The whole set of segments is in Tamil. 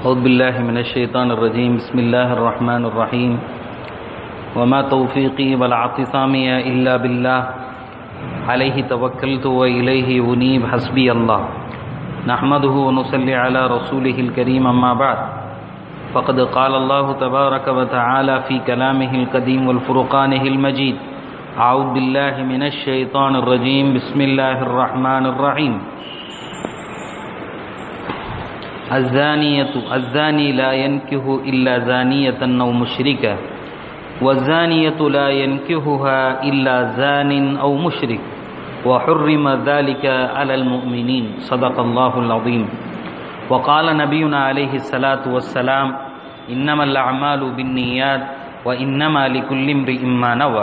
أعوذ بالله من الشيطان الرجيم بسم الله الرحمن الرحيم وما توفيقي ولا اعتصامي إلا بالله عليه توكلت وإليه أنيب حسبي الله نحمده ونصلي على رسوله الكريم أما بعد فقد قال الله تبارك وتعالى في كلامه القديم والفرقانه المجيد أعوذ بالله من الشيطان الرجيم بسم الله الرحمن الرحيم الزانية الزاني لا ينكه إلا زانية أو مشركة والزانية لا ينكهها إلا زان أو مشرك وحرم ذلك على المؤمنين صدق الله العظيم وقال نبينا عليه الصلاة والسلام إنما الأعمال بالنيات وإنما لكل امرئ ما نوى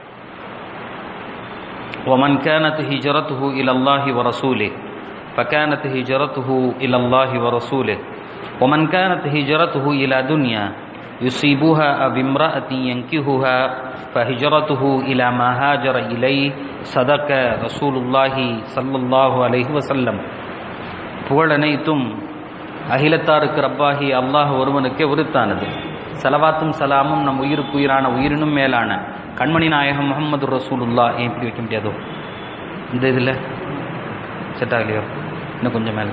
ومن كانت هجرته إلى الله ورسوله فكانت هجرته إلى الله ورسوله ومن كانت هجرته إلى دنيا يصيبها أو امرأة ينكهها فهجرته إلى ما هاجر إليه صدق رسول الله صلى الله عليه وسلم புகழனைத்தும் அகிலத்தாருக்கு ரப்பாகி அல்லாஹ் ஒருவனுக்கே உரித்தானது சலவாத்தும் சலாமும் நம் உயிருக்கு உயிரான உயிரினும் மேலான கண்மணி நாயகம் முகமது ரசூலுல்லா ஏன் இப்படி வைக்க முடியாதோ இந்த இதில் செட் ஆகலையோ இன்னும் கொஞ்சம் மேலே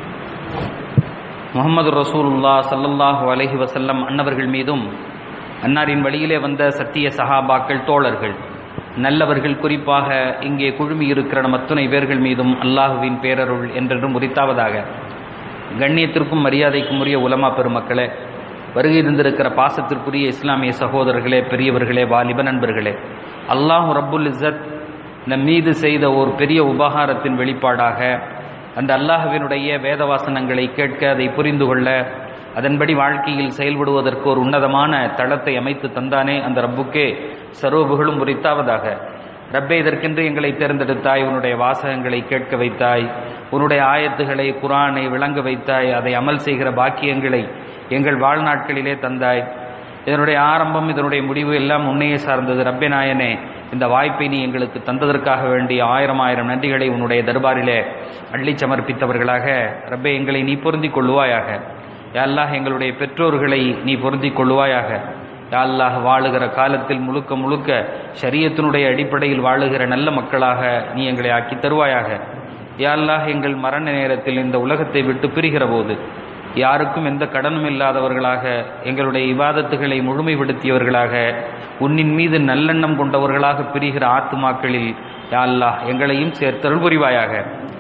முகமது ரசூலுல்லா சல்லல்லாஹு அலஹி வசல்லம் அன்னவர்கள் மீதும் அன்னாரின் வழியிலே வந்த சத்திய சஹாபாக்கள் தோழர்கள் நல்லவர்கள் குறிப்பாக இங்கே குழுமி இருக்கிற நம் அத்துணை பேர்கள் மீதும் அல்லாஹுவின் பேரருள் என்றென்றும் உரித்தாவதாக கண்ணியத்திற்கும் மரியாதைக்கும் உரிய உலமா பெருமக்களே வருகை இருந்திருக்கிற பாசத்திற்குரிய இஸ்லாமிய சகோதரர்களே பெரியவர்களே வாலிப நண்பர்களே அல்லாஹு ரப்புல் இஸ்ஸத் நம் மீது செய்த ஒரு பெரிய உபகாரத்தின் வெளிப்பாடாக அந்த அல்லாஹுவினுடைய வேதவாசனங்களை கேட்க அதை புரிந்து கொள்ள அதன்படி வாழ்க்கையில் செயல்படுவதற்கு ஒரு உன்னதமான தளத்தை அமைத்து தந்தானே அந்த ரப்புக்கே சர்வபுகளும் உரித்தாவதாக ரப்பே இதற்கென்று எங்களை தேர்ந்தெடுத்தாய் உன்னுடைய வாசகங்களை கேட்க வைத்தாய் உன்னுடைய ஆயத்துகளை குரானை விளங்க வைத்தாய் அதை அமல் செய்கிற பாக்கியங்களை எங்கள் வாழ்நாட்களிலே தந்தாய் இதனுடைய ஆரம்பம் இதனுடைய முடிவு எல்லாம் உன்னையே சார்ந்தது ரப்பே நாயனே இந்த வாய்ப்பை நீ எங்களுக்கு தந்ததற்காக வேண்டிய ஆயிரம் ஆயிரம் நன்றிகளை உன்னுடைய தர்பாரிலே அள்ளி சமர்ப்பித்தவர்களாக ரப்பே எங்களை நீ பொருந்தி கொள்ளுவாயாக யாழ்லாஹ் எங்களுடைய பெற்றோர்களை நீ பொருந்தி கொள்ளுவாயாக யாழ்லாஹ் வாழுகிற காலத்தில் முழுக்க முழுக்க சரியத்தினுடைய அடிப்படையில் வாழுகிற நல்ல மக்களாக நீ எங்களை ஆக்கி தருவாயாக யாழ்லாஹ் எங்கள் மரண நேரத்தில் இந்த உலகத்தை விட்டு பிரிகிற போது யாருக்கும் எந்த கடனும் இல்லாதவர்களாக எங்களுடைய இவாதத்துகளை முழுமைப்படுத்தியவர்களாக உன்னின் மீது நல்லெண்ணம் கொண்டவர்களாக பிரிகிற ஆத்துமாக்களில் யாழ்லாஹ் எங்களையும் சேர்த்தருள் புரிவாயாக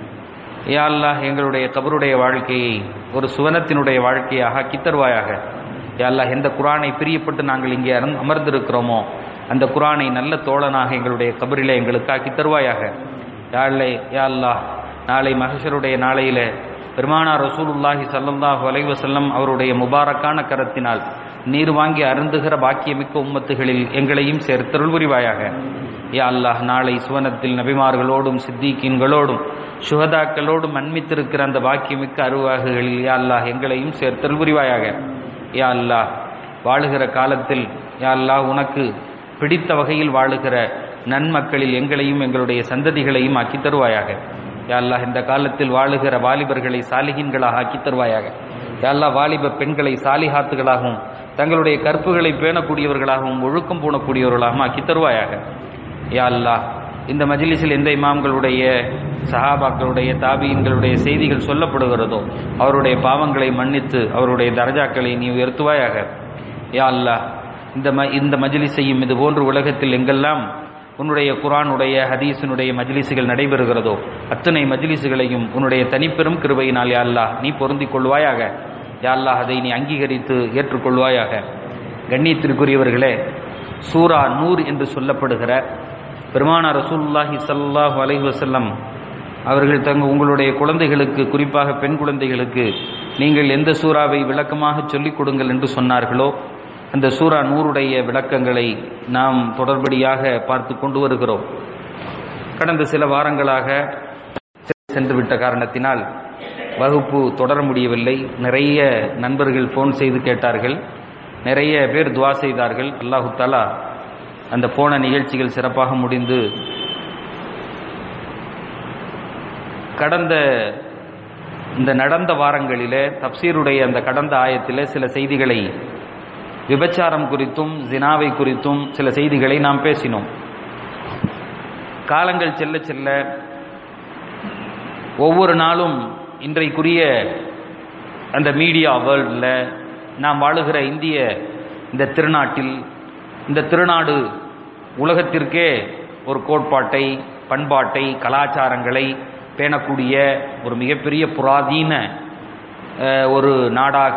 யாழ்லாஹ் எங்களுடைய கபருடைய வாழ்க்கையை ஒரு சுவனத்தினுடைய வாழ்க்கையாக ஆக்கி தருவாயாக யாழ்லாஹ் எந்த குரானை பிரியப்பட்டு நாங்கள் இங்கே அமர்ந்திருக்கிறோமோ அந்த குரானை நல்ல தோழனாக எங்களுடைய கபரிலே எங்களுக்கு ஆக்கி தருவாயாக யாழ்லை யாழ்லாஹ் நாளை மகஷருடைய நாளையில பெருமானா ரசூலுல்லாஹி சல்லல்லாஹு அலைவசல்லம் அவருடைய முபாரக்கான கரத்தினால் நீர் வாங்கி அருந்துகிற பாக்கியமிக்க உம்மத்துகளில் எங்களையும் சேர்த்தருள் புரிவாயாக யா அல்லாஹ் நாளை சுவனத்தில் நபிமார்களோடும் சித்திகீன்களோடும் சுகதாக்களோடும் அன்மித்திருக்கிற அந்த பாக்கியமிக்க அருவாகுகளில் யா அல்லாஹ் எங்களையும் சேர்த்தருள் புரிவாயாக யா அல்லாஹ் வாழுகிற காலத்தில் யா அல்லாஹ் உனக்கு பிடித்த வகையில் வாழுகிற நன்மக்களில் எங்களையும் எங்களுடைய சந்ததிகளையும் ஆக்கி தருவாயாக யாழ்லாஹ் இந்த காலத்தில் வாழுகிற வாலிபர்களை சாலிகின்களாக ஆக்கி தருவாயாக யாழ்லா வாலிப பெண்களை சாலிஹாத்துகளாகவும் தங்களுடைய கற்புகளை பேணக்கூடியவர்களாகவும் ஒழுக்கம் பூணக்கூடியவர்களாகவும் ஆக்கி தருவாயாக யாழ்லா இந்த மஜிலிஸில் எந்த இமாம்களுடைய சஹாபாக்களுடைய தாபியின்களுடைய செய்திகள் சொல்லப்படுகிறதோ அவருடைய பாவங்களை மன்னித்து அவருடைய தரஜாக்களை நீ உயர்த்துவாயாக யா அல்லா இந்த ம இந்த மஜிலிஸையும் இது போன்று உலகத்தில் எங்கெல்லாம் உன்னுடைய குரானுடைய ஹதீஸினுடைய மஜ்லிசுகள் நடைபெறுகிறதோ அத்தனை மஜ்லிசுகளையும் உன்னுடைய தனிப்பெரும் கிருபையினால் யாழ்லா நீ பொருந்தி கொள்வாயாக யாழ்லா அதை நீ அங்கீகரித்து ஏற்றுக்கொள்வாயாக கண்ணியத்திற்குரியவர்களே சூரா நூர் என்று சொல்லப்படுகிற பெருமானா ரசூல்லாஹி சல்லாஹூ அலைஹி வசல்லம் அவர்கள் தங்க உங்களுடைய குழந்தைகளுக்கு குறிப்பாக பெண் குழந்தைகளுக்கு நீங்கள் எந்த சூறாவை விளக்கமாக சொல்லிக் கொடுங்கள் என்று சொன்னார்களோ அந்த சூரா நூறுடைய விளக்கங்களை நாம் தொடர்படியாக பார்த்து கொண்டு வருகிறோம் கடந்த சில வாரங்களாக சென்று விட்ட காரணத்தினால் வகுப்பு தொடர முடியவில்லை நிறைய நண்பர்கள் ஃபோன் செய்து கேட்டார்கள் நிறைய பேர் துவா செய்தார்கள் அல்லாஹு தாலா அந்த போன நிகழ்ச்சிகள் சிறப்பாக முடிந்து கடந்த இந்த நடந்த வாரங்களிலே தப்சீருடைய அந்த கடந்த ஆயத்திலே சில செய்திகளை விபச்சாரம் குறித்தும் ஜினாவை குறித்தும் சில செய்திகளை நாம் பேசினோம் காலங்கள் செல்ல செல்ல ஒவ்வொரு நாளும் இன்றைக்குரிய அந்த மீடியா வேர்ல்டில் நாம் வாழுகிற இந்திய இந்த திருநாட்டில் இந்த திருநாடு உலகத்திற்கே ஒரு கோட்பாட்டை பண்பாட்டை கலாச்சாரங்களை பேணக்கூடிய ஒரு மிகப்பெரிய புராதீன அஹ், ஒரு நாடாக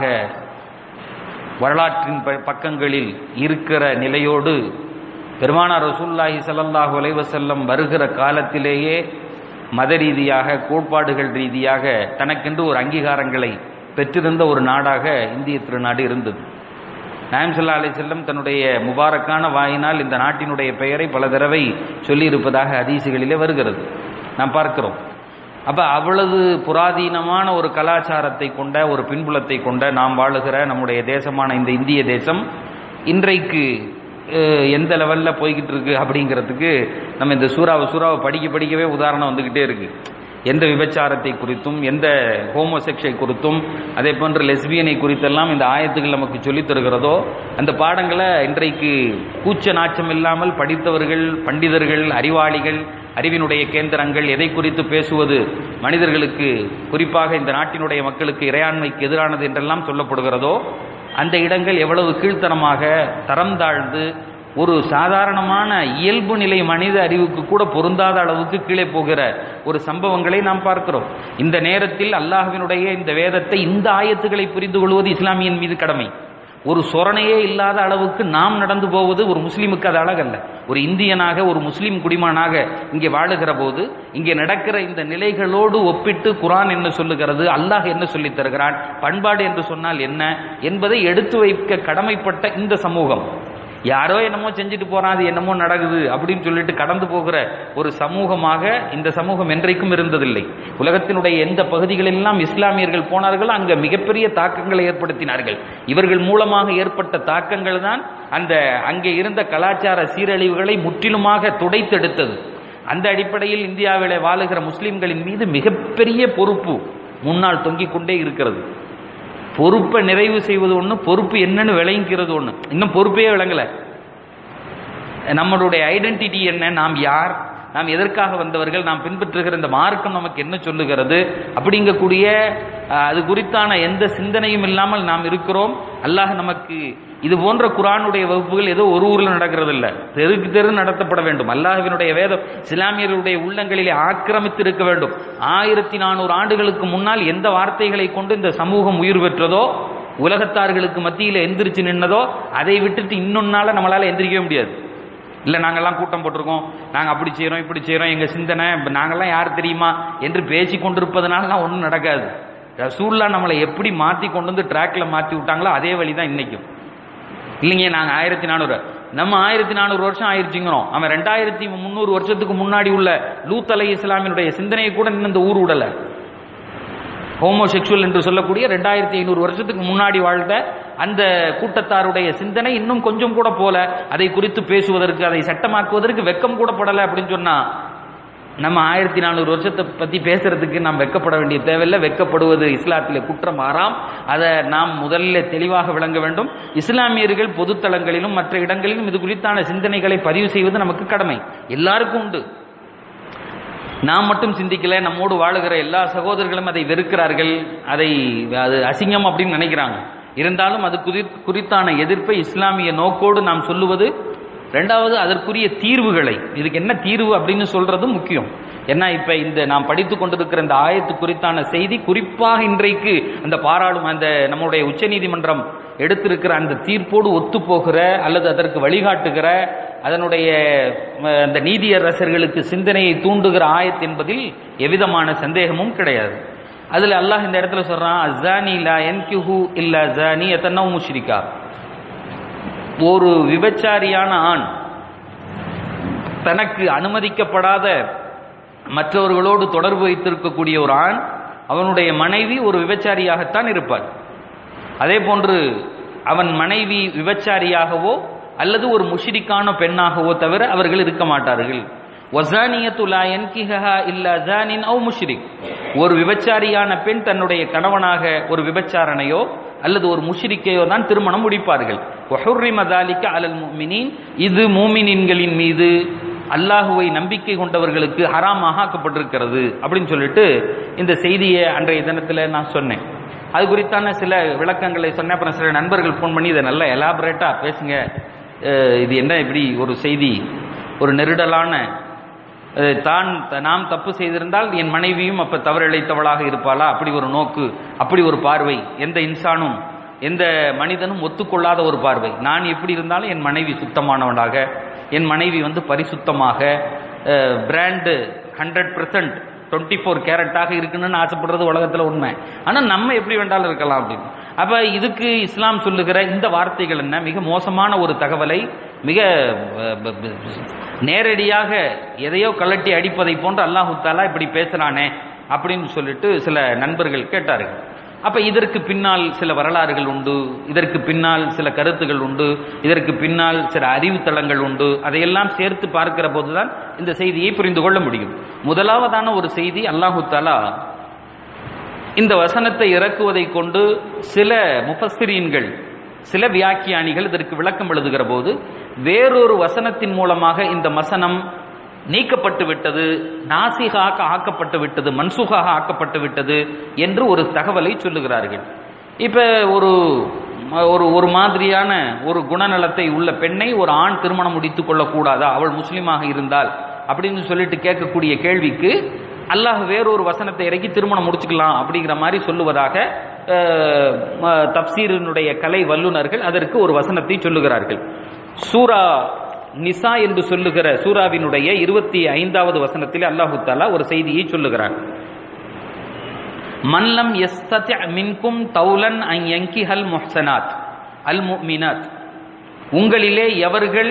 வரலாற்றின் ப- பக்கங்களில் இருக்கிற நிலையோடு பெருமானார் ரசூல்லாஹி ஸல்லல்லாஹு அலைஹி வஸல்லம் வருகிற காலத்திலேயே மத ரீதியாக கோட்பாடுகள் ரீதியாக தனக்கென்று ஒரு அங்கீகாரங்களை பெற்றிருந்த ஒரு நாடாக இந்திய திருநாடு இருந்தது நாயம் ஸல்லல்லாஹு அலைஹி வஸல்லம் தன்னுடைய முபாரக்கான வாயினால் இந்த நாட்டினுடைய பெயரை பல தடவை சொல்லியிருப்பதாக ஹதீசுகளிலே வருகிறது நாம் பார்க்கிறோம் அப்ப அவ்வளவு புராதீனமான ஒரு கலாச்சாரத்தை கொண்ட ஒரு பின்புலத்தை கொண்ட நாம் வாழுகிற நம்முடைய தேசமான இந்த இந்திய தேசம் இன்றைக்கு அஹ், எந்த லெவல்ல போய்கிட்டு இருக்கு அப்படிங்கிறதுக்கு நம்ம இந்த சூறாவை சூறாவை படிக்க படிக்கவே உதாரணம் வந்துகிட்டே இருக்கு எந்த விபச்சாரத்தை குறித்தும் எந்த ஹோமோசெக்ஷை குறித்தும் அதே போன்று லெஸ்பியனை குறித்தெல்லாம் இந்த ஆயத்துகள் நமக்கு சொல்லித் தருகிறதோ அந்த பாடங்களை இன்றைக்கு கூச்ச நாச்சம் இல்லாமல் படித்தவர்கள் பண்டிதர்கள் அறிவாளிகள் அறிவினுடைய கேந்திரங்கள் எதை குறித்து பேசுவது மனிதர்களுக்கு குறிப்பாக இந்த நாட்டினுடைய மக்களுக்கு இறையாண்மைக்கு எதிரானது என்றெல்லாம் சொல்லப்படுகிறதோ அந்த இடங்கள் எவ்வளவு கீழ்த்தனமாக தரம் தாழ்ந்து ஒரு சாதாரணமான இயல்பு நிலை மனித அறிவுக்கு கூட பொருந்தாத அளவுக்கு கீழே போகிற ஒரு சம்பவங்களை நாம் பார்க்கிறோம் இந்த நேரத்தில் அல்லாஹ்வினுடைய இந்த வேதத்தை இந்த ஆயத்துக்களை புரிந்து கொள்வது இஸ்லாமியின் மீது கடமை ஒரு சொரணையே இல்லாத அளவுக்கு நாம் நடந்து போவது ஒரு முஸ்லீமுக்கு அது அழகல்ல ஒரு இந்தியனாக ஒரு முஸ்லீம் குடிமகனாக இங்கே வாழுகிற போது இங்கே நடக்கிற இந்த நிலைகளோடு ஒப்பிட்டு குரான் என்ன சொல்லுகிறது அல்லாஹ் என்ன சொல்லித் தருகிறான் பண்பாடு என்று சொன்னால் என்ன என்பதை எடுத்து வைக்க கடமைப்பட்ட இந்த சமூகம் யாரோ என்னமோ செஞ்சுட்டு போறான் அது என்னமோ நடக்குது அப்படின்னு சொல்லிட்டு கடந்து போகிற ஒரு சமூகமாக இந்த சமூகம் என்றைக்கும் இருந்ததில்லை உலகத்தினுடைய எந்த பகுதிகளெல்லாம் இஸ்லாமியர்கள் போனார்கள் அங்க மிகப்பெரிய தாக்கங்களை ஏற்படுத்தினார்கள் இவர்கள் மூலமாக ஏற்பட்ட தாக்கங்கள் தான் அந்த அங்கே இருந்த கலாச்சார சீரழிவுகளை முற்றிலுமாக துடைத்தெடுத்தது அந்த அடிப்படையில் இந்தியாவிலே வாழுகிற முஸ்லிம்களின் மீது மிகப்பெரிய பொறுப்பு முன்னால் தொங்கிக் கொண்டே இருக்கிறது பொறுப்பை நிறைவு செய்வது ஒன்று பொறுப்பு என்னன்னு விளங்கிக்கிறது ஒன்று இன்னும் பொறுப்பே விளங்கல நம்மளுடைய ஐடென்டிட்டி என்ன நாம் யார் நாம் எதற்காக வந்தவர்கள் நாம் பின்பற்றுகிற இந்த மார்க்கம் நமக்கு என்ன சொல்லுகிறது அப்படிங்கக்கூடிய அஹ், அது குறித்தான எந்த சிந்தனையும் இல்லாமல் நாம் இருக்கிறோம் அல்லாஹ் நமக்கு இது போன்ற குரானுடைய வகுப்புகள் ஏதோ ஒரு ஊர்ல நடக்கிறது இல்ல தெருக்கு தெரு நடத்தப்பட வேண்டும் அல்லாஹ்வினுடைய வேதம் இஸ்லாமியர்களுடைய உள்ளங்களிலே ஆக்கிரமித்து இருக்க வேண்டும் ஆயிரத்தி நானூறு ஆண்டுகளுக்கு முன்னால் எந்த வார்த்தைகளை கொண்டு இந்த சமூகம் உயிர் பெற்றதோ உலகத்தார்களுக்கு மத்தியில் எந்திரிச்சு நின்னதோ அதை விட்டுட்டு இன்னொன்னால நம்மளால எந்திரிக்கவே முடியாது இல்ல நாங்கெல்லாம் கூட்டம் போட்டிருக்கோம் நாங்க அப்படி செய்றோம் இப்படி செய்றோம் எங்க சிந்தனை இப்ப நாங்கெல்லாம் யார் தெரியுமா என்று பேசி கொண்டிருப்பதனால ஒன்றும் நடக்காது ரசூல்லா நம்மளை எப்படி மாத்தி கொண்டு வந்து ட்ராக்ல மாத்தி விட்டாங்களோ அதே வழிதான் இன்னைக்கும் இல்லைங்க நாங்க ஆயிரத்தி நானூறு நம்ம ஆயிரத்தி நானூறு வருஷம் ஆயிருச்சுங்கிறோம் அவன் ரெண்டாயிரத்தி முந்நூறு வருஷத்துக்கு முன்னாடி உள்ள லூத் அலை இஸ்லாமினுடைய சிந்தனையை கூட இன்னும் இந்த ஊர் விடல ஹோமோசெக்சுவல் என்று சொல்லக்கூடிய ரெண்டாயிரத்தி ஐநூறு வருஷத்துக்கு முன்னாடி வாழ்ந்த அந்த கூட்டத்தாருடைய சிந்தனை இன்னும் கொஞ்சம் கூட போல அதை குறித்து பேசுவதற்கு அதை சட்டமாக்குவதற்கு வெக்கம் கூட படலை அப்படின்னு சொன்னா நம்ம ஆயிரத்தி நானூறு வருஷத்தை பத்தி பேசுறதுக்கு நாம் வெக்கப்பட வேண்டிய தேவையில்லை வெக்கப்படுவது இஸ்லாத்திலே குற்றம் ஆறாம் அதை நாம் முதல்ல தெளிவாக விளங்க வேண்டும் இஸ்லாமியர்கள் பொதுத்தளங்களிலும் மற்ற இடங்களிலும் இது குறித்தான சிந்தனைகளை பதிவு செய்வது நமக்கு கடமை எல்லாருக்கும் உண்டு நாம் மட்டும் சிந்திக்கல நம்மோடு வாழுகிற எல்லா சகோதரர்களும் அதை வெறுக்கிறார்கள் அதை அது அசிங்கம் அப்படின்னு நினைக்கிறாங்க இருந்தாலும் அது குறி- குறித்தான எதிர்ப்பை இஸ்லாமிய நோக்கோடு நாம் சொல்லுவது ரெண்டாவது அதற்குரிய தீர்வுகளை இதுக்கு என்ன தீர்வு அப்படின்னு சொல்றது முக்கியம் ஏன்னா இப்ப இந்த நாம் படித்து கொண்டிருக்கிற இந்த ஆயத்து குறித்தான செய்தி குறிப்பாக இன்றைக்கு அந்த பாராளும் அந்த நம்முடைய உச்சநீதிமன்றம் எடுத்திருக்கிற அந்த தீர்ப்போடு ஒத்துப்போகிற அல்லது அதற்கு வழிகாட்டுகிற அதனுடைய அஹ், அந்த நீதியரசர்களுக்கு சிந்தனையை தூண்டுகிற ஆயத் என்பதில் எவ்விதமான சந்தேகமும் கிடையாது அதுல அல்லாஹ் இந்த இடத்துல சொல்றான் அஸ்ஸானி லா யன்கிஹு இல்லா ஜானியத்தன் முஷ்ரிகா ஒரு விபச்சாரியான ஆண் தனக்கு அனுமதிக்கப்படாத மற்றவர்களோடு தொடர்பு வைத்திருக்கக்கூடிய ஒரு ஆண் அவனுடைய மனைவி ஒரு விபச்சாரியாகத்தான் இருப்பார் அதே போன்று அவன் மனைவி விபச்சாரியாகவோ அல்லது ஒரு முஷிரிக்கான பெண்ணாகவோ தவிர அவர்கள் இருக்க மாட்டார்கள் வசானியத்து லா யன்கிஹா இல்லா ஜானின் அவு முஷ்ரிக் ஒரு விபச்சாரியான பெண் தன்னுடைய கணவனாக ஒரு விபச்சாரனையோ அல்லது ஒரு முஷ்ரிக்கையோ தான் திருமணம் முடிப்பார்கள் வஹுர்ரிம தாலிக அலல் முஃமினீன் இது மூமினின்களின் மீது அல்லாஹுவை நம்பிக்கை கொண்டவர்களுக்கு ஹராமாக ஆக்கப்பட்டிருக்கிறது அப்படின்னு சொல்லிட்டு இந்த செய்தியை அன்றைய தினத்தில் நான் சொன்னேன் அது குறித்தான சில விளக்கங்களை சொன்னேன் அப்புறம் சில நண்பர்கள் ஃபோன் பண்ணி இதை நல்லா எலாபரேட்டா பேசுங்க அஹ் இது என்ன இப்படி ஒரு செய்தி ஒரு நெருடலான அஹ் தான் த- நாம் தப்பு செய்திருந்தால் என் மனைவியும் அப்ப தவறிழைத்தவளாக இருப்பாளா அப்படி ஒரு நோக்கு அப்படி ஒரு பார்வை எந்த இன்சானும் எந்த மனிதனும் ஒத்துக்கொள்ளாத ஒரு பார்வை நான் எப்படி இருந்தாலும் என் மனைவி சுத்தமானவனாக என் மனைவி வந்து பரிசுத்தமாக brand hundred percent twenty four கேரட்டாக இருக்குன்னு ஆசைப்படுறது உலகத்தில் உண்மை ஆனால் நம்ம எப்படி வேண்டாலும் இருக்கலாம் அப்படின்னு அப்போ இதுக்கு இஸ்லாம் சொல்லுகிற இந்த வார்த்தைகள் என்ன மிக மோசமான ஒரு தகவலை மிக அஹ், ப- ப- நேரடியாக எதையோ கலட்டி அடிப்பதை போன்று அல்லாஹு தாலா இப்படி பேசுறானே அப்படின்னு சொல்லிட்டு சில நண்பர்கள் கேட்டார்கள் அப்ப இதற்கு பின்னால் சில வரலாறுகள் உண்டு இதற்கு பின்னால் சில கருத்துகள் உண்டு இதற்கு பின்னால் சில அறிவுத்தளங்கள் உண்டு அதையெல்லாம் சேர்த்து பார்க்கிற போதுதான் இந்த செய்தியை புரிந்து கொள்ள முடியும் முதலாவதான ஒரு செய்தி அல்லாஹு தாலா இந்த வசனத்தை இறக்குவதை கொண்டு சில முஃபஸ்ஸிரீன்கள் சில வியாக்கியானிகள் இதற்கு விளக்கம் எழுதுகிற போது வேறொரு வசனத்தின் மூலமாக இந்த வசனம் நீக்கப்பட்டு விட்டது நாசிகாக ஆக்கப்பட்டு விட்டது மன்சுகாக ஆக்கப்பட்டு விட்டது என்று ஒரு தகவலை சொல்லுகிறார்கள் இப்ப ஒரு ஒரு ஒரு மாதிரியான ஒரு குணநலத்தை உள்ள பெண்ணை ஒரு ஆண் திருமணம் முடித்துக் கொள்ளக்கூடாதா அவள் முஸ்லீமாக இருந்தால் அப்படின்னு சொல்லிட்டு கேட்கக்கூடிய கேள்விக்கு அல்லாஹ் வேறொரு வசனத்தை இறக்கி திருமணம் முடிச்சுக்கலாம் அப்படிங்கிற மாதிரி சொல்லுவதாக அஹ், ம- தப்சீரினுடைய கலை வல்லுனர்கள் அதற்கு ஒரு வசனத்தை சொல்லுகிறார்கள் சூரா நிசா என்று சொல்லுகிற சூராவினுடைய இருபத்தி ஐந்தாவது வசனத்தில் அல்லாஹு தாலா ஒரு செய்தியை சொல்லுகிறார் மல்லம் எஸ்தத்ய மின்கும் தௌலன் அன் யங்கிஹல் முஹ்சனாத் அல் முஃமினாத் உங்களிலே எவர்கள்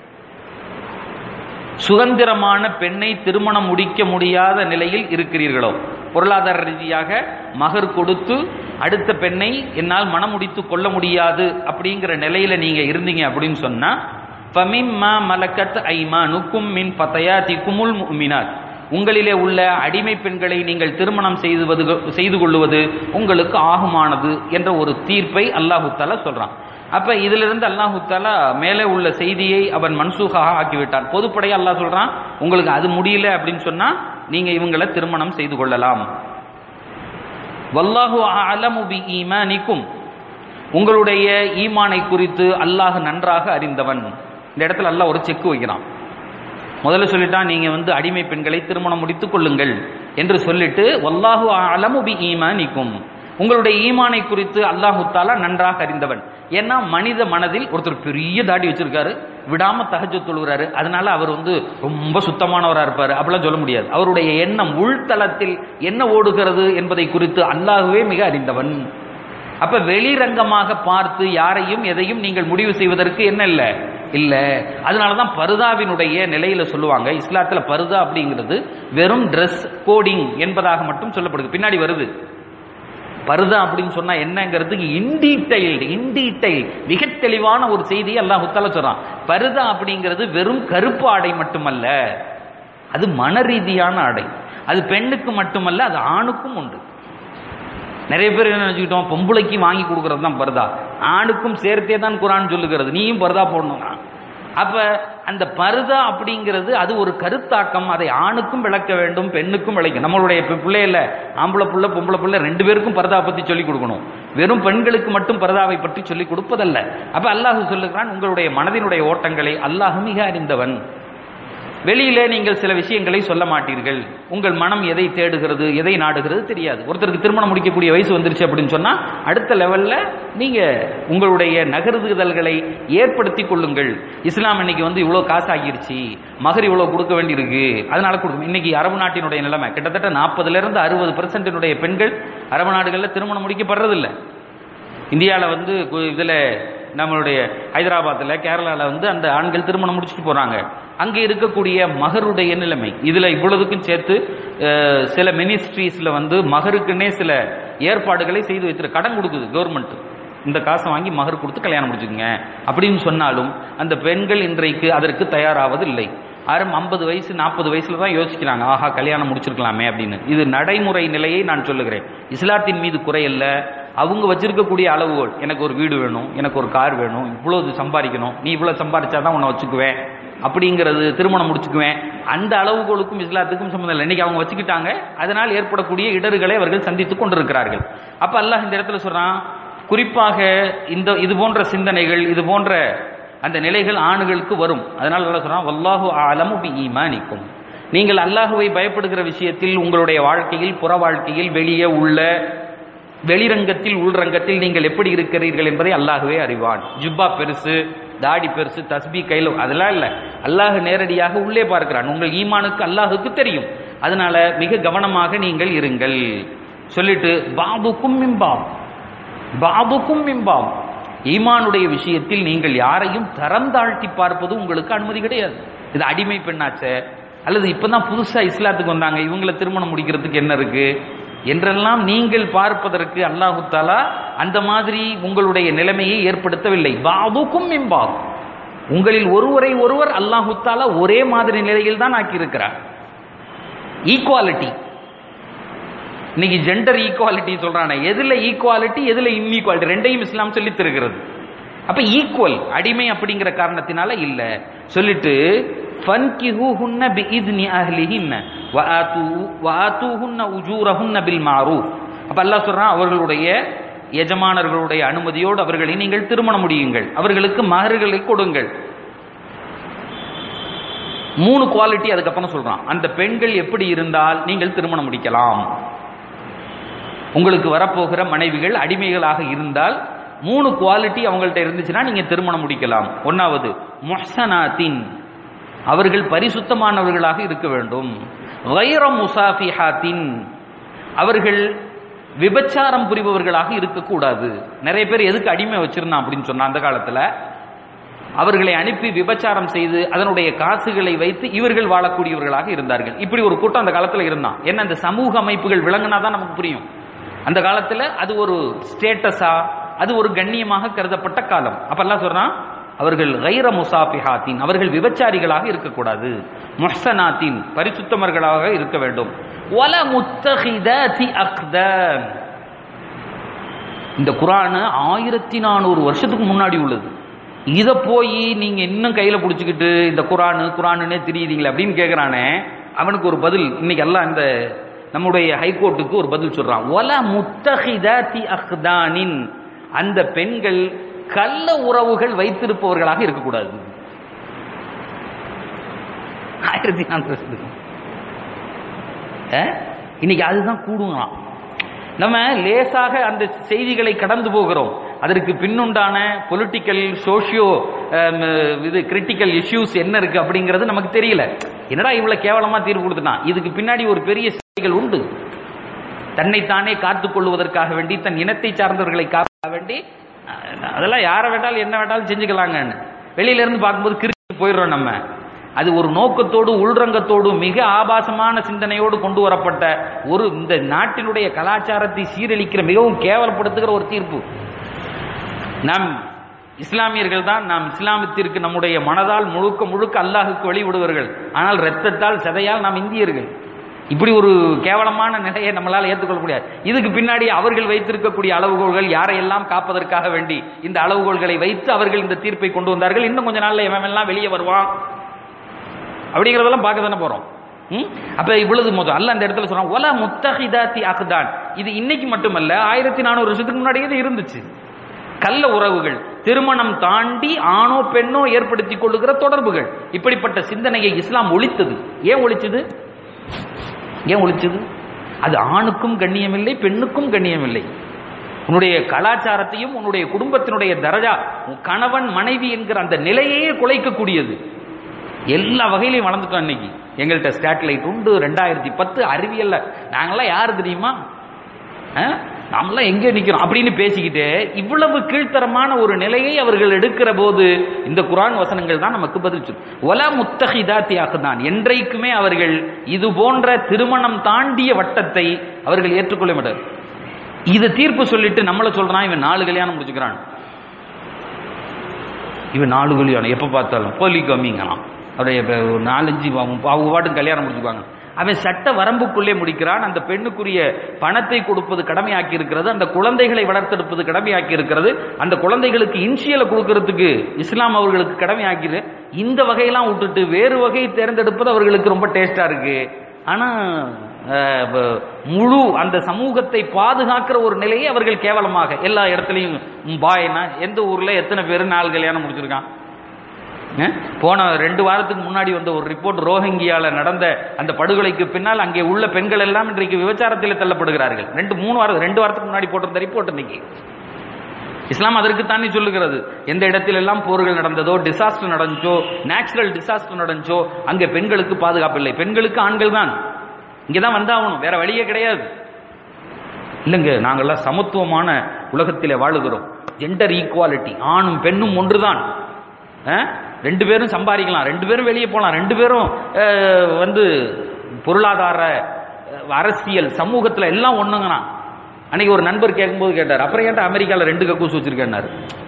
சுதந்திரமான பெண்ணை திருமணம் முடிக்க முடியாத நிலையில் இருக்கிறீர்களோ பொருளாதார ரீதியாக மகர் கொடுத்து அடுத்த பெண்ணை என்னால் மனம் முடித்து கொள்ள முடியாது அப்படிங்கிற நிலையில நீங்க இருந்தீங்க அப்படின்னு சொன்னா ஃபமிம்மா மலக்கத் ஐமானுக்கும் மின் பதயாதிக்குமுல் முஃமினாத் உங்களிலே உள்ள அடிமை பெண்களை நீங்கள் திருமணம் செய்துவது செய்து கொள்வது உங்களுக்கு ஆகுமானது என்ற ஒரு தீர்ப்பை அல்லாஹு தாலா சொல்றான் அப்ப இதிலிருந்து அல்லாஹு தாலா மேலே உள்ள செய்தியை அவன் மன்சூகாக ஆக்கிவிட்டான் பொதுப்படையா அல்லாஹ் சொல்றான் உங்களுக்கு அது முடியல அப்படின்னு சொன்னா நீங்க இவங்களை திருமணம் செய்து கொள்ளலாம் வல்லாஹு அலமு பி ஈமானிக்கும் உங்களுடைய ஈமானை குறித்து அல்லாஹ் நன்றாக அறிந்தவன் இந்த இடத்துல அல்லாஹ் ஒரு செக் வைக்கிறான் முதல்ல சொல்லிட்டான் நீங்க வந்து அடிமை பெண்களை திருமணம் முடித்துக் கொள்ளுங்கள் என்று சொல்லிட்டு வல்லாஹு அலமு பி ஈமானிக்கும் உங்களுடைய ஈமானை குறித்து அல்லாஹு தாலா நன்றாக அறிந்தவன் ஏன்னா மனித மனதில் ஒருத்தர் பெரிய தாடி வச்சிருக்காரு விடாம தகஜ தொழுகிறாரு அதனால அவர் வந்து ரொம்ப சுத்தமானவரா இருப்பாரு அப்படிலாம் சொல்ல முடியாது அவருடைய எண்ணம் உள்தளத்தில் என்ன ஓடுகிறது என்பதை குறித்து அல்லாஹுவே மிக அறிந்தவன் அப்ப வெளிரங்கமாக பார்த்து யாரையும் எதையும் நீங்கள் முடிவு செய்வதற்கு என்ன இல்ல இல்ல அதனாலதான் பருதாவினுடைய நிலையில சொல்லுவாங்க இஸ்லாத்துல பருதா அப்படிங்கிறது வெறும் Dress கோடிங் என்பதாக மட்டும் சொல்லப்படுது பின்னாடி வருது பருதா அப்படின்னு சொன்னா என்னங்கிறதுக்கு இன்டீடைல்டு இன்டீடைல் மிக தெளிவான ஒரு செய்தியை அல்லாஹ் தாலா சொல்றான் பருதா அப்படிங்கிறது வெறும் கருப்பு ஆடை மட்டுமல்ல அது மன ரீதியான ஆடை அது பெண்ணுக்கு மட்டுமல்ல அது ஆணுக்கும் உண்டு நிறைய பேர் என்ன நினைச்சுக்கிட்டோம் பொம்பளைக்கு வாங்கி கொடுக்கறது தான் பர்தா ஆணுக்கும் சேர்த்தே தான் குரான் சொல்லுகிறது நீயும் பர்தா போடணும் அப்ப அந்த பருதா அப்படிங்கிறது அது ஒரு கருத்தாக்கம் அதை ஆணுக்கும் விளக்க வேண்டும் பெண்ணுக்கும் விளக்க நம்மளுடைய பி- பிள்ளையில ஆம்பளை புள்ள பொம்பளை புள்ள ரெண்டு பேருக்கும் பரதா பத்தி சொல்லி கொடுக்கணும் வெறும் பெண்களுக்கு மட்டும் பரதாவை பற்றி சொல்லி கொடுப்பதல்ல அப்ப அல்லாஹ் சொல்லுகிறான் உங்களுடைய மனதினுடைய ஓட்டங்களை அல்லாஹ் மிக அறிந்தவன் வெளியிலே நீங்கள் சில விஷயங்களை சொல்ல மாட்டீர்கள் உங்கள் மனம் எதை தேடுகிறது எதை நாடுகிறது தெரியாது ஒருத்தருக்கு திருமணம் முடிக்கக்கூடிய வயசு வந்துருச்சு அப்படின்னு சொன்னா அடுத்த லெவல்ல நீங்க உங்களுடைய நகருதல்களை ஏற்படுத்தி கொள்ளுங்கள் இஸ்லாம் இன்னைக்கு வந்து இவ்வளவு காசு ஆகிருச்சு மகர் இவ்வளவு கொடுக்க வேண்டியிருக்கு அதனால கொடுக்கும் இன்னைக்கு அரபு நாட்டினுடைய நிலைமை கிட்டத்தட்ட நாற்பதுல இருந்து அறுபது பெர்சென்டினுடைய பெண்கள் அரபு நாடுகளில் திருமணம் முடிக்கப்படுறதில்லை இந்தியாவில் வந்து கு- இதுல நம்மளுடைய ஹைதராபாத்தில் கேரளாவில் வந்து அந்த ஆண்கள் திருமணம் முடிச்சுட்டு போறாங்க அங்கே இருக்கக்கூடிய மகருடைய நிலைமை இதுல இவ்வளவுக்கும் சேர்த்து அஹ், சில மினிஸ்ட்ரீஸ்ல வந்து மகருக்குன்னே சில ஏற்பாடுகளை செய்து வைத்திரு கடன் கொடுக்குது கவர்மெண்ட் இந்த காசை வாங்கி மகர் கொடுத்து கல்யாணம் முடிச்சுக்கங்க அப்படின்னு சொன்னாலும் அந்த பெண்கள் இன்றைக்கு அதற்கு தயாராவது இல்லை யாரும் ஐம்பது வயசு நாற்பது வயசுல தான் யோசிக்கிறாங்க ஆஹா கல்யாணம் முடிச்சிருக்கலாமே அப்படின்னு இது நடைமுறை நிலையை நான் சொல்லுகிறேன் இஸ்லாத்தின் மீது குறையல்ல அவங்க வச்சிருக்கக்கூடிய அளவுகோல் எனக்கு ஒரு வீடு வேணும் எனக்கு ஒரு கார் வேணும் இவ்வளவு சம்பாதிக்கணும் நீ இவ்வளவு சம்பாதிச்சாதான் உன்னை வச்சுக்குவேன் அப்படிங்கிறது திருமணம் முடிச்சுக்குவேன் அந்த அளவுகளுக்கும் இஸ்லாத்துக்கும் சம்மந்தம் இல்லை இன்னைக்கு அவங்க வச்சுக்கிட்டாங்க அதனால் ஏற்படக்கூடிய இடர்களை அவர்கள் சந்தித்துக் கொண்டிருக்கிறார்கள் அப்ப அல்லாஹ் இந்த இடத்துல சொல்றான் குறிப்பாக இந்த இது போன்ற சிந்தனைகள் இது போன்ற அந்த நிலைகள் ஆணுகளுக்கு வரும் அதனால நல்லா சொல்றான் வல்லாஹு ஆலமு பி ஈமானிக்கும் நீங்கள் அல்லாஹுவை பயப்படுகிற விஷயத்தில் உங்களுடைய வாழ்க்கையில் புற வாழ்க்கையில் வெளியே உள்ள வெளிரங்கத்தில் உள்ரங்கத்தில் நீங்கள் எப்படி இருக்கிறீர்கள் என்பதை அல்லாஹுவே அறிவான் ஜுப்பா பெருசு தாடி பெருசு தஸ்பி கையில் அதெல்லாம் இல்லை அல்லாஹ் நேரடியாக உள்ளே பார்க்கிறான் உங்கள் ஈமானுக்கு அல்லாஹுக்கு தெரியும் அதனால மிக கவனமாக நீங்கள் இருங்கள் சொல்லிட்டு பாபுக்கும் மிம்பாம் பாபுக்கும் மிம்பாம் ஈமானுடைய விஷயத்தில் நீங்கள் யாரையும் தரம் தாழ்த்தி பார்ப்பது உங்களுக்கு அனுமதி கிடையாது இது அடிமை பெண்ணாச்சே அல்லது இப்பதான் புதுசா இஸ்லாத்துக்கு வந்தாங்க இவங்களை திருமணம் முடிக்கிறதுக்கு என்ன இருக்கு என்றெல்லாம் நீங்கள் பார்ப்பதற்கு அல்லாஹு தாலா அந்த மாதிரி உங்களுடைய நிலைமையை ஏற்படுத்தவில்லை பாபுக்கும் மிம்பாப் உங்களில் ஒருவரை ஒருவர் அல்லாஹு தாலா ஒரே மாதிரி நிலையில் தான் ஆக்கியிருக்கிறார் ஈக்குவாலிட்டி இன்னைக்கு ஜெண்டர் ஈக்குவாலிட்டி சொல்றானே எதுல ஈக்குவாலிட்டி எதுல இன்ஈக்குவாலிட்டி ரெண்டையும் இஸ்லாம் சொல்லி தருகிறது அப்ப ஈக்குவல் அடிமை அப்படிங்கிற காரணத்தினால இல்ல சொல்லிட்டு ஃபன்கிஹூஹுன்ன பிஇذن அஹ்லிஹின்ன வஆது வஆதுஹுன்ன உஜூரஹுன்ன பில் மாரூஃப் அப்ப அல்லாஹ் சொல்றான் அவர்களுடைய எஜமானர்களுடைய அனுமதியோடு அவர்களை நீங்கள் திருமணம் முடியுங்கள் அவர்களுக்கு மகர்களை கொடுங்கள் மூணு குவாலிட்டி அதுக்கப்புறம் சொல்றான் அந்த பெண்கள் எப்படி இருந்தால் நீங்கள் திருமணம் முடிக்கலாம் உங்களுக்கு வரப்போகிற மனைவிகள் அடிமைகளாக இருந்தால் மூணு குவாலிட்டி அவங்கள்ட்ட இருந்துச்சுன்னா நீங்க திருமணம் முடிக்கலாம் ஒன்னாவது முஹ்சனாத்தின் அவர்கள் பரிசுத்தமானவர்களாக இருக்க வேண்டும் வைர முசாஃபிஹாத்தின் அவர்கள் விபச்சாரம் புரிபவர்களாக இருக்கக்கூடாது நிறைய பேர் எதுக்கு அடிமை வச்சிருந்தான் அப்படின்னு சொன்னா அந்த காலத்துல அவர்களை அனுப்பி விபச்சாரம் செய்து அதனுடைய காசுகளை வைத்து இவர்கள் வாழக்கூடியவர்களாக இருந்தார்கள் இப்படி ஒரு கூட்டம் அந்த காலத்துல இருந்தான் என்ன அந்த சமூக அமைப்புகள் விளங்குனாதான் நமக்கு புரியும் அந்த காலத்துல அது ஒரு ஸ்டேட்டஸா அது ஒரு கண்ணியமாக கருதப்பட்ட காலம் அப்பெல்லாம் சொல்றான் அவர்கள் கைர முசாபிஹாத்தின் அவர்கள் விபச்சாரிகளாக இருக்கக்கூடாது முஹ்சனாத்தின் பரிசுத்தமர்களாக இருக்க வேண்டும் வல முத்தஹிததி அக்தான் இந்த குரான் ஆயிரத்தி நானூறு வருஷத்துக்கு முன்னாடி உள்ளது இதை போய் நீங்க இன்னும் கையில பிடிச்சிக்கிட்டு இந்த குரானு குரானுன்னே தெரியுதீங்களே அப்படின்னு கேட்கிறானே அவனுக்கு ஒரு பதில் இன்னைக்கு எல்லாம் இந்த நம்முடைய ஹைகோர்ட்டுக்கு ஒரு பதில் சொல்றான் ஒல முத்தஹிததி அஹ்தானின் அந்த பெண்கள் கள்ள உறவுகள் வைத்திருப்பவர்களாக இருக்கக்கூடாது ஆயிரத்தி நானூறு வருஷத்துக்கு இன்னைக்கு அதுதான் கூடுங்களாம் நம்ம லேசாக அந்த செய்திகளை கடந்து போகிறோம் அதற்கு பின்னுண்டான பொலிட்டிக்கல் சோஷியோ இது கிரிட்டிக்கல் இஷ்யூஸ் என்ன இருக்கு அப்படிங்கிறது நமக்கு தெரியல என்னடா இவ்வளவு கேவலமா தீர்ப்பு கொடுத்துட்டான் இதுக்கு பின்னாடி ஒரு பெரிய செய்திகள் உண்டு தன்னைத்தானே காத்துக் கொள்வதற்காக வேண்டி தன் இனத்தை சார்ந்தவர்களை காக்க வேண்டி அதெல்லாம் யாரை வேண்டாலும் என்ன வேண்டாலும் செஞ்சுக்கலாங்கன்னு வெளியில இருந்து பார்க்கும்போது கிரிக்கெட் போயிடுறோம் நம்ம அது ஒரு நோக்கத்தோடு உள்ரங்கத்தோடு மிக ஆபாசமான சிந்தனையோடு கொண்டு வரப்பட்ட ஒரு இந்த நாட்டினுடைய கலாச்சாரத்தை சீரழிக்கிற மிகவும் கேவலப்படுத்துகிற ஒரு தீர்ப்பு நாம் இஸ்லாமியர்கள் தான் நாம் இஸ்லாமத்திற்கு நம்முடைய மனதால் முழுக்க முழுக்க அல்லாஹுக்கு வழிவிடுவர்கள் ஆனால் இரத்தத்தால் சதையால் நாம் இந்தியர்கள் இப்படி ஒரு கேவலமான நிலையை நம்மளால் ஏற்றுக்கொள்ள முடியாது இதுக்கு பின்னாடி அவர்கள் வைத்திருக்கக்கூடிய அளவுகோல்கள் யாரையெல்லாம் காப்பதற்காக வேண்டி இந்த அளவுகோல்களை வைத்து அவர்கள் இந்த தீர்ப்பை கொண்டு வந்தார்கள் இன்னும் கொஞ்ச நாள்ல எவன் எல்லாம் வெளியே வருவான் அப்படிங்கிறதெல்லாம் பார்க்க தானே போறோம் அப்ப இவ்வளவு மொத்தம் அல்ல அந்த இடத்துல சொல்றான் ஒல முத்தஹிதாத்தி அஹ்தான் இது இன்னைக்கு மட்டுமல்ல ஆயிரத்தி நானூறு வருஷத்துக்கு முன்னாடியே இது இருந்துச்சு கள்ள உறவுகள் திருமணம் தாண்டி ஆணோ பெண்ணோ ஏற்படுத்தி கொள்ளுகிற தொடர்புகள் இப்படிப்பட்ட சிந்தனையை இஸ்லாம் ஒழித்தது ஏன் ஒழிச்சது ஏன் ஒழிச்சது அது ஆணுக்கும் கண்ணியமில்லை பெண்ணுக்கும் கண்ணியமில்லை உன்னுடைய கலாச்சாரத்தையும் உன்னுடைய குடும்பத்தினுடைய தரஜா உன் கணவன் மனைவி என்கிற அந்த நிலையே குலைக்கக்கூடியது எல்லா வகையிலையும் வளர்ந்துட்டோம் இன்னைக்கு எங்கள்கிட்ட ஸ்டேட்லைட் உண்டு ரெண்டாயிரத்தி பத்து அறிவியல்ல நாங்கெல்லாம் யாரு தெரியுமா நாமெல்லாம் எங்கே நிக்கிறோம் அப்படின்னு பேசிக்கிட்டு இவ்வளவு கீழ்த்தரமான ஒரு நிலையை அவர்கள் எடுக்கிற போது இந்த குரான் வசனங்கள் தான் நமக்கு பதில் சொல்லும் ஒல முத்தஹிதாத்தியாக தான் என்றைக்குமே அவர்கள் இது போன்ற திருமணம் தாண்டிய வட்டத்தை அவர்கள் ஏற்றுக்கொள்ள மாட்டார் இது தீர்ப்பு சொல்லிட்டு நம்மள சொல்றான் இவன் நாலு கல்யாணம் முடிச்சுக்கிறான் இவன் நாலு கல்யாணம் எப்ப பார்த்தாலும் போலி கம்மிங்களாம் அவருடைய இப்ப ஒரு நாலஞ்சு அவங்க அவங்க பாட்டுக்கு கல்யாணம் முடிச்சுக்குவாங்க அவன் சட்ட வரம்புக்குள்ளே முடிக்கிறான் அந்த பெண்ணுக்குரிய பணத்தை கொடுப்பது கடமையாக்கி இருக்கிறது அந்த குழந்தைகளை வளர்த்தெடுப்பது கடமையாக்கி இருக்கிறது அந்த குழந்தைகளுக்கு இன்சியலை கொடுக்கறதுக்கு இஸ்லாம் அவர்களுக்கு கடமையாக்கிது இந்த வகையெல்லாம் விட்டுட்டு வேறு வகையை தேர்ந்தெடுப்பது அவர்களுக்கு ரொம்ப டேஸ்டா இருக்கு ஆனா அஹ், வ- முழு அந்த சமூகத்தை பாதுகாக்கிற ஒரு நிலையை அவர்கள் கேவலமாக எல்லா இடத்துலையும் பாய்னா எந்த ஊர்ல எத்தனை பேர் நாலு கல்யாணம் முடிச்சிருக்கான் அஹ், போன ரெண்டு வாரத்துக்கு முன்னாடி வந்த ஒரு ரிப்போர்ட் ரோஹிங்கியால நடந்த அந்த படுகொலைக்கு பின்னால் அங்கே உள்ள பெண்கள் எல்லாம் இன்றைக்கு விபச்சாரத்தில் தள்ளப்படுகிறார்கள் ரெண்டு மூணு வாரம் ரெண்டு வாரத்துக்கு முன்னாடி போட்டிருந்த ரிப்போர்ட் இன்னைக்கு இஸ்லாம் அதற்கு தானே சொல்லுகிறது எந்த இடத்தில் எல்லாம் போர்கள் நடந்ததோ டிசாஸ்டர் நடந்துச்சோ நேச்சுரல் டிசாஸ்டர் நடந்துச்சோ அங்கே பெண்களுக்கு பாதுகாப்பு இல்லை பெண்களுக்கு ஆண்கள் தான் இங்கே தான் வந்தாகணும் வேற வழியே கிடையாது இல்லைங்க நாங்கெல்லாம் சமத்துவமான உலகத்திலே வாழுகிறோம் ஜெண்டர் ஈக்குவாலிட்டி ஆணும் பெண்ணும் ஒன்றுதான் அஹ்? ரெண்டு பேரும் சம்பாதிக்கலாம் ரெண்டு பேரும் வெளியே போகலாம் ரெண்டு பேரும் அஹ், வந்து பொருளாதார அஹ், அரசியல் சமூகத்தில் எல்லாம் ஒண்ணுங்கண்ணா அன்னைக்கு ஒரு நண்பர் கேட்கும்போது கேட்டார் அப்புறம் ஏன்டா அமெரிக்காவில் ரெண்டு கக்கூஸ் வச்சிருக்கேன்னாரு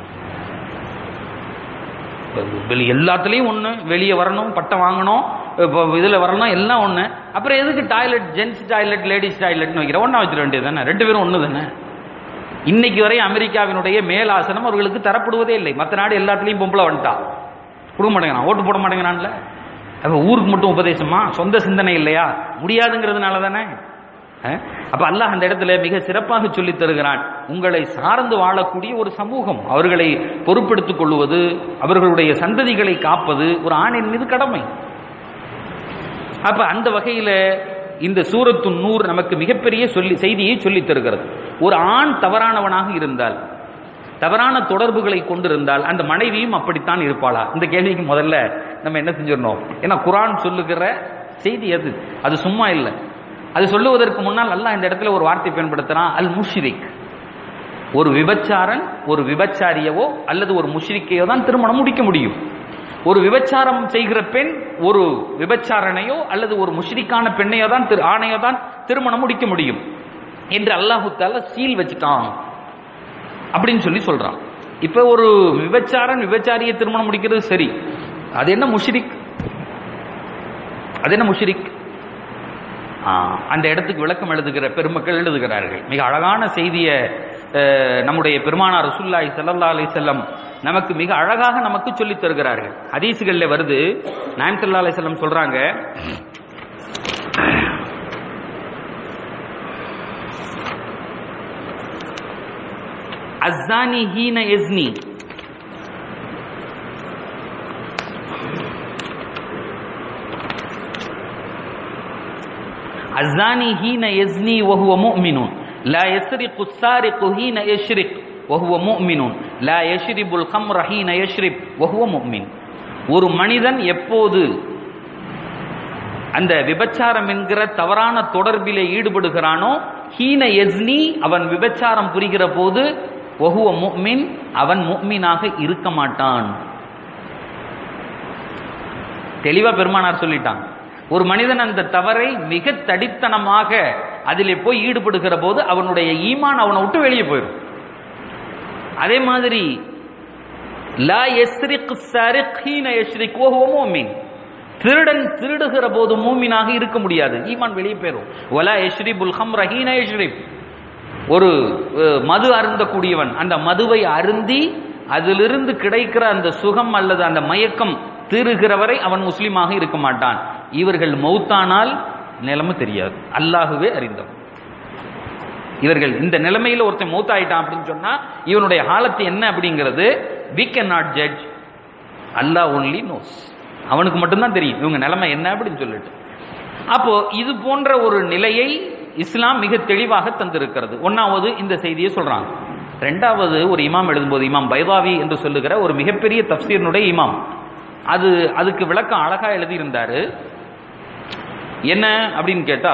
வெளி எல்லாத்துலேயும் ஒன்று வெளியே வரணும் பட்டம் வாங்கணும் இப்போ இதில் வரணும் எல்லாம் ஒன்று அப்புறம் எதுக்கு டாய்லெட் ஜென்ஸ் டாய்லெட் லேடிஸ் டாய்லெட்னு வைக்கிற ஒன்றா வச்சிட வேண்டியது தானே ரெண்டு பேரும் ஒன்று தானே இன்னைக்கு வரை அமெரிக்காவினுடைய மேல் ஆசனம் அவர்களுக்கு தரப்படுவதே இல்லை மற்ற நாடு எல்லாத்துலேயும் பொம்பளை வந்துட்டா கொடுக்க மாட்டேங்கிறான் ஓட்டு போட மாட்டேங்கிறான்ல அப்போ ஊருக்கு மட்டும் உபதேசமா சொந்த சிந்தனை இல்லையா முடியாதுங்கிறதுனால தானே அஹ்? அப்ப அல்லாஹ் அந்த இடத்துல மிக சிறப்பாக சொல்லித் தருகிறான் உங்களை சார்ந்து வாழக்கூடிய ஒரு சமூகம் அவர்களை பொறுப்பெடுத்துக் கொள்வது அவர்களுடைய சந்ததிகளை காப்பது ஒரு ஆணின் மீது கடமை அப்ப அந்த வகையில இந்த சூரத்து நூறு நமக்கு மிகப்பெரிய சொல்லி செய்தியை சொல்லித் தருகிறது ஒரு ஆண் தவறானவனாக இருந்தால் தவறான தொடர்புகளை கொண்டிருந்தால் அந்த மனைவியும் அப்படித்தான் இருப்பாளா இந்த கேள்விக்கு முதல்ல நம்ம என்ன செஞ்சிடணும் ஏன்னா குரான் சொல்லுகிற செய்தி அது அது சும்மா இல்லை அது சொல்லுவதற்கு முன்னால் அல்லாஹ் இந்த இடத்துல ஒரு வார்த்தை பயன்படுத்துறான் அல் முஷ்ரிக் ஒரு விபச்சாரன் ஒரு விபச்சாரியவோ அல்லது ஒரு முஷ்ரிக்கையோ தான் திருமணம் முடிக்க முடியும் ஒரு விபச்சாரம் செய்கிற பெண் ஒரு விபச்சாரனையோ அல்லது ஒரு முஷ்ரிக்கான பெண்ணையோ தான் திரு ஆணையோ தான் திருமணம் முடிக்க முடியும் என்று அல்லாஹு தாலா சீல் வச்சுட்டான் அப்படின்னு சொல்லி சொல்றான் இப்ப ஒரு விபச்சாரன் விபச்சாரியை திருமணம் முடிக்கிறது சரி அது என்ன முஷ்ரிக் அது என்ன முஷ்ரிக் ஆ, அந்த இடத்துக்கு விளக்கம் எழுதுகிற பெருமக்கள் எழுதுகிறார்கள் மிக அழகான செய்தியை அஹ், நம்முடைய பெருமானார் ரசூல்லாய் ஸல்லல்லாஹு அலைஹி செல்லம் நமக்கு மிக அழகாக நமக்கு சொல்லித் தருகிறார்கள் ஹதீசுகள்ல வருது நாயம் ஸல்லல்லாஹு அலைஹி செல்லம் சொல்றாங்க அஸ்ஸானி ஹீன எஸ்னி الزاني حين يزني وهو مؤمن لا يسرق السارق حين يشرق وهو مؤمن لا يشرب الخمر حين يشرب وهو مؤمن ஒரு மனிதன் எப்போது அந்த விபச்சாரம் என்கிற தவறான தொடர்பிலே ஈடுபடுகிறானோ ஹீன எஸ்னி அவன் விபச்சாரம் புரிகிற போது ஒஹுவ முஃமின் அவன் முஃமினாக இருக்க மாட்டான் தெளிவா பெருமானார் சொல்லிட்டான் ஒரு மனிதன் அந்த தவறை மிக தடித்தனமாக அதிலே போய் ஈடுபடுகிற போது அவனுடைய ஈமான் அவனை விட்டு வெளியே போயிடும் அதே மாதிரி லா யஸ்ரிக் சரிக் ஹீன யஸ்ரிக் வஹுவ முஃமின் திருடன் திருடுகிற போது மூமினாக இருக்க முடியாது ஈமான் வெளியே போயிடும் வலா யஸ்ரிபுல் ஹம்ர ஹீன யஸ்ரிப் ஒரு அஹ், மது அருந்தக்கூடியவன் அந்த மதுவை அருந்தி அதிலிருந்து கிடைக்கிற அந்த சுகம் அல்லது அந்த மயக்கம் தீருகிற வரை அவன் முஸ்லீமாக இருக்க மாட்டான் இவர்கள் மௌத்தானால் நிலைமை தெரியாது அல்லாஹுவே அறிந்தவன் இவர்கள் இந்த நிலைமையில ஒருத்தன் மௌத்தாயிட்டான் அப்படின்னு சொன்னா இவனுடைய ஹாலத்து என்ன அப்படிங்கிறது we cannot judge Allah only knows அவனுக்கு மட்டும்தான் தெரியும் இவங்க நிலைமை என்ன அப்படின்னு சொல்லிட்டு அப்போ இது போன்ற ஒரு நிலையை இஸ்லாம் மிக தெளிவாக தந்திருக்கிறது ஒன்னாவது இந்த செய்தியை சொல்றாங்க ரெண்டாவது ஒரு இமாம் எழுதும்போது இமாம் பைதாவி என்று சொல்லுகிற ஒரு மிகப்பெரிய தப்சீரனுடைய இமாம் அது அதுக்கு விளக்கம் அழகா எழுதியிருந்தாரு என்ன அப்படின்னு கேட்டா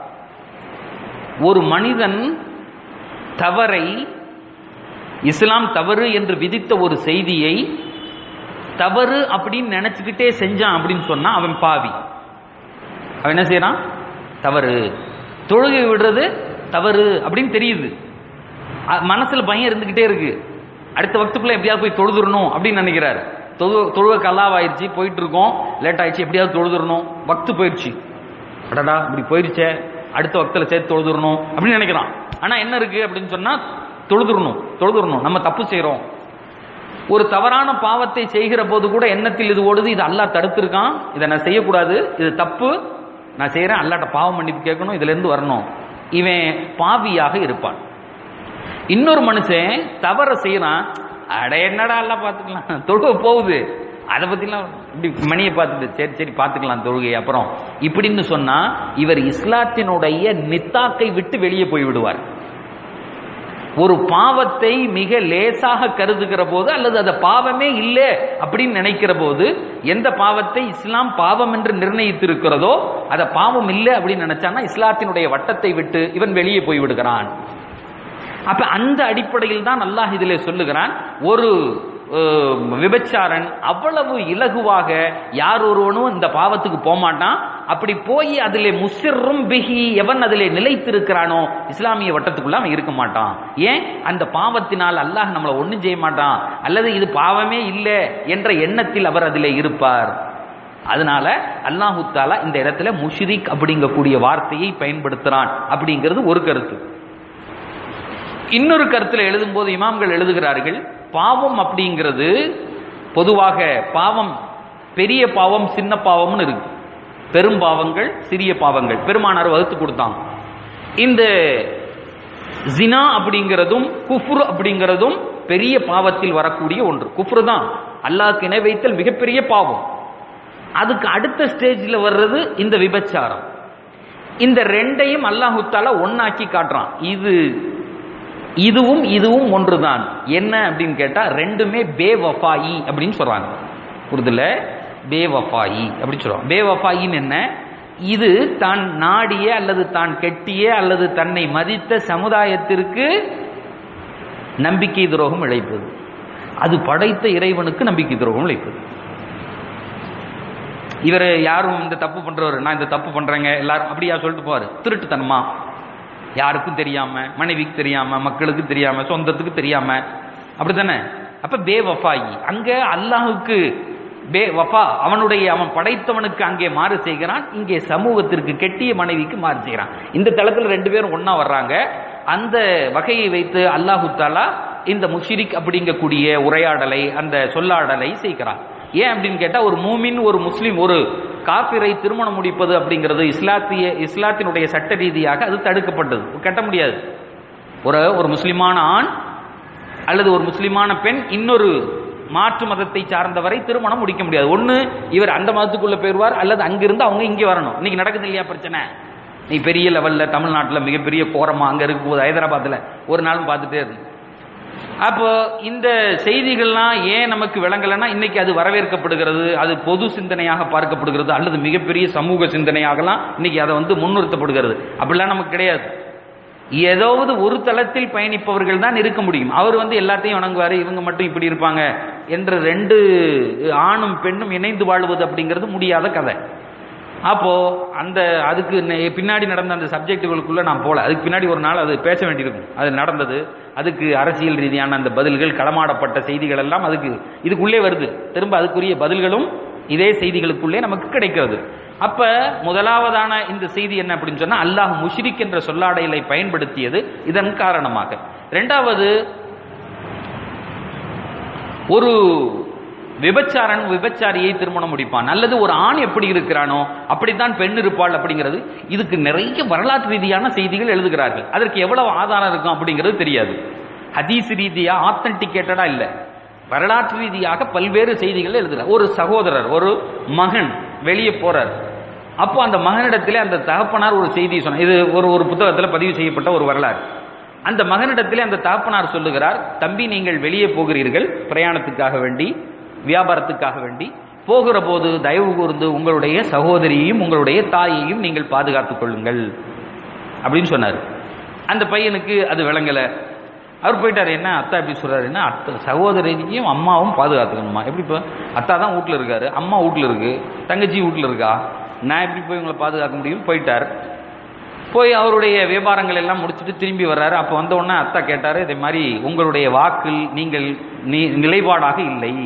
ஒரு மனிதன் தவறை இஸ்லாம் தவறு என்று விதித்த ஒரு செய்தியை தவறு அப்படின்னு நினைச்சுக்கிட்டே செஞ்சான் அப்படின்னு சொன்னா அவன் பாவி அவன் என்ன செய்யறான் தவறு தொழுகை விடுறது தவறு அப்படின்னு தெரியுது அ- மனசுல பயம் இருந்துகிட்டே இருக்கு அடுத்த வக்துக்குள்ள எப்படியாவது போய் தொழுதுறணும் அப்படின்னு நினைக்கிறாரு தொழு தொழுவ கல்லாவாயிருச்சு போயிட்டு இருக்கோம் லேட் ஆயிடுச்சு எப்படியாவது தொழுதுறணும் வக்து போயிடுச்சு அடடா இப்படி போயிருச்சே அடுத்த வக்தில் சேர்த்து தொழுதுறணும் அப்படின்னு நினைக்கிறான் ஆனா என்ன இருக்கு அப்படின்னு சொன்னா தொழுதுறணும் தொழுதுறணும் நம்ம தப்பு செய்றோம் ஒரு தவறான பாவத்தை செய்கிற போது கூட எண்ணத்தில் இது ஓடுது இது அல்லாஹ் தடுத்திருக்கான் இதை நான் செய்யக்கூடாது இது தப்பு நான் செய்றேன் அல்லாட்ட பாவம் மன்னிப்பு கேட்கணும் இதுல இருந்து வரணும் இவன் பாவியாக இருப்பான் இன்னொரு மனுஷன் தவற செய்யறான் அட என்னடா எல்லாம் பார்த்துக்கலாம் தொழுக போகுது அதை பத்திலாம் இப்படி மணியை பார்த்துட்டு சரி சரி பார்த்துக்கலாம் தொழுகை அப்புறம் இப்படின்னு சொன்னா இவர் இஸ்லாத்தினுடைய நித்தாக்கை விட்டு வெளியே போய் விடுவார் ஒரு பாவத்தை மிக லேசாக கருதுகிற போது அல்லது அது பாவமே இல்லை அப்படின்னு நினைக்கிற போது எந்த பாவத்தை இஸ்லாம் பாவம் என்று நிர்ணயித்திருக்கிறதோ அதை பாவம் இல்லை அப்படின்னு நினைச்சான்னா இஸ்லாத்தினுடைய வட்டத்தை விட்டு இவன் வெளியே போய் விடுகிறான் அப்ப அந்த அடிப்படையில் தான் அல்லாஹ் இதிலே சொல்லுகிறான் ஒரு அஹ், விபச்சாரன் அவ்வளவு இலகுவாக யார் ஒருவனும் இந்த பாவத்துக்கு போமாட்டான் அப்படி போய் அதிலே முசிறும் பிகி எவன் அதிலே நிலைத்திருக்கிறானோ இஸ்லாமிய வட்டத்துக்குள்ள அவன் இருக்க மாட்டான் ஏன் அந்த பாவத்தினால் அல்லாஹ் நம்மளை ஒண்ணும் செய்ய மாட்டான் அல்லது இது பாவமே இல்லை என்ற எண்ணத்தில் அவர் அதிலே இருப்பார் அதனால அல்லாஹு தாலா இந்த இடத்துல முஷ்ரிக் அப்படிங்கக்கூடிய வார்த்தையை பயன்படுத்துறான் அப்படிங்கிறது ஒரு கருத்து இன்னொரு கருத்துல எழுதும்போது இமாம்கள் எழுதுகிறார்கள் பாவம் அப்படிங்கிறது பொதுவாக பாவம் பெரிய பாவம் சின்ன பாவம்னு இருக்கு பெரும் பாவங்கள் சிறிய பாவங்கள் பெருமானார் வகுத்து கொடுத்தாங்க இந்த ஜினா அப்படிங்கிறதும் குஃப்ரு அப்படிங்கிறதும் பெரிய பாவத்தில் வரக்கூடிய ஒன்று குஃப்ரு தான் அல்லாஹ்க்கு இணை வைத்தல் மிகப்பெரிய பாவம் அதுக்கு அடுத்த ஸ்டேஜ்ல வர்றது இந்த விபச்சாரம் இந்த ரெண்டையும் அல்லாஹு தாலா ஒன்னாக்கி காட்டுறான் இது இதுவும் இதுவும் ஒன்றுதான் என்ன அப்படின்னு கேட்டா ரெண்டுமே பேவஃபாயி அப்படின்னு சொல்றாங்க உருதுல பேவஃபாயி அப்படின்னு சொல்றோம் பேவஃபாயின்னு என்ன இது தான் நாடிய அல்லது தான் கெட்டிய அல்லது தன்னை மதித்த சமுதாயத்திற்கு நம்பிக்கை துரோகம் இழைப்பது அது படைத்த இறைவனுக்கு நம்பிக்கை துரோகம் இழைப்பது இவர் யாரும் இந்த தப்பு பண்றவர் நான் இந்த தப்பு பண்றேங்க எல்லாரும் அப்படியா சொல்லிட்டு போவாரு திருட்டுத்தனமா யாருக்கும் தெரியாம மனைவிக்கு தெரியாம மக்களுக்கு தெரியாம சொந்தத்துக்கு தெரியாம அப்படித்தானே அப்ப பே வஃபாயி அங்க அல்லாஹுக்கு பே வஃபா அவனுடைய அவன் படைத்தவனுக்கு அங்கே மாறு செய்கிறான் இங்கே சமூகத்திற்கு கெட்டிய மனைவிக்கு மாறு செய்கிறான் இந்த தளத்துல ரெண்டு பேரும் ஒண்ணா வர்றாங்க அந்த வகையை வைத்து அல்லாஹு தாலா இந்த முஷிரிக் அப்படிங்கக்கூடிய உரையாடலை அந்த சொல்லாடலை செய்கிறான் ஏன் அப்படின்னு கேட்டா ஒரு மூமின் ஒரு முஸ்லிம் ஒரு காபிரை திருமணம் முடிப்பது அப்படிங்கிறது இஸ்லாத்திய இஸ்லாத்தினுடைய சட்ட ரீதியாக அது தடுக்கப்பட்டது கட்ட முடியாது ஒரு ஒரு முஸ்லிமான ஆண் அல்லது ஒரு முஸ்லிமான பெண் இன்னொரு மாற்று மதத்தை சார்ந்தவரை திருமணம் முடிக்க முடியாது ஒண்ணு இவர் அந்த மதத்துக்குள்ள போயிருவார் அல்லது அங்கிருந்து அவங்க இங்கே வரணும் இன்னைக்கு நடக்குது இல்லையா பிரச்சனை நீ பெரிய லெவல்ல தமிழ்நாட்டில் மிகப்பெரிய கோரமா அங்க இருக்கும் போது ஹைதராபாத்ல ஒரு நாளும் பார்த்துட்டே இருக்கு அப்போ இந்த செய்திகள்லாம் ஏன் நமக்கு விளங்கலைன்னா இன்னைக்கு அது வரவேற்கப்படுகிறது அது பொது சிந்தனையாக பார்க்கப்படுகிறது அல்லது மிகப்பெரிய சமூக சிந்தனையாகலாம் இன்னைக்கு அதை வந்து முன்னிறுத்தப்படுகிறது அப்படிலாம் நமக்கு கிடையாது ஏதாவது ஒரு தளத்தில் பயணிப்பவர்கள் தான் இருக்க முடியும் அவர் வந்து எல்லாத்தையும் வணங்குவாரு இவங்க மட்டும் இப்படி இருப்பாங்க என்ற ரெண்டு ஆணும் பெண்ணும் இணைந்து வாழ்வது அப்படிங்கிறது முடியாத கதை அப்போ அந்த அதுக்கு நெ- பின்னாடி நடந்த அந்த சப்ஜெக்டுகளுக்குள்ள நான் போல அதுக்கு பின்னாடி ஒரு நாள் அது பேச வேண்டியிருக்கும் அது நடந்தது அதுக்கு அரசியல் ரீதியான அந்த பதில்கள் களமாடப்பட்ட செய்திகள் எல்லாம் அதுக்கு இதுக்குள்ளே வருது திரும்ப அதுக்குரிய பதில்களும் இதே செய்திகளுக்குள்ளே நமக்கு கிடைக்கிறது அப்ப முதலாவதான இந்த செய்தி என்ன அப்படின்னு சொன்னா அல்லாஹ் முஷ்ரிக் என்ற சொல்லாடைகளை பயன்படுத்தியது இதன் காரணமாக இரண்டாவது ஒரு விபச்சாரன் விபச்சாரியை திருமணம் முடிப்பான் அல்லது ஒரு ஆண் எப்படி இருக்கிறானோ அப்படித்தான் பெண் இருப்பாள் அப்படிங்கிறது இதுக்கு நிறைய வரலாற்று ரீதியான செய்திகள் எழுதுகிறார்கள் அதற்கு எவ்வளவு ஆதாரம் இருக்கும் அப்படிங்கிறது தெரியாது ஹதீஸ் ரீதியா ஆத்தன்டிகேட்டடா இல்ல வரலாற்று ரீதியாக பல்வேறு செய்திகள் எழுதுகிறார் ஒரு சகோதரர் ஒரு மகன் வெளியே போறார் அப்போ அந்த மகனிடத்திலே அந்த தகப்பனார் ஒரு செய்தி சொன்னார் இது ஒரு ஒரு புத்தகத்தில் பதிவு செய்யப்பட்ட ஒரு வரலாறு அந்த மகனிடத்திலே அந்த தகப்பனார் சொல்லுகிறார் தம்பி நீங்கள் வெளியே போகிறீர்கள் பிரயாணத்துக்காக வேண்டி வியாபாரத்துக்காக வேண்டி போகிற போது தயவு கூர்ந்து உங்களுடைய சகோதரியையும் உங்களுடைய தாயையும் நீங்கள் பாதுகாத்துக் கொள்ளுங்கள் அப்படின்னு சொன்னார் அந்த பையனுக்கு அது விளங்கல அவர் போயிட்டாரு என்ன அத்தா எப்படி சொல்றாரு என்ன அத்தை சகோதரியும் அம்மாவும் பாதுகாத்துக்கணுமா எப்படி இப்போ அத்தா தான் வீட்டில் இருக்காரு அம்மா வீட்டில் இருக்கு தங்கச்சி வீட்டில் இருக்கா நான் எப்படி போய் உங்களை பாதுகாக்க முடியும் போயிட்டார் போய் அவருடைய வியாபாரங்கள் எல்லாம் முடிச்சுட்டு திரும்பி வர்றாரு அப்போ வந்த உடனே அத்தா கேட்டாரு இதே மாதிரி உங்களுடைய வாக்கில் நீங்கள் நீ நிலைப்பாடாக இல்லை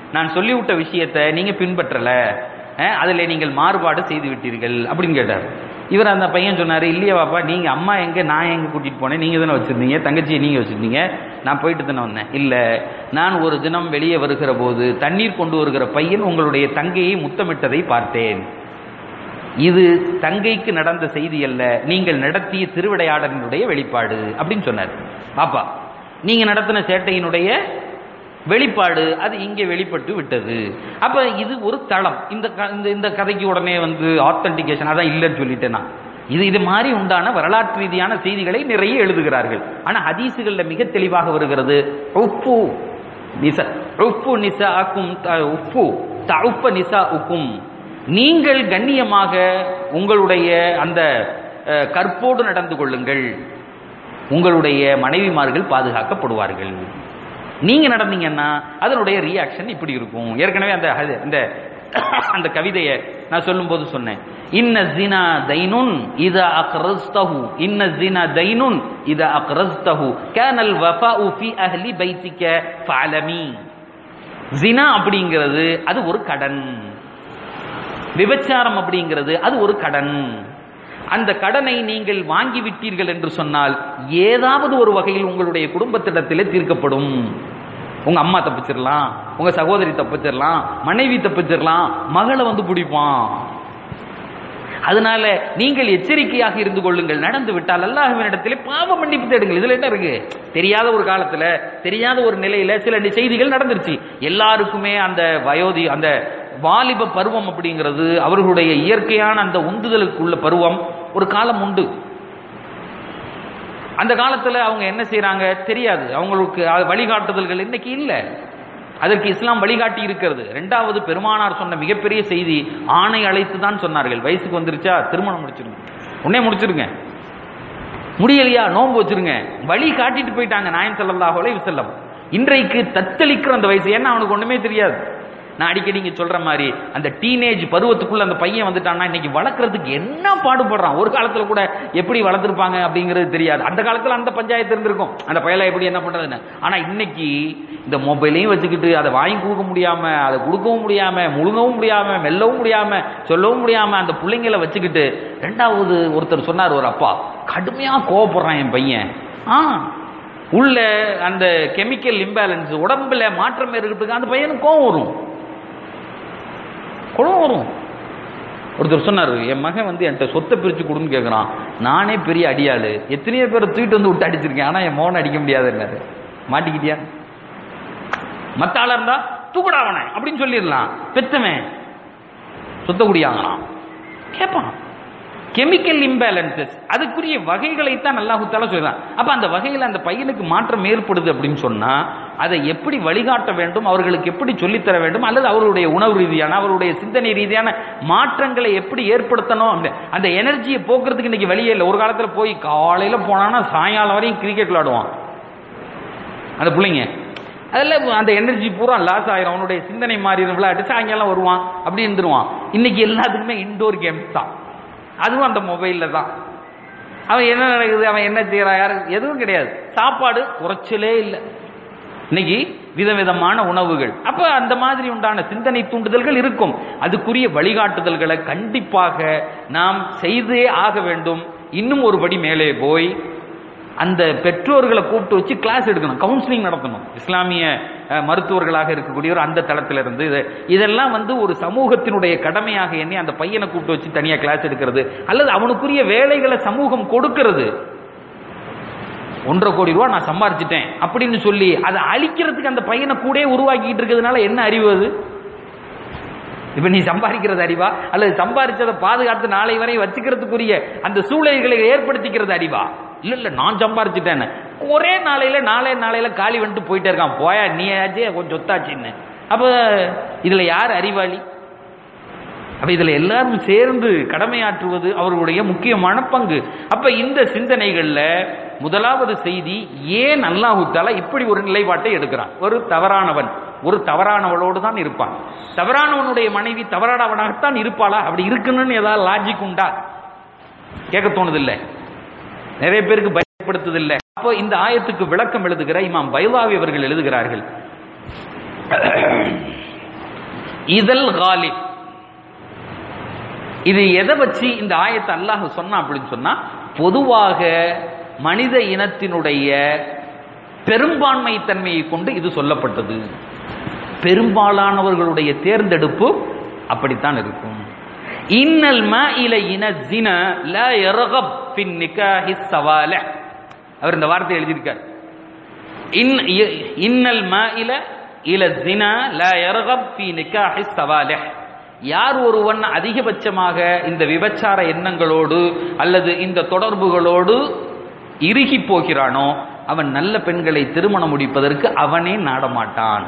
நான் சொல்லிவிட்ட விஷயத்தை நீங்க பின்பற்றல அஹ், அதுல நீங்கள் மாறுபாடு செய்து விட்டீர்கள் அப்படின்னு கேட்டார் இவர் அந்த பையன் சொன்னாரு இல்லையா பாப்பா நீங்க அம்மா எங்க நான் எங்க கூட்டிட்டு போனேன் நீங்க தானே வச்சிருந்தீங்க தங்கச்சியை நீங்க வச்சிருந்தீங்க நான் போயிட்டு தானே வந்தேன் இல்ல நான் ஒரு தினம் வெளியே வருகிற போது தண்ணீர் கொண்டு வருகிற பையன் உங்களுடைய தங்கையை முத்தமிட்டதை பார்த்தேன் இது தங்கைக்கு நடந்த செய்தி அல்ல நீங்கள் நடத்திய திருவிளையாடலினுடைய வெளிப்பாடு அப்படின்னு சொன்னார் பாப்பா நீங்க நடத்தின சேட்டையினுடைய வெளிப்பாடு அது இங்கே வெளிப்பட்டு விட்டது அப்ப இது ஒரு தளம் இந்த க- இந்த- இந்த கதைக்கு உடனே வந்து ஆத்தன்டிகேஷன் அதான் இல்லைன்னு சொல்லிட்டேன் நான் இது இது மாதிரி உண்டான வரலாற்று ரீதியான செய்திகளை நிறைய எழுதுகிறார்கள் ஆனா ஹதீசுகள்ல மிக தெளிவாக வருகிறது உப்பு நிசா உப்பு நிசா அக்கும் உப்பு தவுப்ப நிசா உக்கும் நீங்கள் கண்ணியமாக உங்களுடைய அந்த அஹ், கற்போடு நடந்து கொள்ளுங்கள் உங்களுடைய மனைவிமார்கள் பாதுகாக்கப்படுவார்கள் நீங்க நடந்தீங்கன்னா அதனுடைய ரியாக்ஷன் இப்படி இருக்கும் ஏற்கனவே அந்த அது- அந்த அந்த கவிதையை நான் சொல்லும்போது சொன்னேன் இன்ன ஜினா தைனுன் இத அக்ரஸ்தஹு இன்ன ஜினா தைனுன் இத அக்ரஸ்தஹு கேனல் வஃபாஉ ஃபி அஹ்லி பைத்திக ஃபஅலமி ஜினா அப்படிங்கிறது அது ஒரு கடன் விபச்சாரம் அப்படிங்கிறது அது ஒரு கடன் அந்த கடனை நீங்கள் வாங்கி விட்டீர்கள் என்று சொன்னால் ஏதாவது ஒரு வகையில் உங்களுடைய குடும்பத்திடத்திலே தீர்க்கப்படும் உங்க அம்மா தப்பிச்சிடலாம் உங்க சகோதரி தப்பிச்சிடலாம் மனைவி தப்பிச்சிடலாம் மகளை வந்து பிடிப்பான் அதனால நீங்கள் எச்சரிக்கையாக இருந்து கொள்ளுங்கள் நடந்து விட்டால் அல்லாஹ்வினிடத்திலே பாவ மன்னிப்பு தேடுங்கள் இதுல என்ன இருக்கு தெரியாத ஒரு காலத்துல தெரியாத ஒரு நிலையில சில நி- செய்திகள் நடந்துருச்சு எல்லாருக்குமே அந்த வயோதி அந்த வாலிப பருவம் அப்படிங்கிறது அவர்களுடைய இயற்கையான அந்த உந்துதலுக்குள்ள பருவம் ஒரு காலம் உண்டு அந்த காலத்துல அவங்க என்ன செய்றாங்க தெரியாது அவங்களுக்கு அ- வழிகாட்டுதல்கள் இன்னைக்கு இல்ல அதற்கு இஸ்லாம் வழிகாட்டி இருக்கிறது ரெண்டாவது பெருமானார் சொன்ன மிகப்பெரிய செய்தி ஆணை அழைத்து தான் சொன்னார்கள் வயசுக்கு வந்துருச்சா திருமணம் முடிச்சிருங்க உடனே முடிச்சிருங்க முடியலையா நோன்பு வச்சிருங்க வழி காட்டிட்டு போயிட்டாங்க நாயன் ஸல்லல்லாஹு அலைஹி வஸல்லம் இன்றைக்கு தத்தளிக்கிற அந்த வயசு ஏன்னா அவனுக்கு ஒண்ணுமே தெரியாது நான் அடிக்கடி நீங்க சொல்ற மாதிரி அந்த டீனேஜ் பருவத்துக்குள்ள அந்த பையன் வந்துட்டான்னா இன்னைக்கு வளர்க்கறதுக்கு என்ன பாடுபடுறான் ஒரு காலத்துல கூட எப்படி வளர்த்துருப்பாங்க அப்படிங்கிறது தெரியாது அந்த காலத்துல அந்த பஞ்சாயத்து இருந்திருக்கும் அந்த பயலை எப்படி என்ன பண்றதுன்னு ஆனா இன்னைக்கு இந்த மொபைலையும் வச்சுக்கிட்டு அதை வாங்கி கொடுக்க முடியாம அதை கொடுக்கவும் முடியாம முழுங்கவும் முடியாம மெல்லவும் முடியாம சொல்லவும் முடியாம அந்த பிள்ளைங்களை வச்சுக்கிட்டு ரெண்டாவது ஒருத்தர் சொன்னார் ஒரு அப்பா கடுமையா கோவப்படுறான் என் பையன் ஆ உள்ள அந்த கெமிக்கல் இம்பேலன்ஸ் உடம்புல மாற்றம் இருக்கிறதுக்கு அந்த பையனுக்கு கோவம் வரும் கோவம் வரும் ஒருத்தர் சொன்னார் என் மகன் வந்து என்கிட்ட சொத்தை பிரிச்சு கொடுன்னு கேட்குறான் நானே பெரிய அடியாளு எத்தனையோ பேரை தூக்கிட்டு வந்து விட்டு அடிச்சிருக்கேன் ஆனா என் மோகன் அடிக்க முடியாதுன்னாரு மாட்டிக்கிட்டியா மத்த ஆளா இருந்தா தூக்குடா அவனை அப்படின்னு சொல்லிடலாம் பெத்தவன் சொத்த குடியாங்களாம் கேட்பான் கெமிக்கல் இம்பேலன்சஸ் அதுக்குரிய வகைகளைத்தான் அல்லாஹு தாலா சொல்றான் அப்ப அந்த வகையில் அந்த பையனுக்கு மாற்றம் ஏற்படுது அப்படின்னு சொன்னா அதை எப்படி வழிகாட்ட வேண்டும் அவர்களுக்கு எப்படி சொல்லித்தர வேண்டும் அல்லது அவருடைய உணவு ரீதியான அவருடைய சிந்தனை ரீதியான மாற்றங்களை எப்படி ஏற்படுத்தணும் அந்த அந்த எனர்ஜியை போக்குறதுக்கு இன்னைக்கு வழியே இல்லை ஒரு காலத்துல போய் காலையில போனான்னா சாயங்காலம் வரையும் கிரிக்கெட் விளையாடுவான் அந்த பிள்ளைங்க அதில் அந்த எனர்ஜி பூரா லாஸ் ஆயிரும் அவனுடைய சிந்தனை மாறி விளையாட்டு சாயங்காலம் வருவான் அப்படி இருந்துருவான் இன்னைக்கு எல்லாத்துக்குமே இன்டோர் கேம்ஸ் தான் அதுவும் அந்த மொபைலில் தான் அவன் என்ன நடக்குது அவன் என்ன செய்யறான் யாரு எதுவும் கிடையாது சாப்பாடு குறைச்சலே இல்லை இன்னைக்கு விதவிதமான உணவுகள் அப்ப அந்த மாதிரி உண்டான சிந்தனை தூண்டுதல்கள் இருக்கும் அதுக்குரிய வழிகாட்டுதல்களை கண்டிப்பாக நாம் செய்தே ஆக வேண்டும் இன்னும் ஒரு படி மேலே போய் அந்த பெற்றோர்களை கூப்பிட்டு வச்சு கிளாஸ் எடுக்கணும் கவுன்சிலிங் நடத்தணும் இஸ்லாமிய அஹ், மருத்துவர்களாக இருக்கக்கூடியவர் அந்த தளத்துல இருந்து இது- இதெல்லாம் வந்து ஒரு சமூகத்தினுடைய கடமையாக எண்ணி அந்த பையனை கூப்பிட்டு வச்சு தனியா கிளாஸ் எடுக்கிறது அல்லது அவனுக்குரிய வேலைகளை சமூகம் கொடுக்கிறது ஒன்றரை கோடி ரூபா நான் சம்பாரிச்சிட்டேன் அப்படின்னு சொல்லி அதை அழிக்கிறதுக்கு அந்த பையனை கூடயே உருவாக்கிட்டு இருக்கிறதுனால என்ன அறிவு அது இப்ப நீ சம்பாதிக்கிறது அறிவா அல்லது சம்பாதிச்சதை பாதுகாத்து நாளை வரை வச்சுக்கிறதுக்குரிய அந்த சூழல்களை ஏற்படுத்திக்கிறது அறிவா இல்ல இல்ல நான் சம்பாரிச்சிட்டேன்னு ஒரே நாளையில நாளே நாளையில காலி வந்துட்டு போயிட்டே இருக்கான் போயா நீ ஆச்சே கொஞ்சம் சொத்தாச்சின்னு அப்ப இதுல யார் அறிவாளி அப்ப இதுல எல்லாரும் சேர்ந்து கடமையாற்றுவது அவர்களுடைய முக்கியமான பங்கு அப்ப இந்த சிந்தனைகள்ல முதலாவது செய்தி ஏன் அல்லாஹு தாலா இப்படி ஒரு நிலைப்பாட்டை எடுக்கிறான் ஒரு தவறானவன் ஒரு தவறானவளோடு தான் இருப்பான் தவறானவனுடைய மனைவி தவறானவனாகத்தான் இருப்பாளா அப்படி இருக்கணும்னு ஏதாவது லாஜிக் உண்டா கேட்க தோணுதில்லை நிறைய பேருக்கு பயப்படுத்துதில்லை அப்போ இந்த ஆயத்துக்கு விளக்கம் எழுதுகிற இமாம் பைலாவி அவர்கள் எழுதுகிறார்கள் இதல் காலிப் இது எதை வச்சு இந்த ஆயத்தை அல்லாஹ் சொன்னா அப்படின்னு சொன்னா பொதுவாக மனித இனத்தினுடைய பெரும்பான்மை தன்மையை கொண்டு இது சொல்லப்பட்டது பெரும்பாலானவர்களுடைய தேர்ந்தெடுப்பு அப்படித்தான் இருக்கும் இன்னல் மாயில இன ஜின ல யர்கப் ஃபின் நிகாஹி சவால அவர் இந்த வார்த்தை எழுதியிருக்கார் இன் இ- இன்னல் மாயில இல ஜின ல யர்கப் ஃபி நிகாஹி சவால யார் ஒருவன் அதிகபட்சமாக இந்த விபச்சார எண்ணங்களோடு அல்லது இந்த தொடர்புகளோடு இறுகி போகிறானோ அவன் நல்ல பெண்களை திருமணம் முடிப்பதற்கு அவனே நாடமாட்டான்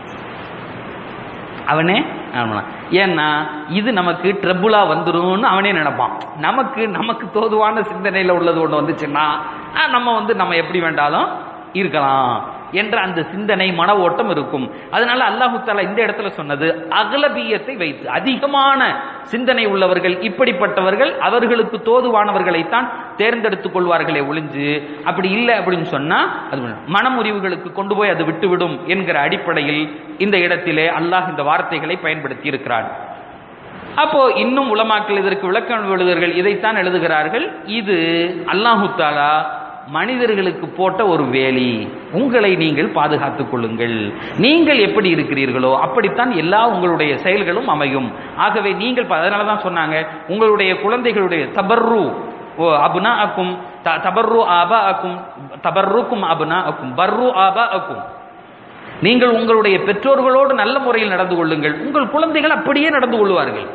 அவனே நாடமாட்டான். ஏன்னா இது நமக்கு ட்ரபுளா வந்துரும்னு அவனே நினைப்பான் நமக்கு நமக்கு தோதுவான சிந்தனையில உள்ளது ஒன்று வந்துச்சுன்னா ஆ, நம்ம வந்து நம்ம எப்படி வேண்டாலும் இருக்கலாம் என்ற அந்த சிந்தனை மன ஓட்டம் இருக்கும் அதனால அல்லாஹு தாலா இந்த இடத்துல சொன்னது அகலபியத்தை வைத்து அதிகமான சிந்தனை உள்ளவர்கள் இப்படிப்பட்டவர்கள் அவர்களுக்கு தோதுவானவர்களைத்தான் தேர்ந்தெடுத்துக் கொள்வார்களே ஒளிஞ்சு அப்படி இல்லை அப்படின்னு சொன்னா அது பண்ண- மனமுறிவுகளுக்கு கொண்டு போய் அது விட்டுவிடும் என்கிற அடிப்படையில் இந்த இடத்திலே அல்லாஹ் இந்த வார்த்தைகளை பயன்படுத்தி இருக்கிறார் அப்போ இன்னும் உலமாக்கள் இதற்கு விளக்கம் எழுதுகிறார்கள் இதைத்தான் எழுதுகிறார்கள் இது அல்லாஹு தாலா மனிதர்களுக்கு போட்ட ஒரு வேலி உங்களை நீங்கள் பாதுகாத்துக் கொள்ளுங்கள் நீங்கள் எப்படி இருக்கிறீர்களோ அப்படித்தான் எல்லா உங்களுடைய செயல்களும் அமையும் ஆகவே நீங்கள் ப- அதனால தான் சொன்னாங்க உங்களுடைய குழந்தைகளுடைய தபர்ரு ஓ அபுனா அக்கும் தபர்ரு ஆபா அக்கும் தபர்ருக்கும் அபுனா அக்கும் பர்ரு ஆபா அக்கும் நீங்கள் உங்களுடைய பெற்றோர்களோடு நல்ல முறையில் நடந்து கொள்ளுங்கள் உங்கள் குழந்தைகள் அப்படியே நடந்து கொள்வார்கள்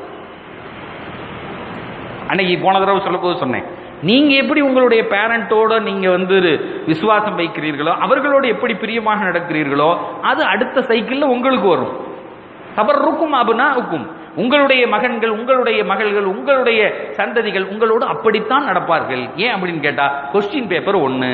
அன்னைக்கு போன தடவை சொல்லும்போது சொன்னேன் நீங்க எப்படி உங்களுடைய பேரண்டோட நீங்க வந்து விசுவாசம் வைக்கிறீர்களோ அவர்களோடு எப்படி பிரியமாக நடக்கிறீர்களோ அது அடுத்த சைக்கிள்ல உங்களுக்கு வரும் தபர்ருக்கும் அபுனா உக்கும் உங்களுடைய மகன்கள் உங்களுடைய மகள்கள் உங்களுடைய சந்ததிகள் உங்களோடு அப்படித்தான் நடப்பார்கள் ஏன் அப்படின்னு கேட்டா கொஸ்டின் பேப்பர் ஒன்னு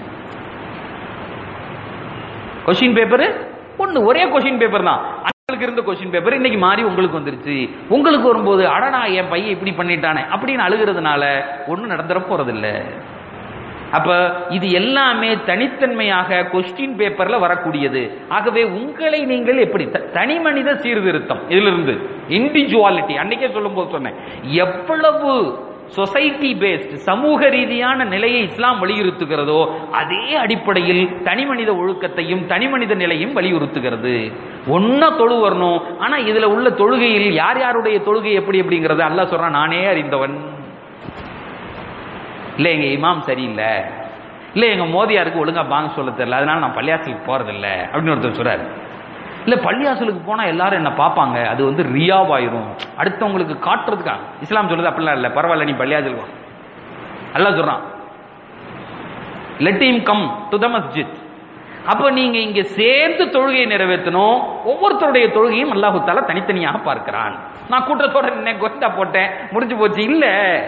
கொஸ்டின் பேப்பர் ஒன்னு ஒரே கொஸ்டின் பேப்பர் தான் அங்களுக்கு இருந்த கொஸ்டின் பேப்பர் இன்னைக்கு மாறி உங்களுக்கு வந்துருச்சு உங்களுக்கு வரும்போது அடடா என் பையன் இப்படி பண்ணிட்டானே அப்படின்னு அழுகிறதுனால ஒன்றும் நடந்துட போறதில்ல அப்ப இது எல்லாமே தனித்தன்மையாக கொஸ்டின் பேப்பர்ல வரக்கூடியது ஆகவே உங்களை நீங்கள் எப்படி த- தனி மனித சீர்திருத்தம் இதிலிருந்து இண்டிவிஜுவாலிட்டி அன்னைக்கே சொல்லும்போது சொன்னேன் எவ்வளவு சொசைட்டி பேஸ்ட் சமூக ரீதியான நிலையை இஸ்லாம் வலியுறுத்துகிறதோ அதே அடிப்படையில் தனி மனித ஒழுக்கத்தையும் தனி மனித நிலையும் வலியுறுத்துகிறது ஒன்னா தொழு வரணும் ஆனா இதுல உள்ள தொழுகையில் யார் யாருடைய தொழுகை எப்படி எப்படிங்கிறத அல்லாஹ் சொல்றான் நானே அறிந்தவன் இல்ல எங்க இமாம் சரியில்லை இல்ல எங்க மோதியாருக்கு ஒழுங்கா பாங்க சொல்ல தெரியல அதனால நான் பள்ளியாசலுக்கு போறதில்ல அப்படின்னு ஒருத்தர் சொல்றாரு இல்ல பள்ளியாசலுக்கு போனா எல்லாரும் என்ன பார்ப்பாங்க அது வந்து ரியாவாயிரும் அடுத்தவங்களுக்கு காட்டுறதுக்காக இஸ்லாம் சொல்லுது அப்படிலாம் இல்ல பரவாயில்ல நீ பள்ளியாசலுக்கு வா அல்லாஹ் சொல்றான் let him come to the மஸ்ஜித் அப்ப நீங்க இங்க சேர்ந்து தொழுகையை நிறைவேற்றணும் ஒவ்வொருத்தருடைய தொழுகையும் அல்லாஹு தாலா தனித்தனியாக பார்க்கிறான் நான் கூட்டத்தோட நின்ன கொஸ்டா போட்டேன் முடிஞ்சு போச்சு இல்ல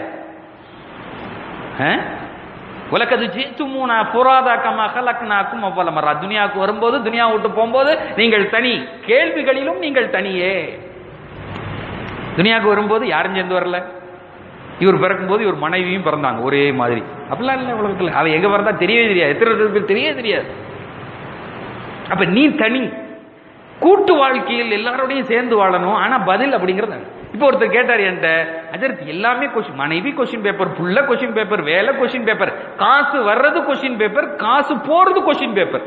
உலகது ஜித்துமூனா புராதா கமா கலக்னாக்கும் அவ்வளவு மரா துனியாவுக்கு வரும்போது துனியா விட்டு போகும்போது நீங்கள் தனி கேள்விகளிலும் நீங்கள் தனியே துனியாவுக்கு வரும்போது யாரும் சேர்ந்து வரல இவர் பிறக்கும்போது இவர் மனைவியும் பிறந்தாங்க ஒரே மாதிரி அப்படிலாம் இல்லை உலகத்தில் அவ எங்க பிறந்தா தெரியவே தெரியாது எத்தனை பேருக்கு தெரியவே தெரியாது அப்ப நீ தனி கூட்டு வாழ்க்கையில் எல்லாரோடையும் சேர்ந்து வாழணும் ஆனா பதில் அப்படிங்கிறது அல்ல. இப்போ ஒருத்தர் கேட்டார் என்கிட்ட அஜரத் எல்லாமே கொஸ்டின் மனைவி கொஸ்டின் பேப்பர் புள்ள கொஸ்டின் பேப்பர் வேலை கொஸ்டின் பேப்பர் காசு வர்றது கொஸ்டின் பேப்பர் காசு போறது கொஸ்டின் பேப்பர்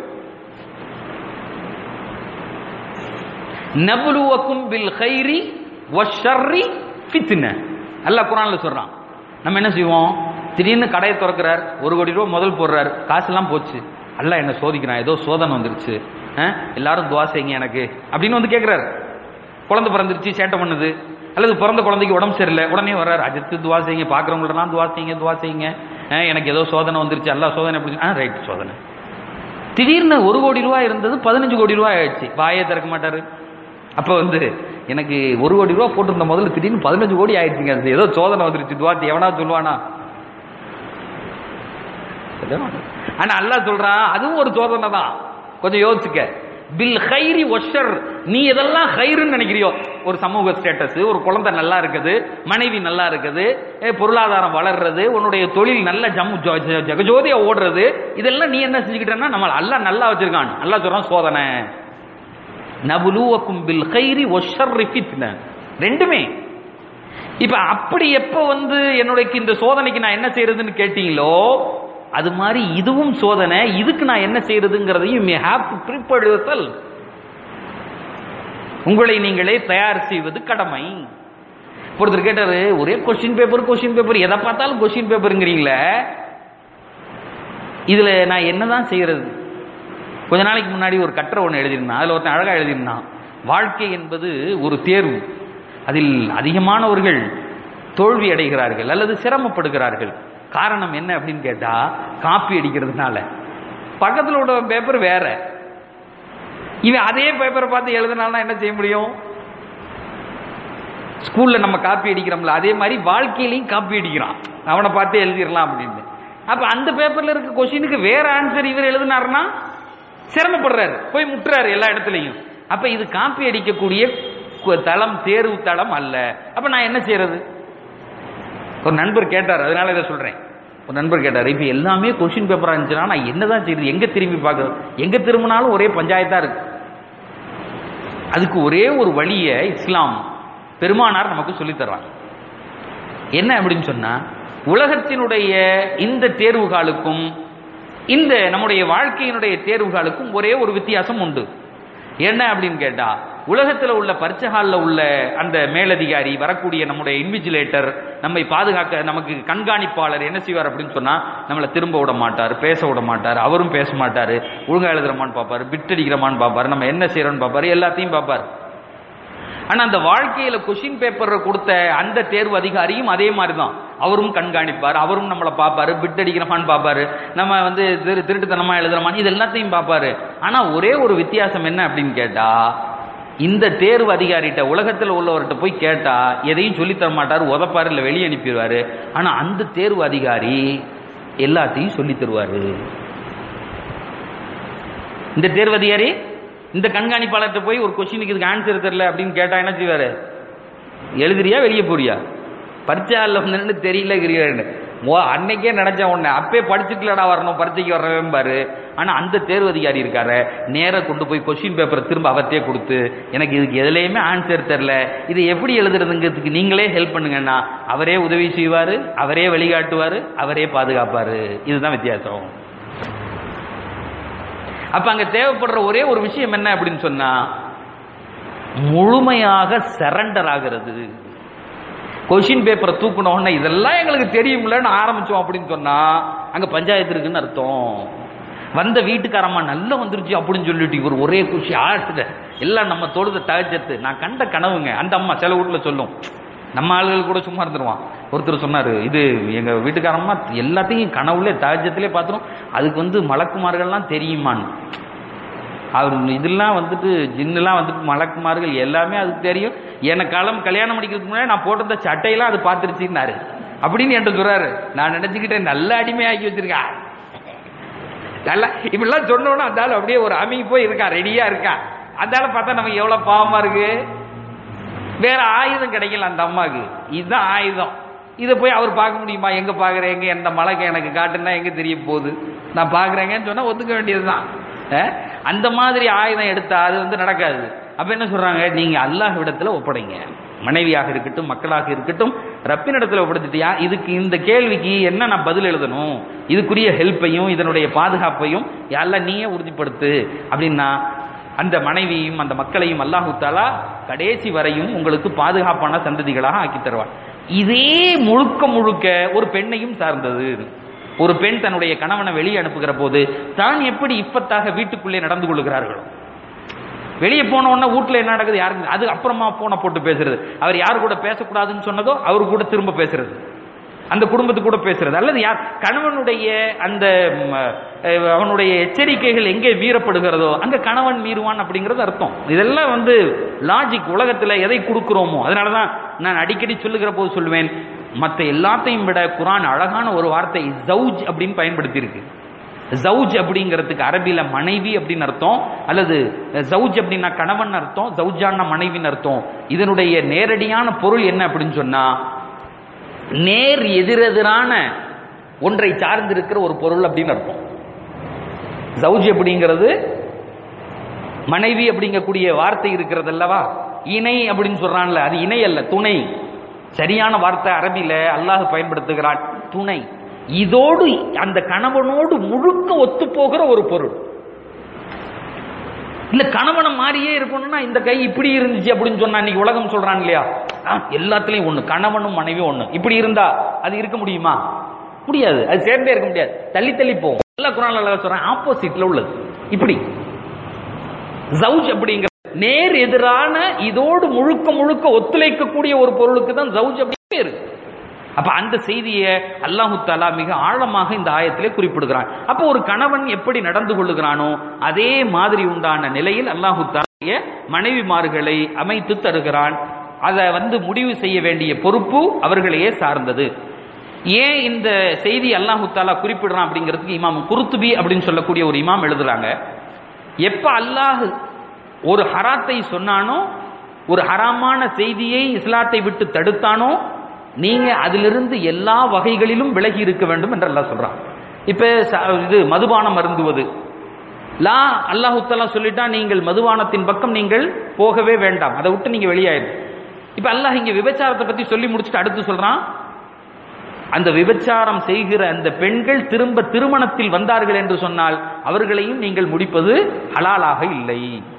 நபுலுவக்கும் பில் ஹைரி வஷர்ரி ஃபித்ன அல்லாஹ் குர்ஆன்ல சொல்றான் நம்ம என்ன செய்வோம் திடீர்னு கடையை திறக்கிறார் ஒரு கோடி ரூபா முதல் போடுறார் காசெல்லாம் போச்சு அல்லாஹ் என்ன சோதிக்கிறான் ஏதோ சோதனை வந்துருச்சு அஹ், எல்லாரும் துவா செய்யுங்க எனக்கு அப்படின்னு வந்து கேட்கிறாரு குழந்தை பிறந்துருச்சு சேட்டை பண்ணுது அல்லது பிறந்த குழந்தைக்கு உடம்பு சரியில்லை உடனே வர்றாரு அஜித்து துவா செய்யுங்க பார்க்குறவங்களெல்லாம் துவா செய்யுங்க துவா செய்யுங்க அஹ், எனக்கு ஏதோ சோதனை வந்துருச்சு அல்லா சோதனை எப்படி ஆ ரைட் சோதனை திடீர்னு ஒரு கோடி ரூபாய் இருந்தது பதினஞ்சு கோடி ரூபாய் ஆயிடுச்சு வாயே திறக்க மாட்டாரு அப்ப வந்து எனக்கு ஒரு கோடி ரூபாய் போட்டிருந்த முதல்ல திடீர்னு பதினஞ்சு கோடி ஆயிடுச்சுங்க அது ஏதோ சோதனை வந்துருச்சு துவாத்தி எவனா சொல்லுவானா சொல்ல மாட்டான். ஆனா அல்லாஹ் சொல்றான் அதுவும் ஒரு சோதனை தான் கொஞ்சம் யோசிச்சுக்க பில் ஹைரி ஒஷர் நீ எதெல்லாம் ஹைருன்னு நினைக்கிறியோ ஒரு சமூக ஸ்டேட்டஸ் ஒரு குழந்தை நல்லா இருக்குது மனைவி நல்லா இருக்குது ஏ, பொருளாதாரம் வளர்றது உன்னுடைய தொழில் நல்ல ஜம்மு ஜ- ஜ- ஜெகஜோதியா ஓடுறது இதெல்லாம் நீ என்ன செஞ்சுக்கிட்டேன்னா நம்ம அல்லாஹ் நல்லா வச்சிருக்கான் அல்லாஹ் சொல்றான் சோதனை நபுலுவக்கும் பில் கைரி ஒஷர்ரி ஃபித்ன ரெண்டுமே இப்ப அப்படி எப்ப வந்து என்னுடைய இந்த சோதனைக்கு நான் என்ன செய்யறதுன்னு கேட்டீங்களோ அது மாதிரி இதுவும் சோதனை இதுக்கு நான் என்ன செய்யறதுங்கிறதையும் you have to prepared your உங்களை நீங்களே தயார் செய்வது கடமை ஒருத்தர் கேட்டாரு ஒரே கொஸ்டின் பேப்பர் கொஸ்டின் பேப்பர் எதை பார்த்தாலும் கொஸ்டின் பேப்பருங்கிறீங்களே இதுல நான் என்னதான் செய்யறது கொஞ்ச நாளைக்கு முன்னாடி ஒரு கட்டுரை ஒன்று எழுதியிருந்தான் அதுல ஒருத்தன் அழகா எழுதியிருந்தான் வாழ்க்கை என்பது ஒரு தேர்வு அதில் அதிகமானவர்கள் தோல்வி அடைகிறார்கள் அல்லது சிரமப்படுகிறார்கள் காரணம் என்ன அப்படின்னு கேட்டா காப்பி அடிக்கிறதுனால பக்கத்தில் உள்ள பேப்பர் வேற இவன் அதே பேப்பரை பார்த்து எழுதினால்னா என்ன செய்ய முடியும் ஸ்கூல்ல நம்ம காப்பி அடிக்கிறோம்ல அதே மாதிரி வாழ்க்கையிலையும் காப்பி அடிக்கிறான் அவனை பார்த்து எழுதிடலாம் அப்படின்னு அப்ப அந்த பேப்பர்ல இருக்க கொஸ்டினுக்கு வேற ஆன்சர் இவர் எழுதினாருன்னா சிரமப்படுறாரு போய் முட்டுறாரு எல்லா இடத்துலையும் அப்ப இது காப்பி அடிக்கக்கூடிய கு- தளம் தேர்வு தளம் அல்ல அப்ப நான் என்ன செய்யறது ஒரு நண்பர் கேட்டார் அதனால இதை சொல்றேன் ஒரு நண்பர் கேட்டார் இப்ப எல்லாமே கொஸ்டின் பேப்பரா இருந்துச்சுன்னா நான் என்னதான் செய்யுது எங்க திரும்பி பார்க்கறது எங்க திரும்பினாலும் ஒரே பஞ்சாயத்தா இருக்கு அதுக்கு ஒரே ஒரு வழியை இஸ்லாம் பெருமானார் நமக்கு சொல்லித் தர்றாங்க என்ன அப்படின்னு சொன்னா உலகத்தினுடைய இந்த தேர்வுகளுக்கும் இந்த நம்முடைய வாழ்க்கையினுடைய தேர்வுகளுக்கும் ஒரே ஒரு வித்தியாசம் உண்டு என்ன அப்படின்னு கேட்டா உலகத்துல உள்ள பரிச்சை ஹால்ல உள்ள அந்த மேலதிகாரி வரக்கூடிய நம்முடைய இன்விஜிலேட்டர் நம்மை பாதுகாக்க நமக்கு கண்காணிப்பாளர் என்ன செய்வார் அப்படின்னு சொன்னா நம்மளை திரும்ப விட மாட்டார் பேச விட மாட்டார் அவரும் பேச மாட்டாரு ஒழுங்கா எழுதுறமான்னு பார்ப்பாரு பிட் அடிக்கிறமான்னு பார்ப்பாரு நம்ம என்ன செய்யறோம்னு பார்ப்பாரு எல்லாத்தையும் பார்ப்பாரு ஆனா அந்த வாழ்க்கையில கொஷின் பேப்பர் கொடுத்த அந்த தேர்வு அதிகாரியும் அதே மாதிரி தான் அவரும் கண்காணிப்பார் அவரும் நம்மளை பார்ப்பாரு பிட் அடிக்கிறமான்னு பார்ப்பாரு நம்ம வந்து திரு திருட்டுத்தனமா எழுதுறமான்னு இது எல்லாத்தையும் பார்ப்பாரு ஆனா ஒரே ஒரு வித்தியாசம் என்ன அப்படின்னு கேட்டா இந்த தேர்வு அதிகாரிகிட்ட உலகத்துல உள்ளவர்கிட்ட போய் கேட்டா எதையும் சொல்லித் தர மாட்டாரு உதப்பாரு இல்ல வெளியே அனுப்பிடுவாரு ஆனா அந்த தேர்வு அதிகாரி எல்லாத்தையும் சொல்லித் தருவாரு இந்த தேர்வு அதிகாரி இந்த கண்காணிப்பாளர்கிட்ட போய் ஒரு கொஸ்டினுக்கு இதுக்கு ஆன்சர் தெரியல அப்படின்னு கேட்டா என்ன செய்வாரு எழுதுறியா வெளியே போறியா பரீட்சையில் வந்து தெரியலங்கிறீங்க ஓ அன்னைக்கே நினைச்சேன் உன்னை அப்பே படிச்சுட்டுலடா வரணும் பரீட்சைக்கு வரவேன் பாரு ஆனா அந்த தேர்வு அதிகாரி இருக்காரு நேரா கொண்டு போய் கொஸ்டின் பேப்பரை திரும்ப அவர்த்தே கொடுத்து எனக்கு இதுக்கு எதுலையுமே ஆன்சர் தெரில இது எப்படி எழுதுறதுங்கிறதுக்கு நீங்களே ஹெல்ப் பண்ணுங்கன்னா அவரே உதவி செய்வாரு அவரே வழிகாட்டுவாரு அவரே பாதுகாப்பாரு இதுதான் வித்தியாசம் அப்ப அங்க தேவைப்படுற ஒரே ஒரு விஷயம் என்ன அப்படின்னு சொன்னா முழுமையாக சரண்டர் ஆகிறது கொஷின் பேப்பரை தூக்கின உடனே இதெல்லாம் எங்களுக்கு தெரியும்லன்னு ஆரம்பிச்சோம் அப்படின்னு சொன்னா அங்க பஞ்சாயத்து இருக்குன்னு அர்த்தம் வந்த வீட்டுக்காரம்மா நல்லா வந்துருச்சு அப்படின்னு சொல்லிட்டு இவர் ஒரே குஷி ஆட்டுல எல்லாம் நம்ம தொழுத தகச்சத்து நான் கண்ட கனவுங்க அந்த அம்மா சில வீட்டுல சொல்லும் நம்ம ஆளுகள் கூட சும்மா இருந்துருவான் ஒருத்தர் சொன்னாரு இது எங்க வீட்டுக்காரம்மா எல்லாத்தையும் கனவுல தகஜத்திலே பார்த்துரும் அதுக்கு வந்து மலக்குமார்கள்லாம் தெரியுமான்னு அவர் இதெல்லாம் வந்துட்டு ஜின்னுலாம் வந்துட்டு மலக்குமார்கள் எல்லாமே அதுக்கு தெரியும் எனக்கு காலம் கல்யாணம் முடிக்கிறதுக்கு முன்னாடி நான் போட்டிருந்த சட்டையெல்லாம் அது பார்த்துருச்சுன்னாரு அப்படின்னு என்கிட்ட சொல்றாரு நான் நினைச்சுக்கிட்டேன் நல்ல அடிமையாக்கி வச்சிருக்கா நல்லா இப்படிலாம் சொன்னோன்னா அந்த ஆள் அப்படியே ஒரு அமைதி போய் இருக்கா ரெடியா இருக்கா அந்த ஆளை பார்த்தா நமக்கு எவ்வளவு பாவமா இருக்கு வேற ஆயுதம் கிடைக்கல அந்த அம்மாவுக்கு இதுதான் ஆயுதம் இதை போய் அவர் பார்க்க முடியுமா எங்க பாக்குறேங்க எந்த மலைக்கு எனக்கு காட்டுன்னா எங்க தெரிய போகுது நான் பாக்குறேங்கன்னு சொன்னா ஒத்துக்க வேண்டியதுதான் அஹ்? அந்த மாதிரி ஆயுதம் எடுத்தா அது வந்து நடக்காது அப்ப என்ன சொல்றாங்க நீங்க அல்லாஹ் இடத்துல ஒப்படைங்க மனைவியாக இருக்கட்டும் மக்களாக இருக்கட்டும் ரப்பினிடத்துல ஒப்படைச்சிட்டியா இதுக்கு இந்த கேள்விக்கு என்ன நான் பதில் எழுதணும் இதுக்குரிய ஹெல்ப்பையும் இதனுடைய பாதுகாப்பையும் எல்லாம் நீயே உறுதிப்படுத்து அப்படின்னா அந்த மனைவியும் அந்த மக்களையும் அல்லாஹு தாலா கடைசி வரையும் உங்களுக்கு பாதுகாப்பான சந்ததிகளாக ஆக்கி தருவார் இதே முழுக்க முழுக்க ஒரு பெண்ணையும் சார்ந்தது ஒரு பெண் தன்னுடைய கணவனை வெளியே அனுப்புகிற போது தான் எப்படி இப்பத்தாக வீட்டுக்குள்ளே நடந்து கொள்கிறார்களோ வெளியே போன உடனே வீட்டுல என்ன நடக்குது யாருக்கு அது அப்புறமா போனை போட்டு பேசுறது அவர் யார் கூட பேசக்கூடாதுன்னு சொன்னதோ அவர் கூட திரும்ப பேசுறது அந்த குடும்பத்து கூட பேசுறது அல்லது யார் கணவனுடைய அந்த ம், அஹ், அவனுடைய எச்சரிக்கைகள் எங்கே மீறப்படுகிறதோ அங்க கணவன் மீறுவான் அப்படிங்கிறது அர்த்தம் இதெல்லாம் வந்து லாஜிக் உலகத்துல எதை கொடுக்கிறோமோ அதனாலதான் நான் அடிக்கடி சொல்லுகிற போது சொல்லுவேன் மற்ற எல்லாத்தையும் விட குரான் அழகான ஒரு வார்த்தை ஜவுஜ் அப்படின்னு பயன்படுத்தி இருக்கு ஜவுஜ் அப்படிங்கிறதுக்கு அரபில மனைவி அப்படின்னு அர்த்தம் அல்லது ஜவுஜ் அப்படின்னா கணவன் அர்த்தம் ஜவுஜான மனைவின்னு அர்த்தம் இதனுடைய நேரடியான பொருள் என்ன அப்படின்னு சொன்னா நேர் எதிரெதிரான ஒன்றை சார்ந்திருக்கிற ஒரு பொருள் அப்படின்னு அர்த்தம் ஜவுஜ் அப்படிங்கிறது மனைவி அப்படிங்கக்கூடிய வார்த்தை இருக்கிறது அல்லவா இணை அப்படின்னு சொல்றான்ல அது இணை அல்ல துணை சரியான வார்த்தை அரபியில அல்லாஹ் பயன்படுத்துகிறான் துணை இதோடு அந்த கணவனோடு முழுக்க ஒத்து போகிற ஒரு பொருள் இல்ல கணவனை மாதிரியே இருக்கணும்னா இந்த கை இப்படி இருந்துச்சு அப்படின்னு சொன்னா இன்னைக்கு உலகம் சொல்றான் இல்லையா ஆ, எல்லாத்துலயும் ஒண்ணு கணவனும் மனைவியும் ஒண்ணு இப்படி இருந்தா அது இருக்க முடியுமா முடியாது அது சேர்ந்தே இருக்க முடியாது தள்ளி தள்ளி போகும் எல்லா குரான் அல்லாஹ் சொல்றேன் ஆப்போசிட்ல உள்ளது இப்படி ஜவுஜ் அப்படிங்கிற நேர் எதிரான இதோடு முழுக்க முழுக்க ஒத்துழைக்கக்கூடிய ஒரு பொருளுக்கு தான் ஜவுஜ் அப்படி பேரு அப்ப அந்த செய்தியை அல்லாஹு தாலா மிக ஆழமாக இந்த ஆயத்திலே குறிப்பிடுகிறான் அப்போ ஒரு கணவன் எப்படி நடந்து கொள்ளுகிறானோ அதே மாதிரி உண்டான நிலையில் அல்லாஹு தாலாய மனைவிமார்களை அமைத்து தருகிறான் அதை வந்து முடிவு செய்ய வேண்டிய பொறுப்பு அவர்களையே சார்ந்தது ஏன் இந்த செய்தி அல்லாஹு தாலா குறிப்பிடுறான் அப்படிங்கிறதுக்கு இமாம் குருத்துபி அப்படின்னு சொல்லக்கூடிய ஒரு இமாம் எழுதுறாங்க எப்ப அல்லாஹ் ஒரு ஹராத்தை சொன்னானோ ஒரு ஹராமான செய்தியை இஸ்லாத்தை விட்டு தடுத்தானோ நீங்க அதிலிருந்து எல்லா வகைகளிலும் விலகி இருக்க வேண்டும் என்று அல்லாஹ் சொல்றான் இப்ப ச- இது மதுபானம் அருந்துவது லா அல்லாஹு தஆலா சொல்லிட்டா நீங்கள் மதுபானத்தின் பக்கம் நீங்கள் போகவே வேண்டாம் அதை விட்டு நீங்க வெளியாயிரு இப்ப அல்லாஹ் இங்க விபச்சாரத்தை பத்தி சொல்லி முடிச்சுட்டு அடுத்து சொல்றான் அந்த விபச்சாரம் செய்கிற அந்த பெண்கள் திரும்ப திருமணத்தில் வந்தார்கள் என்று சொன்னால் அவர்களையும் நீங்கள் முடிப்பது ஹலாலாக இல்லை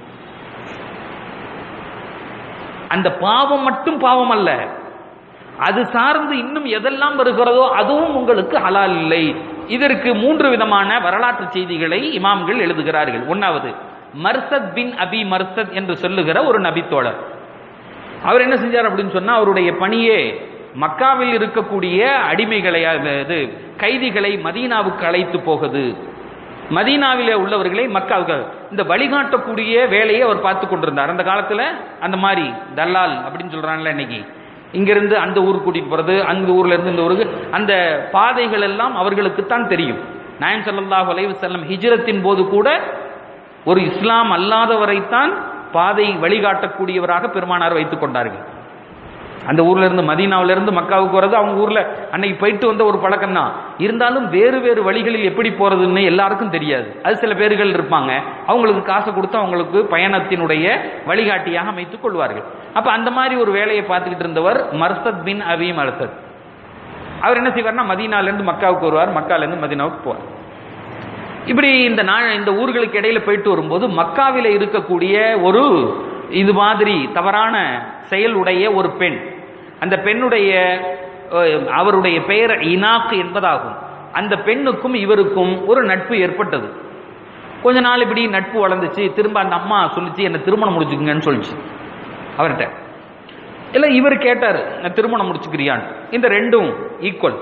அந்த பாவம் மட்டும் பாவம் அல்ல அது சார்ந்து இன்னும் எதெல்லாம் வருகிறதோ அதுவும் உங்களுக்கு ஹலால் இல்லை இதற்கு மூன்று விதமான வரலாற்று செய்திகளை இமாம்கள் எழுதுகிறார்கள் ஒன்னாவது மர்சத் பின் அபி மர்சத் என்று சொல்லுகிற ஒரு நபித்தோழர் அவர் என்ன செஞ்சார் அப்படின்னு சொன்னா அவருடைய பணியே மக்காவில் இருக்கக்கூடிய அடிமைகளை இது கைதிகளை மதீனாவுக்கு அழைத்து போகுது மதீனாவிலே உள்ளவர்களை மக்காவுக்கு இந்த வழிகாட்டக்கூடிய வேலையை அவர் பார்த்து கொண்டிருந்தார் அந்த காலத்துல அந்த மாதிரி தல்லால் அப்படின்னு சொல்றாங்கல்ல இன்னைக்கு இங்கிருந்து அந்த ஊருக்கு கூட்டிட்டு போறது அந்த ஊர்ல இருந்து இந்த ஊருக்கு அந்த பாதைகள் எல்லாம் அவர்களுக்குத்தான் தெரியும் நாயம் ஸல்லல்லாஹு அலைஹி வஸல்லம் ஹிஜ்ரத்தின் போது கூட ஒரு இஸ்லாம் அல்லாதவரைத்தான் பாதை வழிகாட்டக்கூடியவராக பெருமானார் வைத்துக் கொண்டார்கள் அந்த ஊர்ல இருந்து மதீனாவில இருந்து மக்காவுக்கு வர்றது அவங்க ஊர்ல அன்னைக்கு போயிட்டு வந்த ஒரு பழக்கம் தான் இருந்தாலும் வேறு வேறு வழிகளில் எப்படி போறதுன்னு எல்லாருக்கும் தெரியாது அது சில பேர்கள் இருப்பாங்க அவங்களுக்கு காசு கொடுத்து அவங்களுக்கு பயணத்தினுடைய வழிகாட்டியாக அமைத்துக் கொள்வார்கள் அப்ப அந்த மாதிரி ஒரு வேலையை பார்த்துக்கிட்டு இருந்தவர் மர்சத் பின் அபி மர்சத் அவர் என்ன செய்வார்னா மதீனால இருந்து மக்காவுக்கு வருவார் மக்கால இருந்து மதீனாவுக்கு போவார் இப்படி இந்த நாள் இந்த ஊர்களுக்கு இடையில போயிட்டு வரும்போது மக்காவில இருக்கக்கூடிய ஒரு இது மாதிரி தவறான செயலுடைய ஒரு பெண் அந்த பெண்ணுடைய அஹ், அவருடைய பெயர் இனாக் என்பதாகும் அந்த பெண்ணுக்கும் இவருக்கும் ஒரு நட்பு ஏற்பட்டது கொஞ்ச நாள் இப்படி நட்பு வளர்ந்துச்சு திரும்ப அந்த அம்மா சொல்லிச்சு என்ன திருமணம் முடிச்சுக்குங்கன்னு சொல்லிச்சு அவர்கிட்ட இல்ல இவர் கேட்டாரு நான் திருமணம் முடிச்சுக்கிறியான்னு இந்த ரெண்டும் ஈக்குவல்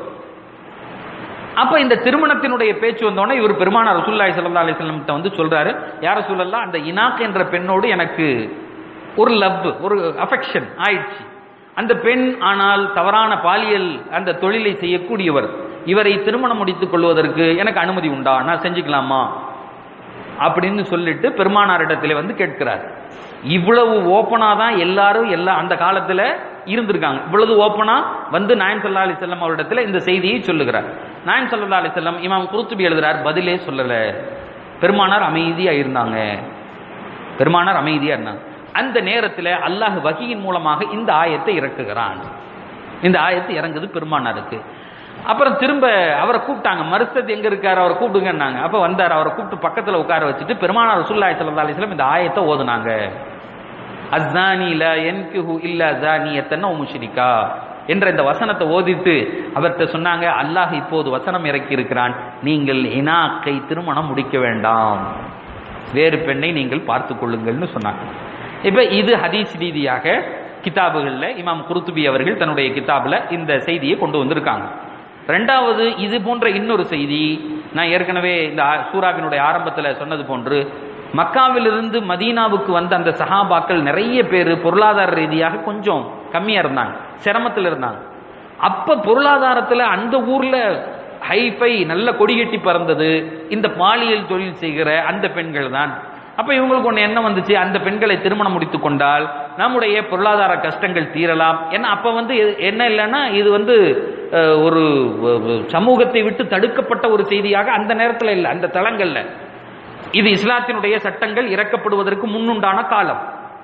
அப்ப இந்த திருமணத்தினுடைய பேச்சு வந்தோடனே இவர் பெருமானார் ரசூலுல்லாஹி ஸல்லல்லாஹு அலைஹி வஸல்லம் வந்து சொல்றாரு யார சொல்லலாம் அந்த இனாக் என்ற பெண்ணோடு எனக்கு ஒரு லவ் ஒரு அஃபெக்ஷன் ஆயிடுச்சு அந்த பெண் ஆனால் தவறான பாலியல் அந்த தொழிலை செய்யக்கூடியவர் இவரை திருமணம் முடித்துக் கொள்வதற்கு எனக்கு அனுமதி உண்டா நான் செஞ்சுக்கலாமா அப்படின்னு சொல்லிட்டு பெருமானாரிடத்துல வந்து கேட்கிறார் இவ்வளவு ஓப்பனா தான் எல்லாரும் எல்லா அந்த காலத்துல இருந்திருக்காங்க இவ்வளவு ஓப்பனா வந்து நாயன் சல்லா அலி செல்லம் அவரிடத்துல இந்த செய்தியை சொல்லுகிறார் நாயன் சல்லா அலி செல்லம் இமாம் குருத்துபி எழுதுறார் பதிலே சொல்லல பெருமானார் அமைதியா இருந்தாங்க பெருமானார் அமைதியா இருந்தாங்க அந்த நேரத்துல அல்லாஹ் வகியின் மூலமாக இந்த ஆயத்தை இறக்குகிறான் இந்த ஆயத்து இறங்குது பெருமானாருக்கு அப்புறம் திரும்ப அவரை கூப்பிட்டாங்க மருசத் எங்க இருக்காரு அவரை கூப்பிடுங்கன்னாங்க அப்ப வந்தார் அவரை கூப்பிட்டு பக்கத்துல உட்கார வச்சுட்டு பெருமானார் ரசூலுல்லாஹி ஸல்லல்லாஹு அலைஹி வஸல்லம் இந்த ஆயத்தை ஓதுனாங்க அஸ்ஸானி லா யன்கிஹு இல்லா ஜானியத்தன் அவ் முஷ்ரிகா என்ற இந்த வசனத்தை ஓதிட்டு அவர்கிட்ட சொன்னாங்க அல்லாஹ் இப்போது வசனம் இறக்கி இருக்கிறான் நீங்கள் இனாக்கை திருமணம் முடிக்க வேண்டாம் வேறு பெண்ணை நீங்கள் பார்த்துக் கொள்ளுங்கள்னு சொன்னாங்க இப்ப இது ஹதீஸ் ரீதியாக கிதாபுகள்ல இமாம் குருத்துபி அவர்கள் தன்னுடைய கிதாபுல இந்த செய்தியை கொண்டு வந்திருக்காங்க ரெண்டாவது இது போன்ற இன்னொரு செய்தி நான் ஏற்கனவே இந்த ஆ- சூராவினுடைய ஆரம்பத்துல சொன்னது போன்று மக்காவிலிருந்து மதீனாவுக்கு வந்த அந்த சஹாபாக்கள் நிறைய பேர் பொருளாதார ரீதியாக கொஞ்சம் கம்மியா இருந்தாங்க சிரமத்தில் இருந்தாங்க அப்ப பொருளாதாரத்துல அந்த ஊர்ல ஹைஃபை நல்ல கொடிகட்டி பறந்தது இந்த பாலியல் தொழில் செய்கிற அந்த பெண்கள் தான் அப்ப இவங்களுக்கு ஒண்ணு என்ன வந்துச்சு அந்த பெண்களை திருமணம் முடித்துக் கொண்டால் நம்முடைய பொருளாதார கஷ்டங்கள் தீரலாம் ஏன்னா அப்ப வந்து எ- என்ன இல்லைன்னா இது வந்து அஹ், ஒரு அஹ், சமூகத்தை விட்டு தடுக்கப்பட்ட ஒரு செய்தியாக அந்த நேரத்துல இல்லை அந்த தளங்கள்ல இது இஸ்லாத்தினுடைய சட்டங்கள் இறக்கப்படுவதற்கு முன்னுண்டான காலம்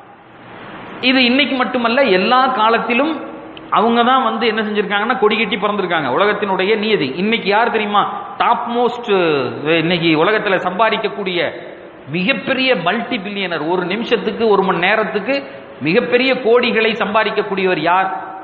இது இன்னைக்கு மட்டுமல்ல எல்லா காலத்திலும் அவங்க தான் வந்து என்ன செஞ்சிருக்காங்கன்னா கொடி கட்டி பிறந்திருக்காங்க உலகத்தினுடைய நியதி இன்னைக்கு யார் தெரியுமா டாப் மோஸ்ட் இன்னைக்கு உலகத்துல சம்பாதிக்கக்கூடிய மிகப்பெரிய மல்டி பில்லியனர் ஒரு நிமிஷத்துக்கு ஒரு மணி நேரத்துக்கு மிகப்பெரிய கோடிகளை சம்பாதிக்கக்கூடியவர் யார்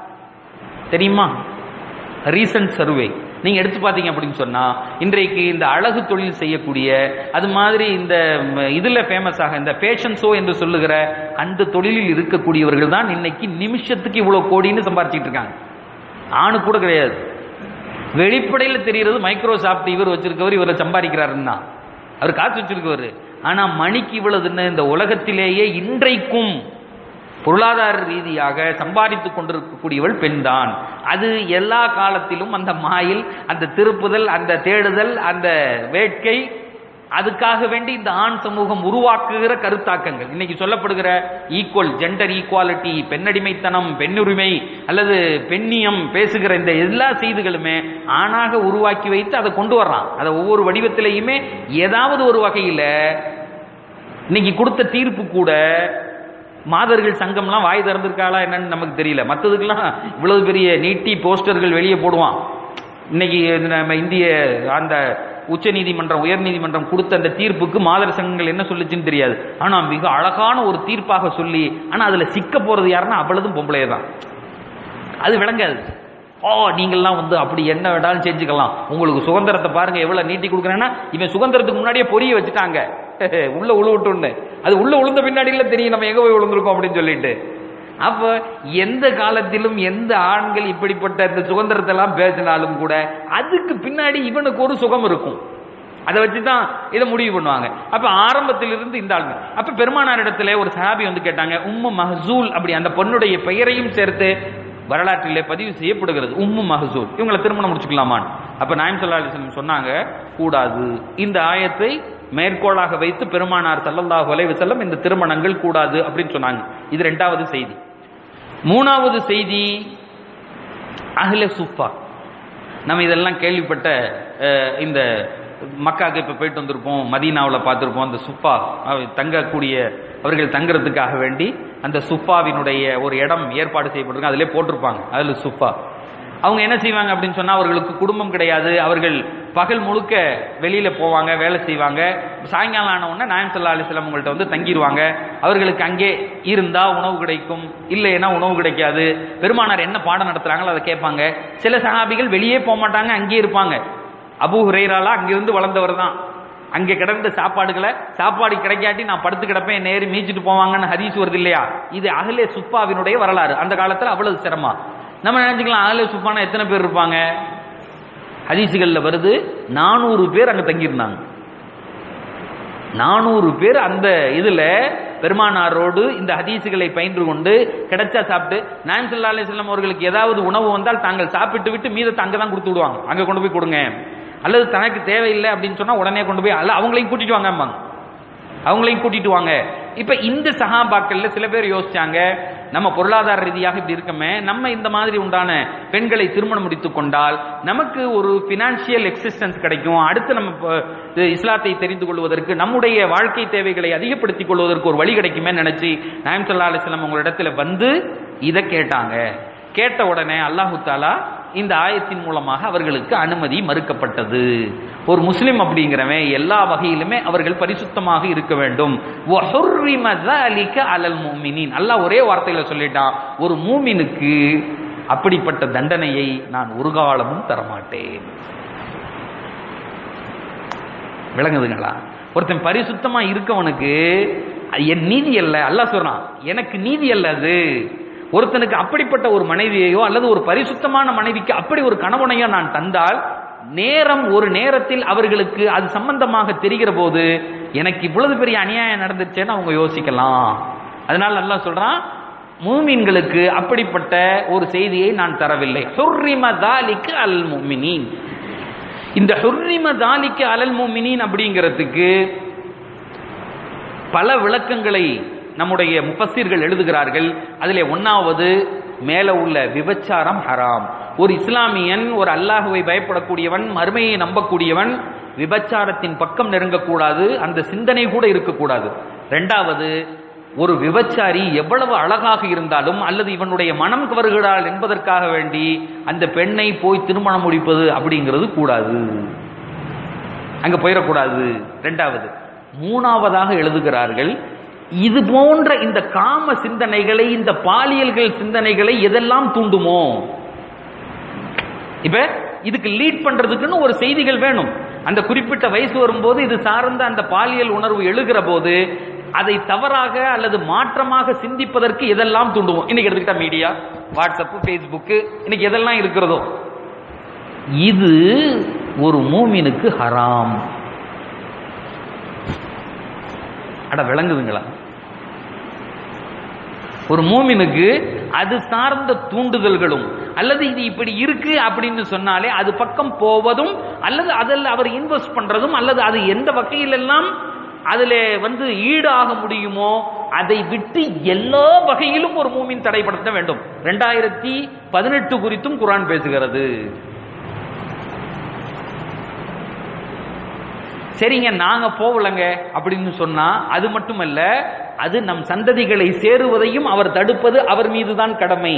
தெரியுமா ரீசன்ட் சர்வே நீங்க எடுத்து பார்த்தீங்க அப்படின்னு சொன்னா இன்றைக்கு இந்த அழகு தொழில் செய்யக்கூடிய அது மாதிரி இந்த ம், இதுல ஃபேமஸ் ஆக இந்த ஃபேஷன் ஷோ என்று சொல்லுகிற அந்த தொழிலில் இருக்கக்கூடியவர்கள் தான் இன்னைக்கு நிமிஷத்துக்கு இவ்வளவு கோடின்னு சம்பாதிச்சிட்டு இருக்காங்க ஆணு கூட கிடையாது வெளிப்படையில் தெரிகிறது மைக்ரோசாஃப்ட் இவர் வச்சிருக்கவர் இவரை சம்பாதிக்கிறாருன்னா அவர் காசு வச்சிருக்கவர் ஆனா மணிக்கு இவ்வளவுன்னு இந்த உலகத்திலேயே இன்றைக்கும் பொருளாதார ரீதியாக சம்பாதித்துக் கொண்டிருக்கக்கூடியவள் பெண்தான் அது எல்லா காலத்திலும் அந்த மாயில் அந்த திருப்புதல் அந்த தேடுதல் அந்த வேட்கை அதுக்காக வேண்டி இந்த ஆண் சமூகம் உருவாக்குகிற கருத்தாக்கங்கள் இன்னைக்கு சொல்லப்படுகிற ஈக்குவல் ஜெண்டர் ஈக்குவாலிட்டி பெண்ணடிமைத்தனம் பெண்ணுரிமை அல்லது பெண்ணியம் பேசுகிற இந்த எல்லா செய்திகளுமே ஆணாக உருவாக்கி வைத்து அதை கொண்டு வர்றான் அதை ஒவ்வொரு வடிவத்திலையுமே ஏதாவது ஒரு வகையில இன்னைக்கு கொடுத்த தீர்ப்பு கூட மாதர்கள் சங்கம்லாம் வாய் திறந்திருக்காளா என்னன்னு நமக்கு தெரியல மற்றதுக்கெல்லாம் இவ்வளவு பெரிய நீட்டி போஸ்டர்கள் வெளியே போடுவான் இன்னைக்கு நம்ம இந்திய அந்த உச்ச நீதிமன்றம் உயர் நீதிமன்றம் கொடுத்த அந்த தீர்ப்புக்கு மாதர் சங்கங்கள் என்ன சொல்லுச்சுன்னு தெரியாது ஆனா மிக அழகான ஒரு தீர்ப்பாக சொல்லி ஆனா அதுல சிக்க போறது யாருன்னா அவ்வளவும் பொம்பளையே தான் அது விளங்காது ஓ நீங்கள்லாம் வந்து அப்படி என்ன வேணாலும் செஞ்சுக்கலாம் உங்களுக்கு சுதந்திரத்தை பாருங்க எவ்வளவு நீட்டி கொடுக்குறேன்னா இவன் சுதந்திரத்துக்கு முன்னாடியே பொரிய வச்சுட்டாங்க உள்ள உழுவிட்டோன்னு அது உள்ள உளுந்த பின்னாடியில தெரியும் நம்ம எங்க போய் விழுந்திருக்கோம் அப்படின்னு சொல்லிட்டு அப்ப எந்த காலத்திலும் எந்த ஆண்கள் இப்படிப்பட்ட இந்த சுதந்திரத்தை எல்லாம் பேசினாலும் கூட அதுக்கு பின்னாடி இவனுக்கு ஒரு சுகம் இருக்கும் அதை வச்சு தான் இதை முடிவு பண்ணுவாங்க அப்ப ஆரம்பத்திலிருந்து இந்த ஆளுங்க அப்ப பெருமானார் இடத்துல ஒரு சஹாபி வந்து கேட்டாங்க உம்மு மஹசூல் அப்படி அந்த பொண்ணுடைய பெயரையும் சேர்த்து வரலாற்றிலே பதிவு செய்யப்படுகிறது உம்மு மஹசூல் இவங்களை திருமணம் முடிச்சுக்கலாமான்னு அப்ப நாயம் சல்லா அலிஸ்லம் சொன்னாங்க கூடாது இந்த ஆயத்தை மேற்கோளாக வைத்து பெருமானார் ஸல்லல்லாஹு அலைஹி வஸல்லம் இந்த திருமணங்கள் கூடாது அப்படின்னு சொன்னாங்க இது ரெண்டாவது செய்தி மூணாவது செய்தி அஹ்ல சுஃபா நம்ம இதெல்லாம் கேள்விப்பட்ட அஹ், இந்த மக்காக்கு இப்ப போயிட்டு வந்திருப்போம் மதீனாவுல பார்த்திருப்போம் அந்த சுஃபா அவ- தங்கக்கூடிய அவர்கள் தங்குறதுக்காக வேண்டி அந்த சுஃபாவினுடைய ஒரு இடம் ஏற்பாடு செய்யப்பட்டிருக்கு அதிலே போட்டிருப்பாங்க அதுல சுஃபா அவங்க என்ன செய்வாங்க அப்படின்னு சொன்னா அவர்களுக்கு குடும்பம் கிடையாது அவர்கள் பகல் முழுக்க வெளியில போவாங்க வேலை செய்வாங்க சாயங்காலம் ஆன உடனே நாயம் சல்லா அலிஸ்லாம் உங்கள்ட்ட வந்து தங்கிடுவாங்க அவர்களுக்கு அங்கே இருந்தா உணவு கிடைக்கும் இல்லைன்னா உணவு கிடைக்காது பெருமானார் என்ன பாடம் நடத்துறாங்களோ அதை கேட்பாங்க சில சஹாபிகள் வெளியே போக மாட்டாங்க அங்கேயே இருப்பாங்க அபூ ஹுரைராலா அங்கிருந்து வளர்ந்தவர் தான் அங்கே கிடந்த சாப்பாடுகளை சாப்பாடு கிடைக்காட்டி நான் படுத்து கிடப்பேன் நேரு மீச்சிட்டு போவாங்கன்னு ஹதீஸ் வருது இல்லையா இது அகலே சுப்பாவினுடைய வரலாறு அந்த காலத்துல அவ்வளவு சிரமம் நம்ம நினைச்சுக்கலாம் அகலே சுப்பானா எத்தனை பேர் இருப்பாங்க ஹதீசுகள்ல வருது நானூறு பேர் அங்க தங்கியிருந்தாங்க நானூறு பேர் அந்த இதுல பெருமானாரோடு இந்த ஹதீசுகளை பயின்று கொண்டு கிடைச்சா சாப்பிட்டு நாயம் சல்லா அலிஸ்லாம் அவர்களுக்கு ஏதாவது உணவு வந்தால் தாங்கள் சாப்பிட்டு விட்டு மீதத்தை அங்கே தான் கொடுத்து விடுவாங்க அங்க கொண்டு போய் கொடுங்க அல்லது தனக்கு தேவையில்லை அப்படின்னு சொன்னா உடனே கொண்டு போய் அல்ல அவங்களையும் கூட்டிட்டு வாங்க அவங்களையும் கூட்டிட்டு வாங்க இப்ப இந்த சகாபாக்கள்ல சில பேர் யோசிச்சாங்க நம்ம பொருளாதார ரீதியாக இப்படி இருக்கமே நம்ம இந்த மாதிரி உண்டான பெண்களை திருமணம் முடித்துக் கொண்டால் நமக்கு ஒரு பினான்சியல் எக்ஸிஸ்டன்ஸ் கிடைக்கும் அடுத்து நம்ம ப- இது இஸ்லாத்தை தெரிந்து கொள்வதற்கு நம்முடைய வாழ்க்கை தேவைகளை அதிகப்படுத்திக் கொள்வதற்கு ஒரு வழி கிடைக்குமே நினைச்சு நாயம் சல்லா அலிஸ்லாம் உங்களிடத்துல வந்து இதை கேட்டாங்க கேட்ட உடனே அல்லாஹு தாலா இந்த ஆயத்தின் மூலமாக அவர்களுக்கு அனுமதி மறுக்கப்பட்டது ஒரு முஸ்லிம் அப்படிங்கிறவன் எல்லா வகையிலுமே அவர்கள் பரிசுத்தமாக இருக்க வேண்டும் وَحُرِّمَ ذَلِكَ عَلَى الْمُؤْمِنِينَ அல்லாஹ் ஒரே வார்த்தையில சொல்லிட்டான் ஒரு மூமினுக்கு அப்படிப்பட்ட தண்டனையை நான் ஒரு காலமும் தரமாட்டேன் விளங்குதுங்களா ஒருத்தன் பரிசுத்தமா இருக்கவனுக்கு என் நீதி அல்ல அல்லாஹ் சொல்றான் எனக்கு நீதி அல்ல அது ஒருத்தனுக்கு அப்படிப்பட்ட ஒரு மனைவியையோ அல்லது ஒரு பரிசுத்தமான மனைவிக்கு அப்படி ஒரு கணவனையோ நான் தந்தால் நேரம் ஒரு நேரத்தில் அவர்களுக்கு அது சம்பந்தமாக தெரிகிற போது எனக்கு இவ்வளவு பெரிய அநியாயம் நடந்துச்சேன்னு அவங்க யோசிக்கலாம் அதனால அல்லாஹ் சொல்றான் மூமின்களுக்கு அப்படிப்பட்ட ஒரு செய்தியை நான் தரவில்லை ஹுர்ரிம தாலிக்கு அல் முமினின் இந்த ஹுர்ரிம தாலிக்கு அலல் முமினின் அப்படிங்கிறதுக்கு பல விளக்கங்களை நம்முடைய முஃபஸீர்கள் எழுதுகிறார்கள் அதிலே ஒன்னாவது மேல உள்ள விபச்சாரம் ஹராம் ஒரு இஸ்லாமியன் ஒரு அல்லாஹுவை பயப்படக்கூடியவன் மறுமையை நம்பக்கூடியவன் விபச்சாரத்தின் பக்கம் நெருங்கக்கூடாது அந்த சிந்தனை கூட இருக்கக்கூடாது ரெண்டாவது ஒரு விபச்சாரி எவ்வளவு அழகாக இருந்தாலும் அல்லது இவனுடைய மனம் கவருகிறாள் என்பதற்காக வேண்டி அந்த பெண்ணை போய் திருமணம் முடிப்பது அப்படிங்கிறது கூடாது அங்க போயிடக்கூடாது ரெண்டாவது மூணாவதாக எழுதுகிறார்கள் இது போன்ற இந்த காம சிந்தனைகளை இந்த பாலியல்கள் சிந்தனைகளை எதெல்லாம் தூண்டுமோ இப்ப இதுக்கு லீட் பண்றதுக்குன்னு ஒரு செய்திகள் வேணும் அந்த குறிப்பிட்ட வயசு வரும்போது இது சார்ந்த அந்த பாலியல் உணர்வு எழுகிற போது அதை தவறாக அல்லது மாற்றமாக சிந்திப்பதற்கு எதெல்லாம் தூண்டுவோம் இன்னைக்கு எடுத்துக்கிட்டா மீடியா வாட்ஸ்அப் ஃபேஸ்புக்கு இன்னைக்கு எதெல்லாம் இருக்கிறதோ இது ஒரு மூமினுக்கு ஹராம் அட விளங்குதுங்களா ஒரு மூமினுக்கு அது சார்ந்த தூண்டுதல்களும் அல்லது இது இப்படி இருக்கு அப்படின்னு சொன்னாலே அது பக்கம் போவதும் அல்லது அதில் அவர் இன்வெஸ்ட் பண்றதும் அல்லது அது எந்த வகையிலெல்லாம் அதுல வந்து ஈடாக முடியுமோ அதை விட்டு எல்லா வகையிலும் ஒரு மூமின் தடைப்படுத்த வேண்டும் ரெண்டாயிரத்தி பதினெட்டு குறித்தும் குரான் பேசுகிறது சரிங்க நாங்க போகலங்க அப்படின்னு சொன்னா அது மட்டுமல்ல அது நம் சந்ததிகளை சேருவதையும் அவர் தடுப்பது அவர் மீதுதான் கடமை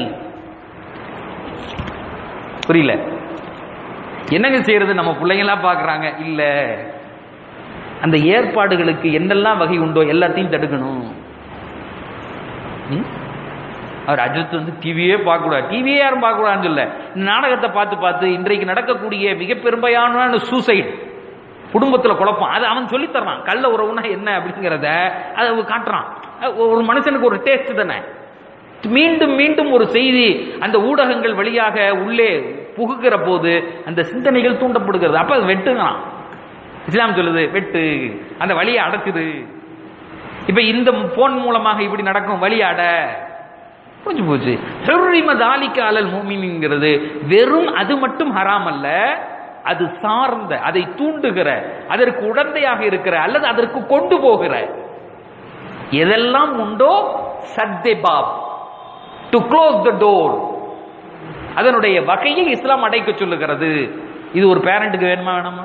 புரியல என்னங்க செய்யறது நம்ம பிள்ளைங்களா பாக்குறாங்க இல்ல அந்த ஏற்பாடுகளுக்கு என்னெல்லாம் வகை உண்டோ எல்லாத்தையும் தடுக்கணும் ம்? அவர் அஜித் வந்து டிவியே பார்க்கக்கூடாது டிவியே யாரும் பார்க்கக்கூடாதுன்னு சொல்ல இந்த நாடகத்தை பார்த்து பார்த்து இன்றைக்கு நடக்கக்கூடிய மிக பெரும்பாலான சூசைட் குடும்பத்துல குழப்பம் அது அவன் சொல்லி தர்றான் கள்ள உறவுனா என்ன அப்படிங்கிறத அதை அவன் காட்டுறான் அது ஒரு மனுஷனுக்கு ஒரு டேஸ்ட் தானே மீண்டும் மீண்டும் ஒரு செய்தி அந்த ஊடகங்கள் வழியாக உள்ளே புகுகிற போது அந்த சிந்தனைகள் தூண்டப்படுகிறது அப்ப அது வெட்டுங்கிறான் இஸ்லாம் சொல்லுது வெட்டு அந்த வழியை அடைச்சிது இப்ப இந்த போன் மூலமாக இப்படி நடக்கும் வழியாட புரிஞ்சு போச்சு ஹெர்ரிம தாலிக்க அலல் மூமின்ங்கிறது வெறும் அது மட்டும் ஹராம் அல்ல அது சார்ந்த அதை தூண்டுகிற அதற்கு உடந்தையாக இருக்கிற அல்லது அதற்கு கொண்டு போகிற எதெல்லாம் உண்டோ சத்தே பாப் டு க்ளோஸ் த டோர் அதனுடைய வகையை இஸ்லாம் அடைக்க சொல்லுகிறது இது ஒரு பேரண்ட்டுக்கு வேணுமா வேணாமா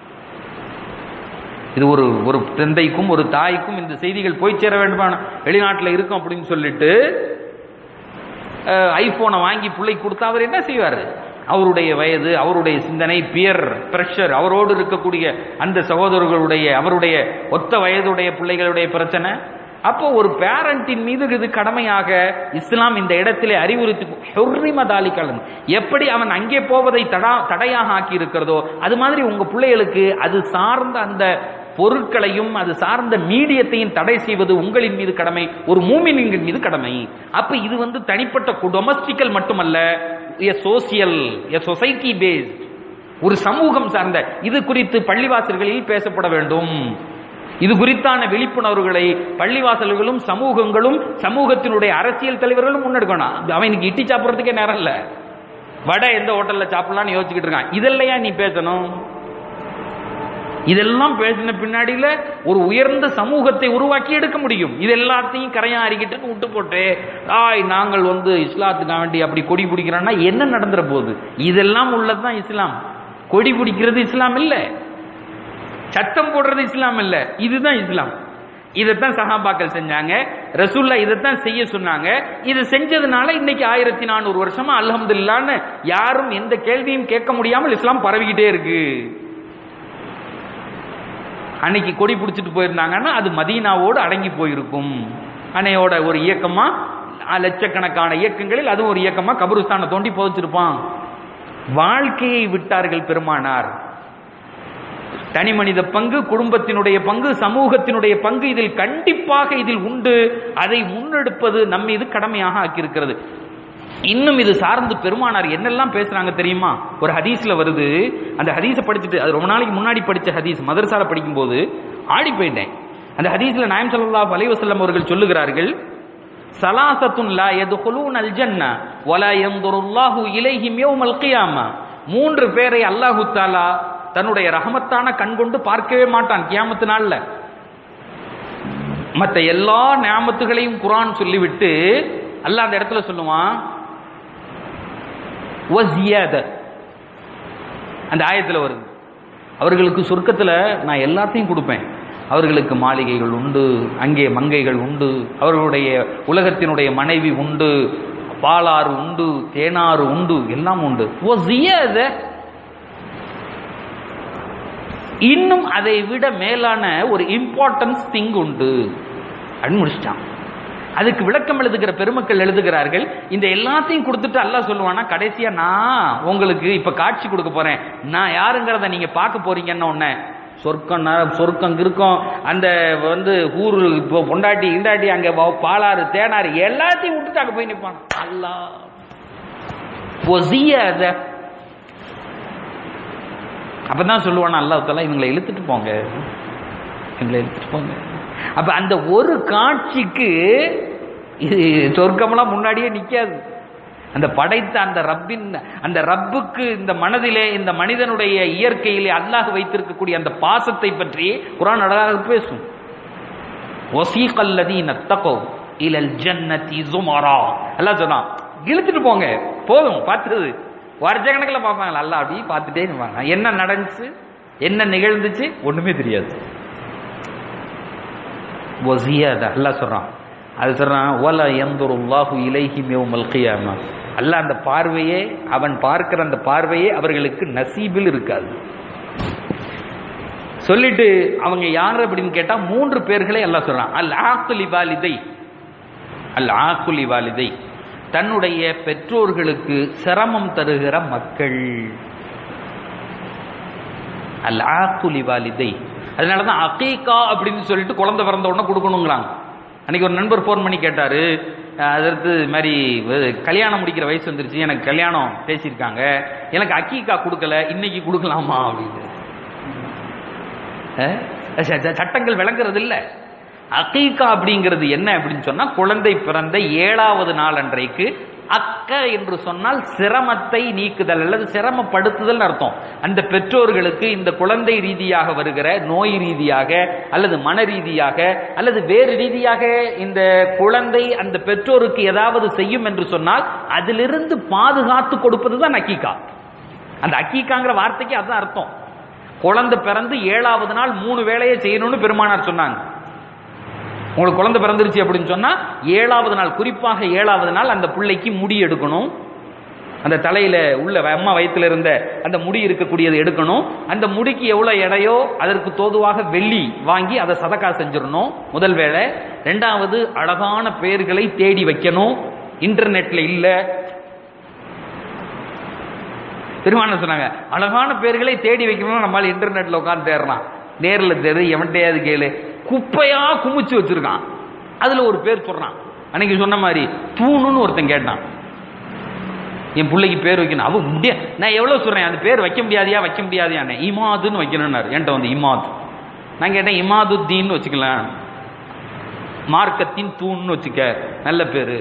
இது ஒரு ஒரு தந்தைக்கும் ஒரு தாய்க்கும் இந்த செய்திகள் போய் சேர வேண்டுமா வெளிநாட்டில் இருக்கும் அப்படின்னு சொல்லிட்டு ஐபோனை வாங்கி பிள்ளை கொடுத்தா அவர் என்ன செய்வார் அவருடைய வயது அவருடைய சிந்தனை பியர் பிரஷர் அவரோடு இருக்கக்கூடிய அந்த சகோதரர்களுடைய அவருடைய ஒத்த வயதுடைய பிள்ளைகளுடைய பிரச்சனை அப்போ ஒரு பேரண்டின் மீது இது கடமையாக இஸ்லாம் இந்த இடத்திலே அறிவுறுத்தி ஹொர்ரிமதாலிக்கலன் எப்படி அவன் அங்கே போவதை தடா தடையாக ஆக்கி இருக்கிறதோ அது மாதிரி உங்க பிள்ளைகளுக்கு அது சார்ந்த அந்த பொருட்களையும் அது சார்ந்த மீடியத்தையும் தடை செய்வது உங்களின் மீது கடமை ஒரு மூமினின் மீது கடமை அப்ப இது வந்து தனிப்பட்ட டொமஸ்டிக்கல் மட்டுமல்ல a social a society based ஒரு சமூகம் சார்ந்த இது குறித்து பள்ளிவாசல்களில் பேசப்பட வேண்டும் இது குறித்தான விழிப்புணர்வுகளை பள்ளிவாசல்களும் சமூகங்களும் சமூகத்தினுடைய அரசியல் தலைவர்களும் முன்னெடுக்கணும் அவனுக்கு இட்டி சாப்பிட்றதுக்கே நேரம் இல்ல வடை எந்த ஹோட்டல்ல சாப்பிடலாம்னு யோசிச்சுக்கிட்டு இருக்கான் இதெல்லையா நீ பேசணும் இதெல்லாம் பேசின பின்னாடியில ஒரு உயர்ந்த சமூகத்தை உருவாக்கி எடுக்க முடியும் இது எல்லாத்தையும் கரையா அறிக்கிட்டு விட்டு போட்டு ஆய் நாங்கள் வந்து இஸ்லாத்துக்கு வேண்டி அப்படி கொடி பிடிக்கிறோம்னா என்ன நடந்துற போகுது இதெல்லாம் உள்ளதுதான் இஸ்லாம் கொடி பிடிக்கிறது இஸ்லாம் இல்ல சட்டம் போடுறது இஸ்லாம் இல்ல இதுதான் இஸ்லாம் இதைத்தான் சஹாபாக்கள் செஞ்சாங்க ரசூல்லா இதைத்தான் செய்ய சொன்னாங்க இது செஞ்சதுனால இன்னைக்கு ஆயிரத்தி நானூறு வருஷமா அல்ஹம்துல்லான்னு யாரும் எந்த கேள்வியும் கேட்க முடியாமல் இஸ்லாம் பரவிக்கிட்டே இருக்கு அன்னைக்கு கொடி பிடிச்சிட்டு போயிருந்தாங்கன்னா அது மதீனாவோடு அடங்கி போயிருக்கும் அன்னையோட ஒரு இயக்கமா லட்சக்கணக்கான இயக்கங்களில் அதுவும் ஒரு இயக்கமா கபருஸ்தானை தோண்டி புதைச்சிருப்பான் வாழ்க்கையை விட்டார்கள் பெருமானார் தனி மனித பங்கு குடும்பத்தினுடைய பங்கு சமூகத்தினுடைய பங்கு இதில் கண்டிப்பாக இதில் உண்டு அதை முன்னெடுப்பது நம்ம இது கடமையாக ஆக்கியிருக்கிறது இன்னும் இது சார்ந்து பெருமானார் என்னெல்லாம் பேசுறாங்க தெரியுமா ஒரு ஹதீஸ்ல வருது அந்த ஹதீஸை படிச்சுட்டு அது ரொம்ப நாளைக்கு முன்னாடி படிச்ச ஹதீஸ் மதரசால படிக்கும் போது ஆடி போயிட்டேன் அந்த ஹதீஸ்ல நாயம் ஸல்லல்லாஹு அலைஹி வஸல்லம் அவர்கள் சொல்லுகிறார்கள் சலாசத்துன் லா யதுகுலூன் அல் ஜன்ன வலா யன்துருல்லாஹு இலைஹிம் யௌமல் கியாமா மூன்று பேரை அல்லாஹு தஆலா தன்னுடைய ரஹமத்தான கண் கொண்டு பார்க்கவே மாட்டான் கியாமத்து நாள்ல மற்ற எல்லா நியாமத்துகளையும் குரான் சொல்லிவிட்டு அல்லாஹ் அந்த இடத்துல சொல்லுவான் வசியாத அந்த ஆயத்துல வருது அவர்களுக்கு சொர்க்கத்தில் நான் எல்லாத்தையும் கொடுப்பேன் அவர்களுக்கு மாளிகைகள் உண்டு அங்கே மங்கைகள் உண்டு அவர்களுடைய உலகத்தினுடைய மனைவி உண்டு பாலாறு உண்டு தேனாறு உண்டு எல்லாம் உண்டு ஓ ஜியாத இன்னும் அதை விட மேலான ஒரு இம்பார்ட்டன்ஸ் திங் உண்டு அப்படின்னு முடிச்சிட்டான் அதுக்கு விளக்கம் எழுதுகிற பெருமக்கள் எழுதுகிறார்கள் இந்த எல்லாத்தையும் கொடுத்துட்டு அல்லாஹ் சொல்லுவானா கடைசியா நான் உங்களுக்கு இப்ப காட்சி கொடுக்க போறேன் நான் யாருங்கிறத நீங்க பார்க்க போறீங்கன்னு உடனே சொர்க்கம் ந- சொர்க்கம் இருக்கும் அந்த வந்து ஊரு இப்போ பொண்டாட்டி இண்டாட்டி அங்க வ- பாலாறு தேனாறு எல்லாத்தையும் விட்டுட்டு அங்க போய் நிப்பான் அல்லாஹ் பொசியாத அப்பதான் சொல்லுவானா அல்லாஹ் தஆலா இவங்களை இழுத்துட்டு போங்க இவங்களை இழுத்துட்டு போங்க அப்ப அந்த ஒரு காட்சிக்கு இது சொர்க்கமெல்லாம் முன்னாடியே நிக்காது அந்த படைத்த அந்த ரப்பின் அந்த ரப்புக்கு இந்த மனதிலே இந்த மனிதனுடைய இயற்கையிலே அல்லாஹ் வைத்திருக்கக்கூடிய அந்த பாசத்தை பற்றி குரான் அழகாக பேசும் ஒசீகல்லதீன தகோ இலல் ஜன்னதி சுமரா அல்லாஹ் சொன்னான் இழுத்துட்டு போங்க போதும் பார்த்தது வருஷக்கணக்கில் பார்ப்பாங்களா அல்லாஹ் அப்படி பார்த்துட்டே இருப்பாங்க என்ன நடந்துச்சு என்ன நிகழ்ந்துச்சு ஒண்ணுமே தெரியாது வசியாத அல்லாஹ் சொல்றான் அது சொல்றான் வல யந்துருல்லாஹு இலைஹிம் யௌமல் கியாமா அல்லாஹ் அந்த பார்வையே அவன் பார்க்கிற அந்த பார்வையே அவர்களுக்கு நசீபில் இருக்காது சொல்லிட்டு அவங்க யார் அப்படின்னு கேட்டா மூன்று பேர்களை அல்லாஹ் சொல்றான் அல் ஆக்குலி வாலிதை அல் ஆக்குலி வாலிதை தன்னுடைய பெற்றோர்களுக்கு சிரமம் தருகிற மக்கள் அல் ஆக்குலி வாலிதை அதனாலதான் அகீகா அப்படின்னு சொல்லிட்டு குழந்தை பிறந்த உடனே கொடுக்கணுங்கிறாங்க அன்னைக்கு ஒரு நண்பர் ஃபோன் பண்ணி கேட்டாரு அஹ் அதற்கு இது மாதிரி வ- கல்யாணம் முடிக்கிற வயசு வந்துருச்சு எனக்கு கல்யாணம் பேசியிருக்காங்க எனக்கு அக்கீகா கொடுக்கல இன்னைக்கு கொடுக்கலாமா அப்படின்னு அஹ் ச- ச- சட்டங்கள் விளங்குறது இல்ல அகீகா அப்படிங்கிறது என்ன அப்படின்னு சொன்னா குழந்தை பிறந்த ஏழாவது நாள் அன்றைக்கு அக்க என்று சொன்னால் சிரமத்தை நீக்குதல் அல்லது சிரமப்படுத்துதல் அர்த்தம் அந்த பெற்றோர்களுக்கு இந்த குழந்தை ரீதியாக வருகிற நோய் ரீதியாக அல்லது மன ரீதியாக அல்லது வேறு ரீதியாக இந்த குழந்தை அந்த பெற்றோருக்கு ஏதாவது செய்யும் என்று சொன்னால் அதிலிருந்து பாதுகாத்து கொடுப்பது தான் அக்கீகா அந்த அக்கீகாங்கிற வார்த்தைக்கு அதுதான் அர்த்தம் குழந்தை பிறந்து ஏழாவது நாள் மூணு வேலையை செய்யணும்னு பெருமானார் சொன்னாங்க உங்களுக்கு குழந்தை பிறந்துருச்சு அப்படின்னு சொன்னா ஏழாவது நாள் குறிப்பாக ஏழாவது நாள் அந்த பிள்ளைக்கு முடி எடுக்கணும் அந்த தலையில உள்ள அம்மா வயித்துல இருந்த அந்த முடி இருக்கக்கூடியது எடுக்கணும் அந்த முடிக்கு எவ்வளவு எடையோ அதற்கு தோதுவாக வெள்ளி வாங்கி அதை சதக்கா செஞ்சிடணும் முதல் வேலை ரெண்டாவது அழகான பெயர்களை தேடி வைக்கணும் இன்டர்நெட்ல இல்ல பெருமான சொன்னாங்க அழகான பேர்களை தேடி வைக்கணும் நம்மளால இன்டர்நெட்ல உட்காந்து தேடுறான் நேர்ல தேடு எவன்கிட்டயாவது கேளு குப்பையா குமிச்சு வச்சிருக்கான் அதுல ஒரு பேர் சொல்றான் அன்னைக்கு சொன்ன மாதிரி தூணுன்னு ஒருத்தன் கேட்டான் என் பிள்ளைக்கு பேர் வைக்கணும் அவ முடிய நான் எவ்வளவு சொல்றேன் அந்த பேர் வைக்க முடியாதியா வைக்க முடியாதியானே இமாதுன்னு வைக்கணும்னாரு என்கிட்ட வந்து இமாத் நான் கேட்டேன் இமாதுத்தீன்னு வச்சுக்கலாம் மார்க்கத்தின் தூண்னு வச்சுக்க நல்ல பேரு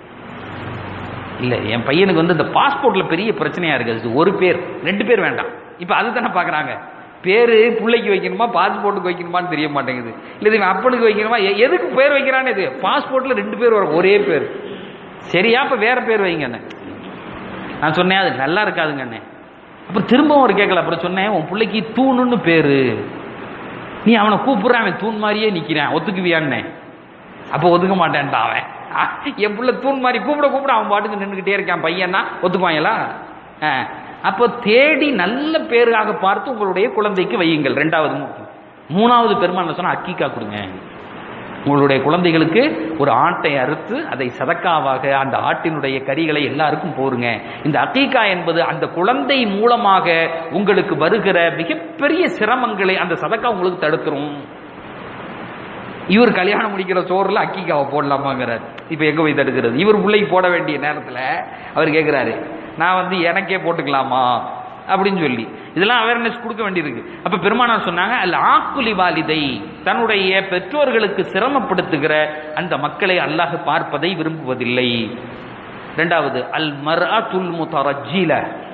இல்ல என் பையனுக்கு வந்து இந்த பாஸ்போர்ட்ல பெரிய பிரச்சனையா இருக்கு அது ஒரு பேர் ரெண்டு பேர் வேண்டாம் இப்ப அதுதானே பாக்குறாங்க பேரு பிள்ளைக்கு வைக்கணுமா பாஸ்போர்ட்டுக்கு வைக்கணுமான்னு தெரிய மாட்டேங்குது இல்ல இவன் அப்பனுக்கு வைக்கணுமா எ- எதுக்கு பேர் வைக்கிறான்னு இது பாஸ்போர்ட்ல ரெண்டு பேர் வரும் ஒரே பேர் சரியா இப்ப வேற பேர் வைங்க அண்ணே நான் சொன்னேன் அது நல்லா இருக்காதுங்க அண்ணே அப்புறம் திரும்பவும் ஒரு கேட்கல அப்புறம் சொன்னேன் உன் பிள்ளைக்கு தூணுன்னு பேரு நீ அவனை கூப்பிடுறான் அவன் தூண் மாதிரியே நிக்கிறான் ஒத்துக்குவியான்னே அப்ப ஒதுக்க மாட்டேன்டா அவன் ஆ, என் புள்ள தூண் மாதிரி கூப்பிட கூப்பிட அவன் பாட்டுக்கு நின்றுகிட்டே இருக்கான் பையனா ஒத்துக்குவாங்களா ஆ, அப்போ தேடி நல்ல பேராக பார்த்து உங்களுடைய குழந்தைக்கு வையுங்கள் ரெண்டாவது முக்கியம் மூணாவது பெருமாள் சொன்னா அக்கீக்கா கொடுங்க உங்களுடைய குழந்தைகளுக்கு ஒரு ஆட்டை அறுத்து அதை சதக்காவாக அந்த ஆட்டினுடைய கறிகளை எல்லாருக்கும் போருங்க இந்த அக்கீக்கா என்பது அந்த குழந்தை மூலமாக உங்களுக்கு வருகிற மிகப்பெரிய சிரமங்களை அந்த சதக்கா உங்களுக்கு தடுத்துரும் இவர் கல்யாணம் முடிக்கிற சோறுல அக்கிக்காவை போடலாமாங்கிறார் இப்ப எங்க போய் தடுக்கிறது இவர் பிள்ளைக்கு போட வேண்டிய நேரத்துல அவர் கேட்கிறாரு நான் வந்து எனக்கே போட்டுக்கலாமா அப்படின்னு சொல்லி இதெல்லாம் அவேர்னஸ் கொடுக்க வேண்டியிருக்கு அப்ப பெருமானார் சொன்னாங்க அல்ல ஆக்குலி வாலிதை தன்னுடைய பெற்றோர்களுக்கு சிரமப்படுத்துகிற அந்த மக்களை அல்லாஹ் பார்ப்பதை விரும்புவதில்லை இரண்டாவது அல் மர் அத்துல் முத்தரஜில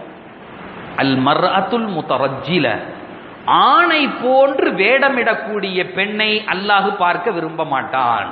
அல் மர் அத்துல் முத்தரஜில ஆணை போன்று வேடமிடக்கூடிய பெண்ணை அல்லாஹ் பார்க்க விரும்ப மாட்டான்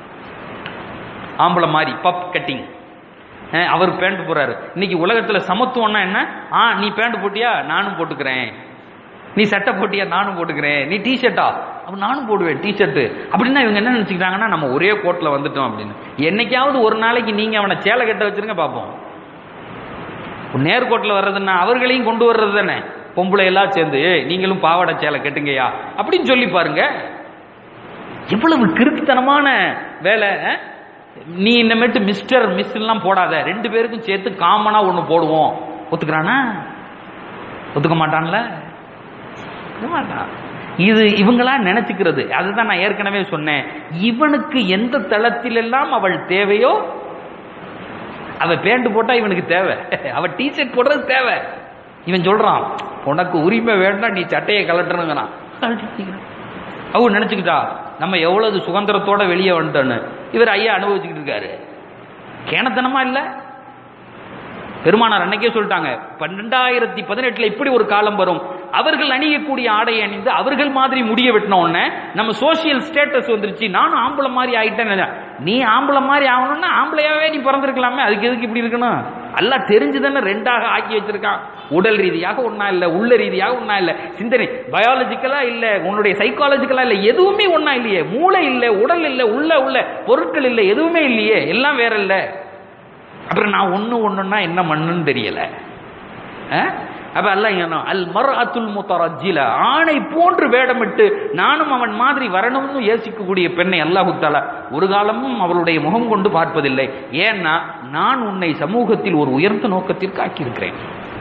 ஆம்பளை மாதிரி பப் கட்டிங் அவர் பேண்ட் போறாரு இன்னைக்கு உலகத்துல சமத்துவம்னா என்ன ஆ நீ பேண்ட் போட்டியா நானும் போட்டுக்கிறேன் நீ சட்டை போட்டியா நானும் போட்டுக்கிறேன் நீ டி ஷர்ட்டா அப்ப நானும் போடுவேன் டி ஷர்ட் அப்படின்னா இவங்க என்ன நினைச்சுக்கிட்டாங்கன்னா நம்ம ஒரே கோட்ல வந்துட்டோம் அப்படின்னு என்னைக்காவது ஒரு நாளைக்கு நீங்க அவனை சேலை கட்ட வச்சிருங்க பார்ப்போம் நேர்கோட்டில் வர்றதுன்னா அவர்களையும் கொண்டு வர்றது தானே பொம்பளை எல்லாம் சேர்ந்து "ஏய், நீங்களும் பாவாடை சேலை கட்டுங்கய்யா அப்படின்னு சொல்லி பாருங்க எவ்வளவு கிறுக்குத்தனமான வேலை அஹ்? நீ இன்னமேட்டு மிஸ்டர் மிஸ் எல்லாம் போடாத ரெண்டு பேருக்கும் சேர்த்து காமனா ஒண்ணு போடுவோம் ஒத்துக்கிறானா ஒத்துக்க மாட்டான்ல ஒத்துக்க மாட்டான். இது இவங்களா நினைச்சுக்கிறது அதுதான் நான் ஏற்கனவே சொன்னேன் இவனுக்கு எந்த தளத்திலெல்லாம் அவள் தேவையோ அவ பேண்ட் போட்டா இவனுக்கு தேவை அவ டிஷர்ட் போடுறது தேவை இவன் சொல்றான் உனக்கு உரிமை வேண்டாம் நீ சட்டையை கலட்டுறங்கிறான் அவங்க நினைச்சுக்கிட்டா நம்ம எவ்வளவு சுதந்திரத்தோட வெளியே வந்துட்டோன்னு இவர் ஐயா அனுபவிச்சுக்கிட்டு இருக்காரு கேனத்தனமா இல்ல பெருமானார் அன்னைக்கே சொல்லிட்டாங்க பன்னெண்டாயிரத்தி பதினெட்டுல இப்படி ஒரு காலம் வரும் அவர்கள் அணியக்கூடிய ஆடை அணிந்து அவர்கள் மாதிரி முடிய வெட்டின உடனே நம்ம சோசியல் ஸ்டேட்டஸ் வந்துருச்சு நானும் ஆம்பளை மாதிரி ஆயிட்டேன்னு நீ ஆம்பளை மாதிரி ஆகணும்னா ஆம்பளையாவே நீ பிறந்திருக்கலாமே அதுக்கு எதுக்கு இப்படி இருக்கணும் எல்லாம் தெரிஞ்சுதானே ரெண்டாக ஆக்கி வச்சிருக்கான் உடல் ரீதியாக ஒண்ணா இல்ல உள்ள ரீதியாக ஒண்ணா இல்ல சிந்தனை பயாலஜிக்கலா இல்ல உன்னுடைய சைக்காலஜிக்கலா இல்ல எதுவுமே ஒண்ணா இல்லையே மூளை இல்ல உடல் இல்ல உள்ள உள்ள பொருட்கள் இல்ல எதுவுமே இல்லையே எல்லாம் வேற இல்ல அப்புறம் நான் ஒண்ணு ஒண்ணுன்னா என்ன மண்ணுன்னு தெரியல அஹ்? அப்ப அல்லாஹ் என்ன அல் மர்அத்துல் முத்தரஜில ஆணை போன்று வேடமிட்டு நானும் அவன் மாதிரி வரணும்னு யோசிக்கக்கூடிய பெண்ணை அல்லாஹு தாலா ஒரு காலமும் அவளுடைய முகம் கொண்டு பார்ப்பதில்லை ஏன்னா நான் உன்னை சமூகத்தில் ஒரு உயர்ந்த நோக்கத்திற்கு ஆக்கியிருக்கிறேன்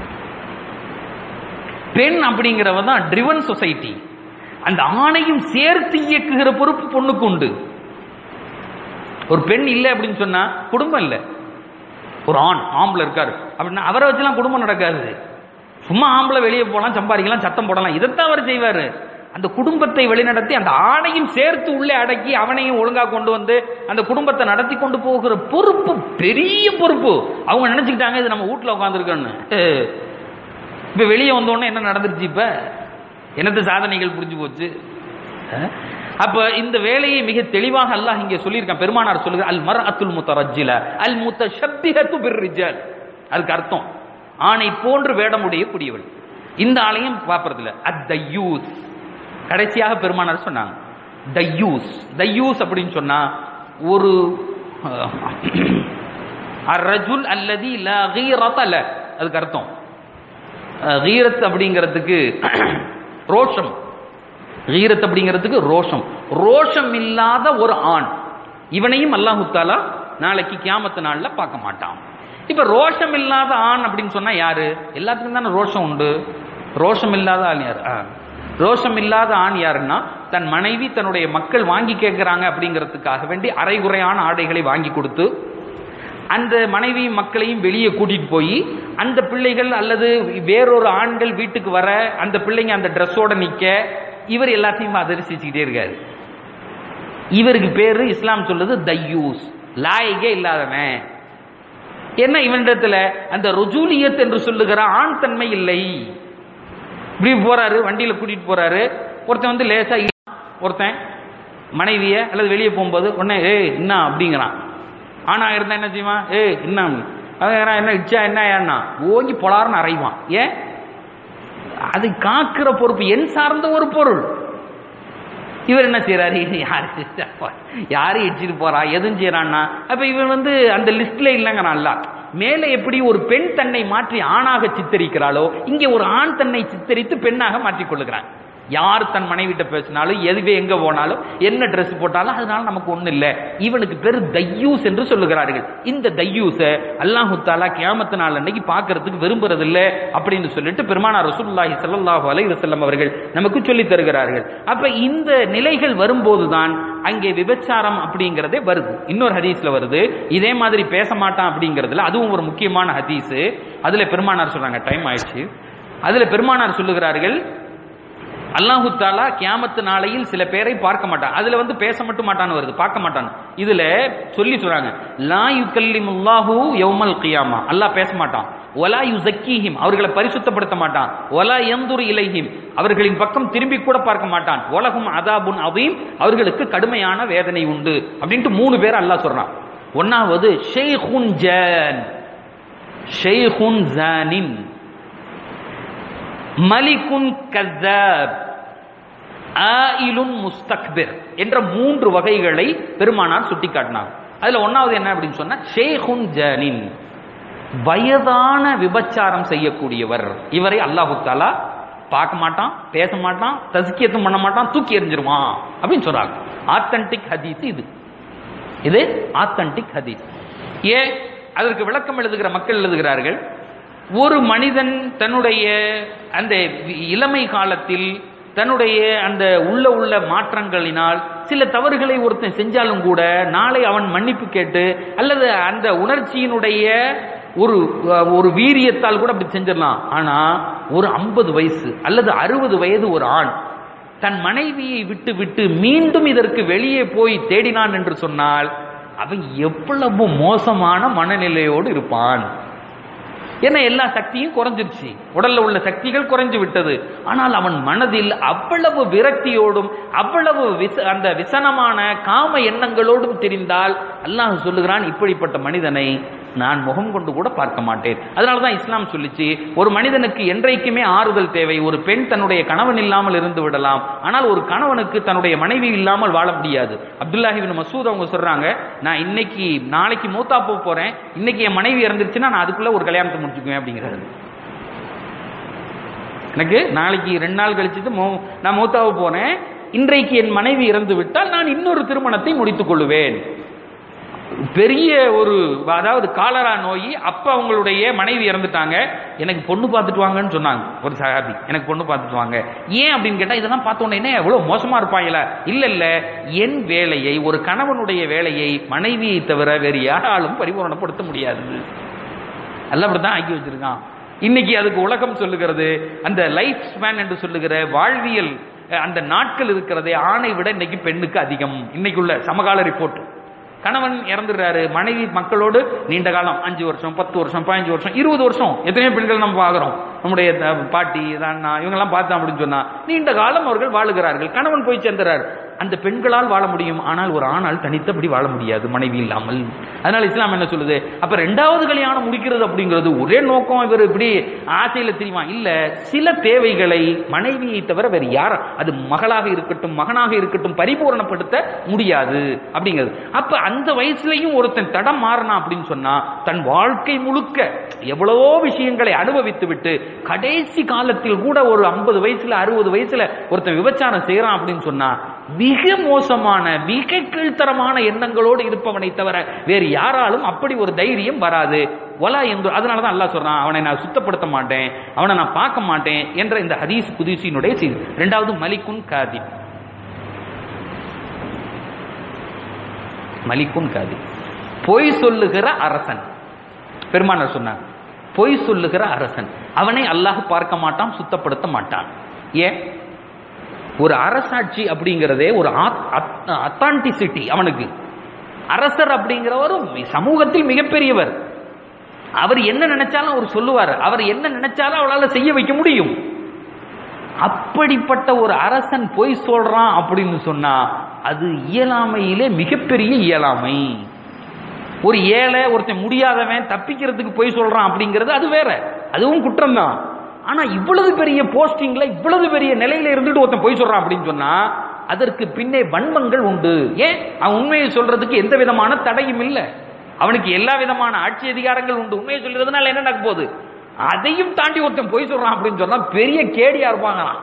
பெண் அப்படிங்கிறவ தான் ட்ரிவன் சொசைட்டி அந்த ஆணையும் சேர்த்து இயக்குகிற பொறுப்பு பொண்ணுக்கு உண்டு ஒரு பெண் இல்லை அப்படின்னு சொன்னா குடும்பம் இல்லை ஒரு ஆண் ஆம்பளை இருக்காரு அப்படின்னா அவரை வச்சுலாம் குடும்பம் நடக்காது சும்மா ஆம்பளை வெளியே போகலாம் சம்பாதிக்கலாம் சத்தம் போடலாம் இதைத்தான் அவர் செய்வாரு அந்த குடும்பத்தை வழிநடத்தி அந்த ஆணையும் சேர்த்து உள்ளே அடக்கி அவனையும் ஒழுங்கா கொண்டு வந்து அந்த குடும்பத்தை நடத்தி கொண்டு போகிற பொறுப்பு பெரிய பொறுப்பு அவங்க நினைச்சுக்கிட்டாங்க இது நம்ம வீட்டுல உட்காந்துருக்கோன்னு இப்ப வெளியே வந்த உடனே என்ன நடந்துருச்சு இப்ப என்னத்த சாதனைகள் புரிஞ்சு போச்சு அஹ்? அப்ப இந்த வேலையை மிக தெளிவாக அல்லாஹ் இங்கே சொல்லியிருக்கான் பெருமானார் சொல்லுங்க அல் மர் அத்துல் முத்தரஜில அல் முத்த ஷப்பிஹத்து பிர்ரிஜல் அதுக்கு அர்த்தம் ஆணை போன்று வேடமுடைய கூடியவள் இந்த ஆளையும் பார்ப்பதில்ல அத் தையூஸ் கடைசியாக பெருமானார் சொன்னாங்க தையூஸ் தையூஸ் அப்படின்னு சொன்னா ஒரு அர்ரஜுல் அல்லதி லா கீரத ல அதுக்கு அர்த்தம் அஹ், கீரத் அப்படிங்கிறதுக்கு ரோஷம் கீரத் அப்படிங்கிறதுக்கு ரோஷம் ரோஷம் இல்லாத ஒரு ஆண் இவனையும் அல்லாஹு தாலா நாளைக்கு கியாமத்து நாள்ல பார்க்க மாட்டான் இப்ப ரோஷம் இல்லாத ஆண் அப்படின்னு சொன்னா யாரு எல்லாத்துக்கும் தானே ரோஷம் உண்டு ரோஷம் இல்லாத ஆண் யார் ஆ. ரோஷம் இல்லாத ஆண் யாருன்னா தன் மனைவி தன்னுடைய மக்கள் வாங்கி கேட்கிறாங்க அப்படிங்கிறதுக்காக வேண்டி அரைகுறையான ஆடைகளை வாங்கி கொடுத்து அந்த மனைவி மக்களையும் வெளியே கூட்டிட்டு போய் அந்த பிள்ளைகள் அல்லது வேறொரு ஆண்கள் வீட்டுக்கு வர அந்த பிள்ளைங்க அந்த ட்ரெஸ்ஸோட நிக்க இவர் எல்லாத்தையும் அதிர்ச்சிச்சுக்கிட்டே இருக்காரு இவருக்கு பேரு இஸ்லாம் சொல்லுது தையூஸ் லாயகே இல்லாதவன் என்ன இவனிடத்துல அந்த ருஜூலியத் என்று சொல்லுகிற ஆண் தன்மை இல்லை இப்படி போறாரு வண்டியில கூட்டிட்டு போறாரு ஒருத்தன் வந்து லேசா இ- ஒருத்தன் மனைவிய அல்லது வெளியே போகும்போது உடனே ஏய் என்ன அப்படிங்கிறான் ஆனா இருந்தா என்ன செய்வான் ஏய் என்ன அவன் என்ன இச்சா என்ன ஏன்னா ஓங்கி பொலார்னு அறைவான் ஏன் அது காக்கிற பொறுப்பு என் சார்ந்த ஒரு பொருள் இவர் என்ன செய்யறாரு யாரு யாரு இடிச்சிட்டு போறா எதுவும் செய்யறான்னா அப்ப இவன் வந்து அந்த லிஸ்ட்ல இல்லைங்கிறான்ல மேலே எப்படி ஒரு பெண் தன்னை மாற்றி ஆணாக சித்தரிக்கிறாளோ இங்கே ஒரு ஆண் தன்னை சித்தரித்து பெண்ணாக மாற்றிக் கொள்ளுகிறான் யார் தன் மனைவிட்ட பேசினாலும் எதுவே எங்க போனாலும் என்ன Dress போட்டாலும் அதனால நமக்கு ஒண்ணு இல்ல இவனுக்கு பேரு தையூஸ் என்று சொல்லுகிறார்கள் இந்த தையூஸ அல்லாஹு தாலா கியாமத்து நாள் அன்னைக்கு பார்க்கிறதுக்கு விரும்புறது இல்ல அப்படின்னு சொல்லிட்டு பெருமானார் ரசூலுல்லாஹி ஸல்லல்லாஹு அலைஹி வஸல்லம் அவர்கள் நமக்கு சொல்லி தருகிறார்கள் அப்ப இந்த நிலைகள் வரும்போதுதான் அங்கே விபச்சாரம் அப்படிங்கிறதே வருது இன்னொரு ஹதீஸ்ல வருது இதே மாதிரி பேச மாட்டான் அப்படிங்கிறதுல அதுவும் ஒரு முக்கியமான ஹதீஸ் அதுல பெருமானார் சொல்றாங்க டைம் ஆயிடுச்சு அதுல பெருமானார் சொல்லுகிறார்கள் அல்லாஹு தாலா கியாமத்து நாளையில் சில பேரை பார்க்க மாட்டான் அதுல வந்து பேச மட்டும் மாட்டான்னு வருது பார்க்க மாட்டான் இதுல சொல்லி சொல்றாங்க லா யுகல்லிமுல்லாஹு யௌமல் கியாமா அல்லாஹ் பேச மாட்டான் ஒலா யுசக்கீஹிம் அவர்களை பரிசுத்தப்படுத்த மாட்டான் ஒலா எந்துரு இலைஹிம் அவர்களின் பக்கம் திரும்பி கூட பார்க்க மாட்டான் உலகும் அதாபுன் அவீம் அவர்களுக்கு கடுமையான வேதனை உண்டு அப்படின்ட்டு மூணு பேர் அல்லாஹ் சொல்றான் ஒன்னாவது ஷெய்ஹுன் ஜான் ஷெய்ஹுன் ஜானின் மலிகுன் கஸ்ஸாப் ஆயிலுன் முஸ்தக்பிர் என்ற மூன்று வகைகளை பெருமானார் சுட்டிக்காட்டினார் அதுல ஒன்னாவது என்ன அப்படின்னு சொன்னா ஷேகுன் ஜனின் வயதான விபச்சாரம் செய்யக்கூடியவர் இவரை அல்லாஹு தாலா பார்க்க மாட்டான் பேச மாட்டான் தஸ்கியத்தும் பண்ண மாட்டான் தூக்கி எறிஞ்சிருவான் அப்படின்னு சொல்றாங்க ஆத்தன்டிக் ஹதீஸ் இது இது ஆத்தன்டிக் ஹதீஸ் ஏன் அதற்கு விளக்கம் எழுதுகிற மக்கள் எழுதுகிறார்கள் ஒரு மனிதன் தன்னுடைய அந்த இளமை காலத்தில் தன்னுடைய அந்த உள்ள உள்ள மாற்றங்களினால் சில தவறுகளை ஒருத்தன் செஞ்சாலும் கூட நாளை அவன் மன்னிப்பு கேட்டு அல்லது அந்த உணர்ச்சியினுடைய ஒரு ஒரு வீரியத்தால் கூட அப்படி செஞ்சிடலாம் ஆனா ஒரு ஐம்பது வயசு அல்லது அறுபது வயது ஒரு ஆண் தன் மனைவியை விட்டு விட்டு மீண்டும் இதற்கு வெளியே போய் தேடினான் என்று சொன்னால் அவன் எவ்வளவு மோசமான மனநிலையோடு இருப்பான் ஏன்னா எல்லா சக்தியும் குறைஞ்சிருச்சு உடல்ல உள்ள சக்திகள் குறைஞ்சு விட்டது ஆனால் அவன் மனதில் அவ்வளவு விரக்தியோடும் அவ்வளவு விச அந்த விசனமான காம எண்ணங்களோடும் தெரிந்தால் அல்லாஹ் சொல்லுகிறான் இப்படிப்பட்ட மனிதனை நான் முகம் கொண்டு கூட பார்க்க மாட்டேன் அதனாலதான் இஸ்லாம் சொல்லிச்சு ஒரு மனிதனுக்கு என்றைக்குமே ஆறுதல் தேவை ஒரு பெண் தன்னுடைய கணவன் இல்லாமல் இருந்து விடலாம் ஆனால் ஒரு கணவனுக்கு தன்னுடைய மனைவி இல்லாமல் வாழ முடியாது அப்துல்லாஹிபின் மசூத் அவங்க சொல்றாங்க நான் இன்னைக்கு நாளைக்கு மூத்தா போக போறேன் இன்னைக்கு என் மனைவி இறந்துருச்சுன்னா நான் அதுக்குள்ள ஒரு கல்யாணத்தை முடிச்சுக்குவேன் அப்படிங்கிறாரு எனக்கு நாளைக்கு ரெண்டு நாள் கழிச்சுட்டு மௌ- நான் மூத்தாவை போனேன் இன்றைக்கு என் மனைவி இறந்து விட்டால் நான் இன்னொரு திருமணத்தை முடித்துக் கொள்ளுவேன் பெரிய ஒரு அதாவது காலரா நோய் அப்ப அவங்களுடைய மனைவி இறந்துட்டாங்க எனக்கு பொண்ணு பார்த்துட்டு வாங்கன்னு சொன்னாங்க ஒரு சகாபி எனக்கு பொண்ணு பார்த்துட்டு வாங்க ஏன் அப்படின்னு கேட்டா இதெல்லாம் பார்த்த உடனே எவ்வளவு மோசமா இருப்பாங்களா இல்ல இல்ல என் வேலையை ஒரு கணவனுடைய வேலையை மனைவியை தவிர வேறு யாராலும் பரிபூரணப்படுத்த முடியாது அல்ல அப்படித்தான் ஆக்கி வச்சிருக்கான் இன்னைக்கு அதுக்கு உலகம் சொல்லுகிறது அந்த லைஃப் ஸ்பேன் என்று சொல்லுகிற வாழ்வியல் அஹ், அந்த நாட்கள் இருக்கிறதே ஆணை விட இன்னைக்கு பெண்ணுக்கு அதிகம் இன்னைக்குள்ள சமகால ரிப்போர்ட் கணவன் இறந்துடுறாரு மனைவி மக்களோடு நீண்ட காலம் அஞ்சு வருஷம் பத்து வருஷம் பதினஞ்சு வருஷம் இருபது வருஷம் எத்தனையோ பெண்கள் நம்ம பார்க்குறோம் நம்முடைய த- பாட்டி அண்ணா இவங்கெல்லாம் பார்த்தோம் அப்படின்னு சொன்னா நீண்ட காலம் அவர்கள் வாழுகிறார்கள் கணவன் போய் சேர்ந்துறாரு அந்த பெண்களால் வாழ முடியும் ஆனால் ஒரு ஆணால் தனித்தபடி வாழ முடியாது மனைவி இல்லாமல் அதனால இஸ்லாம் என்ன சொல்லுது அப்ப ரெண்டாவது கல்யாணம் முடிக்கிறது அப்படிங்கிறது ஒரே நோக்கம் இவர் இப்படி ஆசையில தெரியுமா இல்ல சில தேவைகளை மனைவியை தவிர வேறு யார் அது மகளாக இருக்கட்டும் மகனாக இருக்கட்டும் பரிபூரணப்படுத்த முடியாது அப்படிங்கிறது அப்ப அந்த வயசுலயும் ஒருத்தன் தடம் மாறினா அப்படின்னு சொன்னா தன் வாழ்க்கை முழுக்க எவ்வளவோ விஷயங்களை அனுபவித்து விட்டு கடைசி காலத்தில் கூட ஒரு ஐம்பது வயசுல அறுபது வயசுல ஒருத்தன் விபச்சாரம் செய்யறான் அப்படின்னு சொன்னா மிக மோசமான மிக கீழ்த்தரமான எண்ணங்களோடு இருப்பவனை தவிர வேறு யாராலும் அப்படி ஒரு தைரியம் வராது ஒலா என்று அதனாலதான் அல்லாஹ் சொல்றான் அவனை நான் சுத்தப்படுத்த மாட்டேன் அவனை நான் பார்க்க மாட்டேன் என்ற இந்த ஹதீஸ் குதிசியினுடைய செய்தி இரண்டாவது மலிக்குன் காதி மலிக்குன் காதி பொய் சொல்லுகிற அரசன் பெருமானார் சொன்னார் பொய் சொல்லுகிற அரசன் அவனை அல்லாஹ் பார்க்க மாட்டான் சுத்தப்படுத்த மாட்டான் ஏன் ஒரு அரசாட்சி அப்படிங்கிறதே ஒரு அத்தான்டிசிட்டி அவனுக்கு அரசர் அப்படிங்கிறவர் சமூகத்தில் மிகப்பெரியவர் அவர் என்ன நினைச்சாலும் அவர் சொல்லுவார் அவர் என்ன நினைச்சாலும் அவளால செய்ய வைக்க முடியும் அப்படிப்பட்ட ஒரு அரசன் பொய் சொல்றான் அப்படின்னு சொன்னா அது இயலாமையிலே மிகப்பெரிய இயலாமை ஒரு ஏழை ஒருத்தன் முடியாதவன் தப்பிக்கிறதுக்கு பொய் சொல்றான் அப்படிங்கிறது அது வேற அதுவும் குற்றம் தான் ஆனா இவ்வளவு பெரிய போஸ்டிங்ல இவ்வளவு பெரிய நிலையில இருந்துட்டு ஒருத்தன் பொய் சொல்றான் அப்படின்னு சொன்னா அதற்கு பின்னே வன்மங்கள் உண்டு ஏன் அவன் உண்மையை சொல்றதுக்கு எந்த விதமான தடையும் இல்லை அவனுக்கு எல்லா விதமான ஆட்சி அதிகாரங்கள் உண்டு உண்மையை சொல்றதுனால என்ன நடக்க போகுது அதையும் தாண்டி ஒருத்தன் பொய் சொல்றான் அப்படின்னு சொன்னா பெரிய கேடியா இருப்பாங்களாம்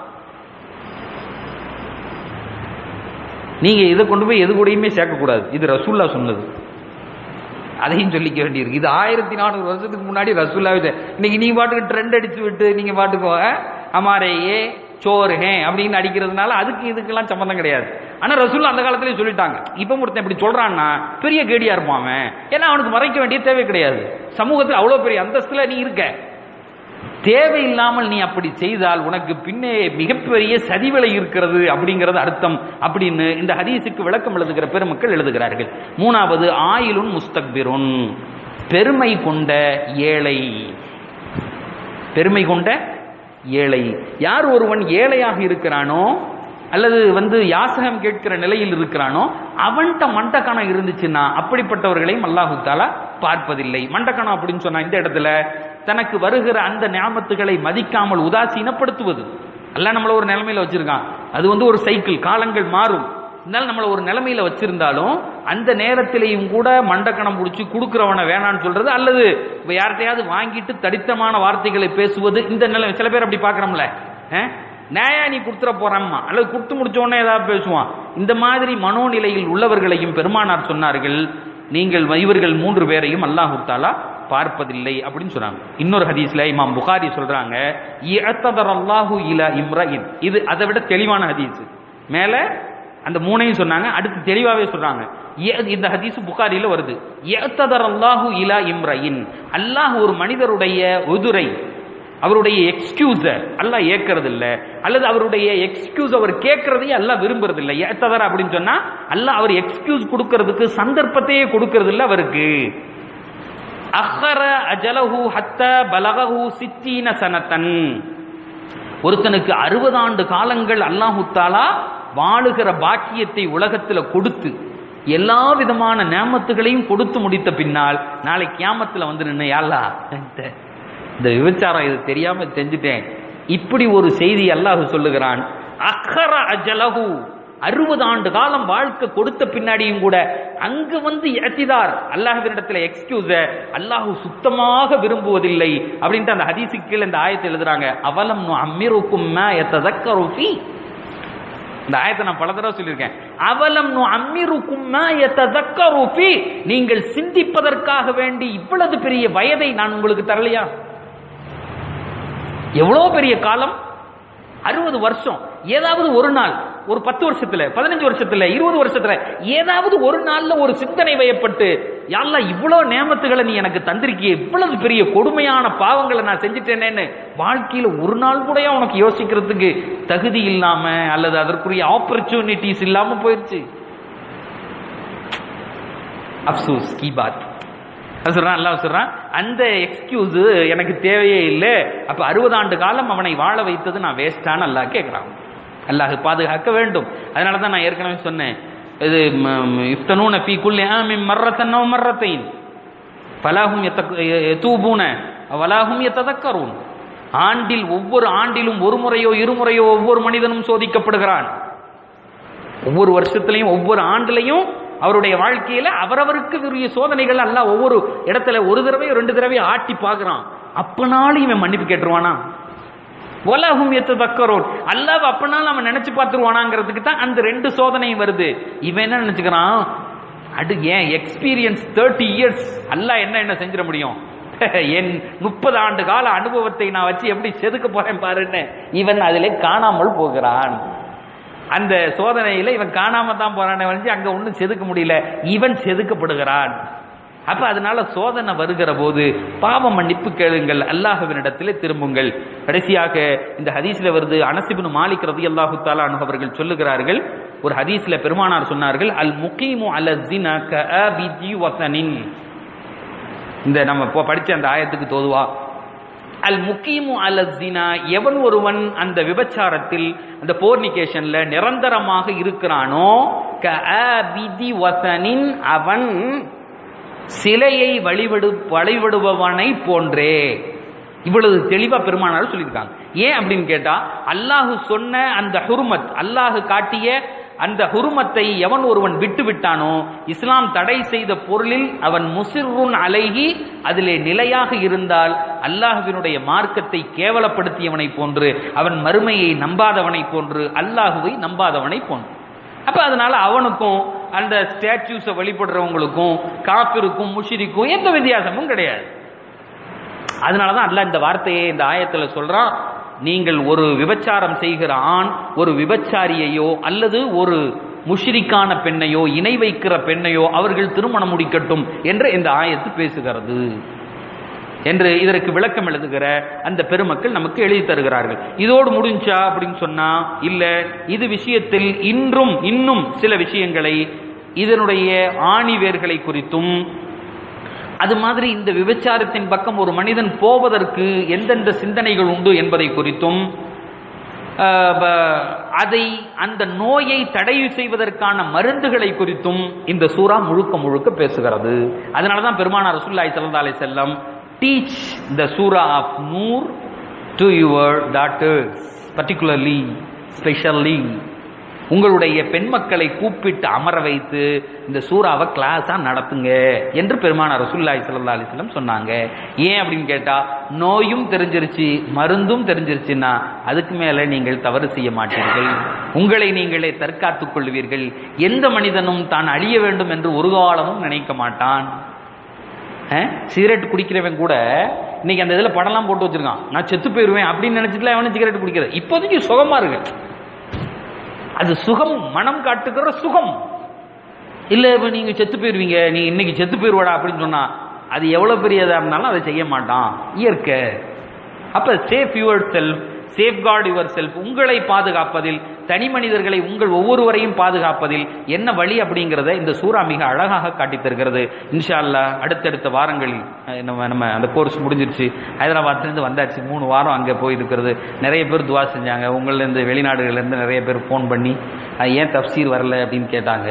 நீங்க இதை கொண்டு போய் எது கூடயுமே சேர்க்கக்கூடாது இது ரசூல்லா சொன்னது அதையும் சொல்லிக்க வேண்டியிருக்கு இது ஆயிரத்தி நானூறு வருஷத்துக்கு முன்னாடி ரசூல்லாவே சொ- இன்னைக்கு நீங்க பாட்டுக்கு ட்ரெண்ட் அடிச்சு விட்டு நீங்க பாட்டுக்கு அஹ், ஹமாரே ஏ சோறு ஹே அப்படின்னு அடிக்கிறதுனால அதுக்கு இதுக்கெல்லாம் சம்பந்தம் கிடையாது ஆனா ரசூல்லா அந்த காலத்திலேயே சொல்லிட்டாங்க இப்ப ஒருத்தன் இப்படி சொல்றான்னா பெரிய கேடியா இருப்பான் அவன் ஏன்னா அவனுக்கு மறைக்க வேண்டிய தேவை கிடையாது சமூகத்தில் அவ்வளவு பெரிய அந்தஸ்துல நீ இருக்க தேவையில்லாமல் நீ அப்படி செய்தால் உனக்கு பின்னே மிகப்பெரிய சதிவிலை இருக்கிறது அப்படிங்கிறது அர்த்தம் அப்படின்னு இந்த ஹதீஸுக்கு விளக்கம் எழுதுகிற பெருமக்கள் எழுதுகிறார்கள் மூணாவது ஆயிலுன் முஸ்தக்பிருன் பெருமை கொண்ட ஏழை பெருமை கொண்ட ஏழை யார் ஒருவன் ஏழையாக இருக்கிறானோ அல்லது வந்து யாசகம் கேட்கிற நிலையில் இருக்கிறானோ அவன்கிட்ட மண்டக்கணம் இருந்துச்சுன்னா அப்படிப்பட்டவர்களையும் அல்லாஹு தாலா பார்ப்பதில்லை மண்டக்கணம் அப்படின்னு சொன்னா இந்த இடத்துல தனக்கு வருகிற அந்த ஞாபத்துகளை மதிக்காமல் உதாசீனப்படுத்துவது அல்லாஹ் நம்மள ஒரு நிலைமையில வச்சிருக்கான் அது வந்து ஒரு சைக்கிள் காலங்கள் மாறும் இருந்தாலும் நம்மள ஒரு நிலைமையில வச்சிருந்தாலும் அந்த நேரத்திலையும் கூட மண்டக்கணம் பிடிச்சி கொடுக்குறவனை வேணான்னு சொல்றது அல்லது இப்ப யார்கிட்டயாவது வாங்கிட்டு தடித்தமான வார்த்தைகளை பேசுவது இந்த நிலை சில பேர் அப்படி பாக்குறோம்ல நேயா நீ கொடுத்துட போறாம்மா அல்லது கொடுத்து முடிச்ச உடனே ஏதாவது பேசுவான் இந்த மாதிரி மனோநிலையில் உள்ளவர்களையும் பெருமானார் சொன்னார்கள் நீங்கள் இவர்கள் மூன்று பேரையும் அல்லாஹு தாலா பார்ப்பதில்லை அப்படின்னு சொன்னாங்க இன்னொரு ஹதீஸ்ல இமாம் புகாரி சொல்றாங்க இஅத்ததர் அல்லாஹு இலா இம்ரஇன் இது அதை விட தெளிவான ஹதீஸ் மேல அந்த மூணையும் சொன்னாங்க அடுத்து தெளிவாவே சொல்றாங்க ஏ- இந்த ஹதீஸ் புகாரில வருது இஅத்ததர் அல்லாஹு இலா இம்ரஇன் அல்லாஹ் ஒரு மனிதருடைய உதுரை அவருடைய எக்ஸ்கியூஸ அல்லாஹ் ஏற்கிறது இல்ல அல்லது அவருடைய எக்ஸ்கியூஸ் அவர் கேட்கறதையே அல்லாஹ் விரும்புறது இல்ல ஏத்ததர் அப்படின்னு சொன்னா அல்லாஹ் அவர் எக்ஸ்கியூஸ் கொடுக்கறதுக்கு சந்தர்ப்பத்தையே கொடுக்கறது இல்ல அவருக்கு அஹ்ர அஜலஹு ஹத்த பலகஹு சித்தீன சனத்தன் ஒருத்தனுக்கு அறுபது ஆண்டு காலங்கள் அல்லாஹு தாலா வாழுகிற பாக்கியத்தை உலகத்துல கொடுத்து எல்லா விதமான நேமத்துகளையும் கொடுத்து முடித்த பின்னால் நாளை கியாமத்துல வந்து நின்று யாழ்லா இந்த இந்த விபச்சாரம் இது தெரியாம செஞ்சுட்டேன் இப்படி ஒரு செய்தி அல்லாஹ் சொல்லுகிறான் அக்கர அஜலஹு அறுபது ஆண்டு காலம் வாழ்க்கை கொடுத்த பின்னாடியும் கூட அங்க வந்து எத்திதார் அல்லாஹ்வினிடத்துல எக்ஸ்கியூஸ அல்லாஹ் சுத்தமாக விரும்புவதில்லை அப்படின்ட்டு அந்த ஹதீஸுக்கு கீழே இந்த ஆயத்தை எழுதுறாங்க அவலம் அம்மிருக்கும் எத்ததக்கரு ஃபீ இந்த ஆயத்தை நான் பல தடவை சொல்லியிருக்கேன் அவலம் அம்மிருக்கும் எத்ததக்கரு ஃபீ நீங்கள் சிந்திப்பதற்காக வேண்டி இவ்வளவு பெரிய வயதை நான் உங்களுக்கு தரலையா எவ்வளவு பெரிய காலம் அறுபது வருஷம் ஏதாவது ஒரு நாள் ஒரு பத்து வருஷத்துல பதினஞ்சு வருஷத்துல இருபது வருஷத்துல ஏதாவது ஒரு நாள்ல ஒரு சிந்தனை வயப்பட்டு யாழ்லா இவ்வளவு நேமத்துகளை நீ எனக்கு தந்திருக்கிய இவ்வளவு பெரிய கொடுமையான பாவங்களை நான் செஞ்சுட்டேனேன்னு வாழ்க்கையில ஒரு நாள் கூட உனக்கு யோசிக்கிறதுக்கு தகுதி இல்லாம அல்லது அதற்குரிய ஆப்பர்ச்சுனிட்டிஸ் இல்லாம போயிடுச்சு அப்சூஸ் கி பாத் அது சொல்றான் அல்லாஹ் சொல்றான் அந்த எக்ஸ்கியூஸ் எனக்கு தேவையே இல்லை அப்ப அறுபது ஆண்டு காலம் அவனை வாழ வைத்தது நான் வேஸ்டான அல்லாஹ் கேட்கிறான் அல்லாஹ் பாதுகாக்க வேண்டும் அதனால தான் நான் ஏற்கனவே சொன்னேன் இது இஃப்தனூன ஃபீ குல்லி ஆமின் மர்ரத்தன் அவ் மர்ரத்தைன் ஃபலாஹும் யதூபூன வலாஹும் யததக்கரூன் ஆண்டில் ஒவ்வொரு ஆண்டிலும் ஒரு முறையோ இருமுறையோ ஒவ்வொரு மனிதனும் சோதிக்கப்படுகிறான் ஒவ்வொரு வருஷத்திலையும் ஒவ்வொரு ஆண்டுலையும் அவருடைய வாழ்க்கையில அவரவருக்கு உரிய சோதனைகள் அல்ல ஒவ்வொரு இடத்துல ஒரு தடவை ரெண்டு தடவை ஆட்டி பார்க்கறான் அப்பனாலும் இவன் மன்னிப்பு கேட்டுருவானா ஒலகும் எத்து தக்கரோன் அல்லாஹ் அப்பனாலும் அவன் நினைச்சு பார்த்துருவானாங்கிறதுக்கு தான் அந்த ரெண்டு சோதனையும் வருது இவன் என்ன நினைச்சுக்கிறான் அடு ஏன் எக்ஸ்பீரியன்ஸ் தேர்ட்டி இயர்ஸ் அல்லாஹ் என்ன என்ன செஞ்சிட முடியும் என் முப்பது ஆண்டு கால அனுபவத்தை நான் வச்சு எப்படி செதுக்க போறேன் பாருன்னு இவன் அதிலே காணாமல் போகிறான் அந்த சோதனையில இவன் காணாம தான் போறானே வந்து அங்க ஒண்ணும் செதுக்க முடியல இவன் செதுக்கப்படுகிறான் அப்ப அதனால சோதனை வருகிற போது பாவ மன்னிப்பு கேளுங்கள் அல்லாஹுவினிடத்திலே திரும்புங்கள் கடைசியாக இந்த ஹதீஸ்ல வருது அனசிபின் மாலிக் ரதி அல்லாஹு தாலா அவர்கள் சொல்லுகிறார்கள் ஒரு ஹதீஸ்ல பெருமானார் சொன்னார்கள் அல் முகீமு அல ஜினா கஅபிஜி வசனின் இந்த நம்ம இப்போ படிச்ச அந்த ஆயத்துக்கு தோதுவா அல் முக்கீமு அல ஜினா எவன் ஒருவன் அந்த விபச்சாரத்தில் அந்த போர்னிகேஷன்ல நிரந்தரமாக இருக்கிறானோ கஅபிதி வசனின் அவன் சிலையை வழிபடு வழிபடுபவனை போன்றே இவ்வளவு தெளிவா பெருமானார் சொல்லியிருக்காங்க ஏன் அப்படின்னு கேட்டா அல்லாஹு சொன்ன அந்த ஹுருமத் அல்லாஹு காட்டிய அந்த ஹுருமத்தை எவன் ஒருவன் விட்டு விட்டானோ இஸ்லாம் தடை செய்த பொருளில் அவன் முசிர்ருன் அலைகி அதிலே நிலையாக இருந்தால் அல்லாஹுவினுடைய மார்க்கத்தை கேவலப்படுத்தியவனை போன்று அவன் மறுமையை நம்பாதவனை போன்று அல்லாஹுவை நம்பாதவனை போன்று அப்ப அதனால அவனுக்கும் அந்த ஸ்டாச்சுஸை வழிபடுறவங்களுக்கும் காப்பிருக்கும் முஷிரிக்கும் எந்த வித்தியாசமும் கிடையாது அதனாலதான் அல்லாஹ் இந்த வார்த்தையை இந்த ஆயத்துல சொல்றான் நீங்கள் ஒரு விபச்சாரம் செய்கிற ஆண் ஒரு விபச்சாரியையோ அல்லது ஒரு முஷிரிக்கான பெண்ணையோ இணை வைக்கிற பெண்ணையோ அவர்கள் திருமணம் முடிக்கட்டும் என்று இந்த ஆயத்து பேசுகிறது என்று இதற்கு விளக்கம் எழுதுகிற அந்த பெருமக்கள் நமக்கு எழுதி தருகிறார்கள் இதோடு முடிஞ்சா அப்படின்னு சொன்னா இல்ல இது விஷயத்தில் இன்றும் இன்னும் சில விஷயங்களை இதனுடைய ஆணி வேர்களை குறித்தும் அது மாதிரி இந்த விபச்சாரத்தின் பக்கம் ஒரு மனிதன் போவதற்கு எந்தெந்த சிந்தனைகள் உண்டு என்பதை குறித்தும் ஆஹ், ப- அதை அந்த நோயை தடை செய்வதற்கான மருந்துகளை குறித்தும் இந்த சூறா முழுக்க முழுக்க பேசுகிறது அதனால தான் பெருமானார் ரசூலுல்லாஹி ஸல்லல்லாஹு அலைஹி செல்லம் டீச் த சூரா ஆஃப் நூர் to your daughters particularly specially உங்களுடைய பெண் மக்களை கூப்பிட்டு அமர வைத்து இந்த சூறாவை கிளாஸா நடத்துங்க என்று பெருமான ரசூல்லாய் சல்லா அலிஸ்லம் சொன்னாங்க ஏன் அப்படின்னு கேட்டா நோயும் தெரிஞ்சிருச்சு மருந்தும் தெரிஞ்சிருச்சுன்னா அதுக்கு மேல நீங்கள் தவறு செய்ய மாட்டீர்கள் உங்களை நீங்களே தற்காத்துக் கொள்வீர்கள் எந்த மனிதனும் தான் அழிய வேண்டும் என்று ஒரு காலமும் நினைக்க மாட்டான் சிகரெட் குடிக்கிறவன் கூட இன்னைக்கு அந்த இதில் படம்லாம் போட்டு வச்சிருக்கான் நான் செத்து போயிடுவேன் அப்படின்னு நினைச்சிட்டுல அவனு சிகரெட் குடிக்கிறது இப்போதைக்கு சுகமா இருக்கு அது சுகம் மனம் காட்டுகிற சுகம் இல்ல இப்ப நீங்க செத்து போயிருவீங்க நீ இன்னைக்கு செத்து போயிருவாடா அப்படின்னு சொன்னா அது எவ்வளவு பெரியதா இருந்தாலும் அதை செய்ய மாட்டான் இயற்கை அப்ப safe your self safeguard your self உங்களை பாதுகாப்பதில் தனி மனிதர்களை உங்கள் ஒவ்வொருவரையும் பாதுகாப்பதில் என்ன வழி அப்படிங்கிறத இந்த சூறா மிக அழகாக காட்டி தருகிறது இன்ஷா அல்லா அடுத்தடுத்த வாரங்களில் நம்ம நம்ம அந்த கோர்ஸ் முடிஞ்சிருச்சு ஹைதராபாத்லேருந்து வந்தாச்சு மூணு வாரம் அங்கே போயிருக்கிறது நிறைய பேர் துவா செஞ்சாங்க உங்கள்லேருந்து வெளிநாடுகள்லேருந்து நிறைய பேர் ஃபோன் பண்ணி ஏன் தப்சீர் வரல அப்படின்னு கேட்டாங்க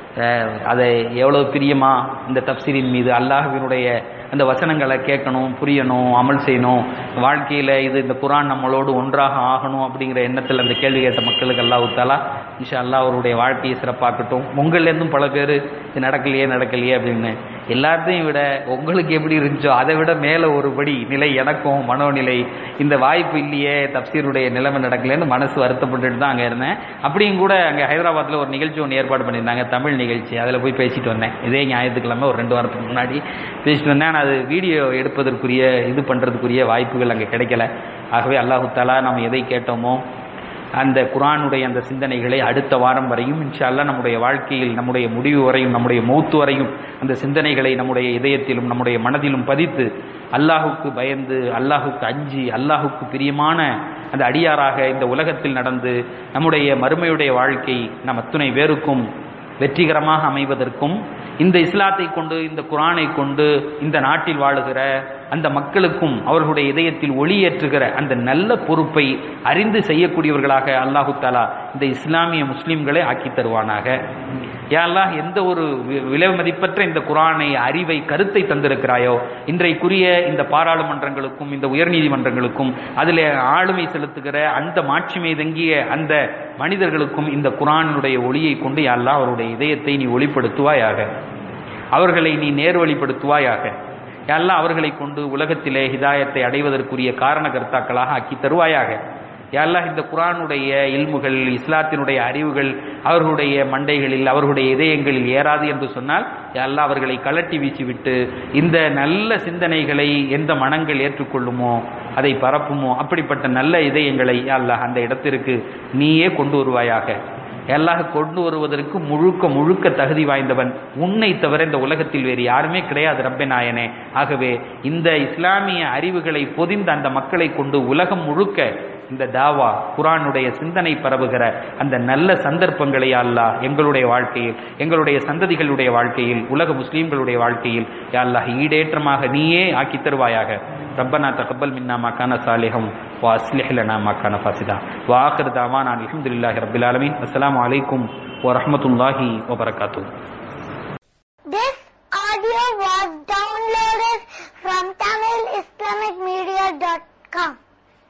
அதை எவ்வளவு பிரியமா இந்த தப்சீரின் மீது அல்லாஹுவினுடைய அந்த வசனங்களை கேட்கணும் புரியணும் அமல் செய்யணும் வாழ்க்கையில் இது இந்த குரான் நம்மளோடு ஒன்றாக ஆகணும் அப்படிங்கிற எண்ணத்தில் அந்த கேள்வி கேட்ட மக்களுக்கு அல்லாஹ் தாலா இன்ஷா அல்லா அவருடைய வாழ்க்கையை சிறப்பாக்கட்டும் உங்கள்லேருந்தும் பல பேர் இது நடக்கலையே நடக்கலையே அப்படின்னு எல்லாத்தையும் விட உங்களுக்கு எப்படி இருந்துச்சோ அதை விட மேலே ஒரு படி நிலை எனக்கும் மனோநிலை இந்த வாய்ப்பு இல்லையே தப்சீருடைய நிலைமை நடக்கலன்னு மனசு வருத்தப்பட்டுட்டு தான் அங்கே இருந்தேன் அப்படியும் கூட அங்கே ஹைதராபாத்தில் ஒரு நிகழ்ச்சி ஒன்று ஏற்பாடு பண்ணியிருந்தாங்க தமிழ் நிகழ்ச்சி அதில் போய் பேசிட்டு வந்தேன் இதே ஞாயிற்றுக்கிழமை ஒரு ரெண்டு வாரத்துக்கு முன்னாடி பேசிட்டு வந்தேன் ஆனால் அது வீடியோ எடுப்பதற்குரிய இது பண்ணுறதுக்குரிய வாய்ப்புகள் அங்கே கிடைக்கல ஆகவே அல்லாஹு தாலா நம்ம எதை கேட்டோமோ அந்த குரானுடைய அந்த சிந்தனைகளை அடுத்த வாரம் வரையும் இன்ஷால்லா நம்முடைய வாழ்க்கையில் நம்முடைய முடிவு வரையும் நம்முடைய மௌத்து வரையும் அந்த சிந்தனைகளை நம்முடைய இதயத்திலும் நம்முடைய மனதிலும் பதித்து அல்லாஹுக்கு பயந்து அல்லாஹுக்கு அஞ்சி அல்லாஹுக்கு பிரியமான அந்த அடியாராக இந்த உலகத்தில் நடந்து நம்முடைய மறுமையுடைய வாழ்க்கை நம் அத்துணை பேருக்கும் வெற்றிகரமாக அமைவதற்கும் இந்த இஸ்லாத்தை கொண்டு இந்த குரானை கொண்டு இந்த நாட்டில் வாழுகிற அந்த மக்களுக்கும் அவர்களுடைய இதயத்தில் ஒளியேற்றுகிற அந்த நல்ல பொறுப்பை அறிந்து செய்யக்கூடியவர்களாக அல்லாஹு தாலா இந்த இஸ்லாமிய முஸ்லிம்களை ஆக்கி தருவானாக யாரெல்லாம் எந்த ஒரு விலை மதிப்பற்ற இந்த குரானை அறிவை கருத்தை தந்திருக்கிறாயோ இன்றைக்குரிய இந்த பாராளுமன்றங்களுக்கும் இந்த உயர்நீதிமன்றங்களுக்கும் அதில் ஆளுமை செலுத்துகிற அந்த மாட்சிமை தங்கிய அந்த மனிதர்களுக்கும் இந்த குரானுடைய ஒளியை கொண்டு யாரெல்லாம் அவருடைய இதயத்தை நீ ஒளிப்படுத்துவாயாக அவர்களை நீ நேர்வழிப்படுத்துவாயாக எல்லாம் அவர்களை கொண்டு உலகத்திலே ஹிதாயத்தை அடைவதற்குரிய காரணகர்த்தாக்களாக ஆக்கி தருவாயாக யாரெல்லாம் இந்த குரானுடைய இல்முகள் இஸ்லாத்தினுடைய அறிவுகள் அவர்களுடைய மண்டைகளில் அவர்களுடைய இதயங்களில் ஏறாது என்று சொன்னால் யாரெல்லாம் அவர்களை கலட்டி வீசிவிட்டு இந்த நல்ல சிந்தனைகளை எந்த மனங்கள் ஏற்றுக்கொள்ளுமோ அதை பரப்புமோ அப்படிப்பட்ட நல்ல இதயங்களை அல்லாஹ் அந்த இடத்திற்கு நீயே கொண்டு வருவாயாக எல்லாம் கொண்டு வருவதற்கு முழுக்க முழுக்க தகுதி வாய்ந்தவன் உன்னை தவிர இந்த உலகத்தில் வேறு யாருமே கிடையாது ரப்பே நாயனே ஆகவே இந்த இஸ்லாமிய அறிவுகளை பொதிந்த அந்த மக்களை கொண்டு உலகம் முழுக்க இந்த தாவா குரானுடைய சிந்தனை பரவுகிற அந்த நல்ல சந்தர்ப்பங்களை அல்லாஹ் எங்களுடைய வாழ்க்கையில் எங்களுடைய சந்ததிகளுடைய வாழ்க்கையில் உலக முஸ்லீம்களுடைய வாழ்க்கையில் அல்லாஹ் ஈடேற்றமாக நீயே ஆக்கி தருவாயாக ரப்பனா தகப்பல் மின்னா மக்கான சாலிகம் وأصلح لنا ما كان فاسدا وآخر دعوانا الحمد لله رب العالمين السلام عليكم ورحمة الله وبركاته This audio was downloaded from TamilIslamicMedia.com.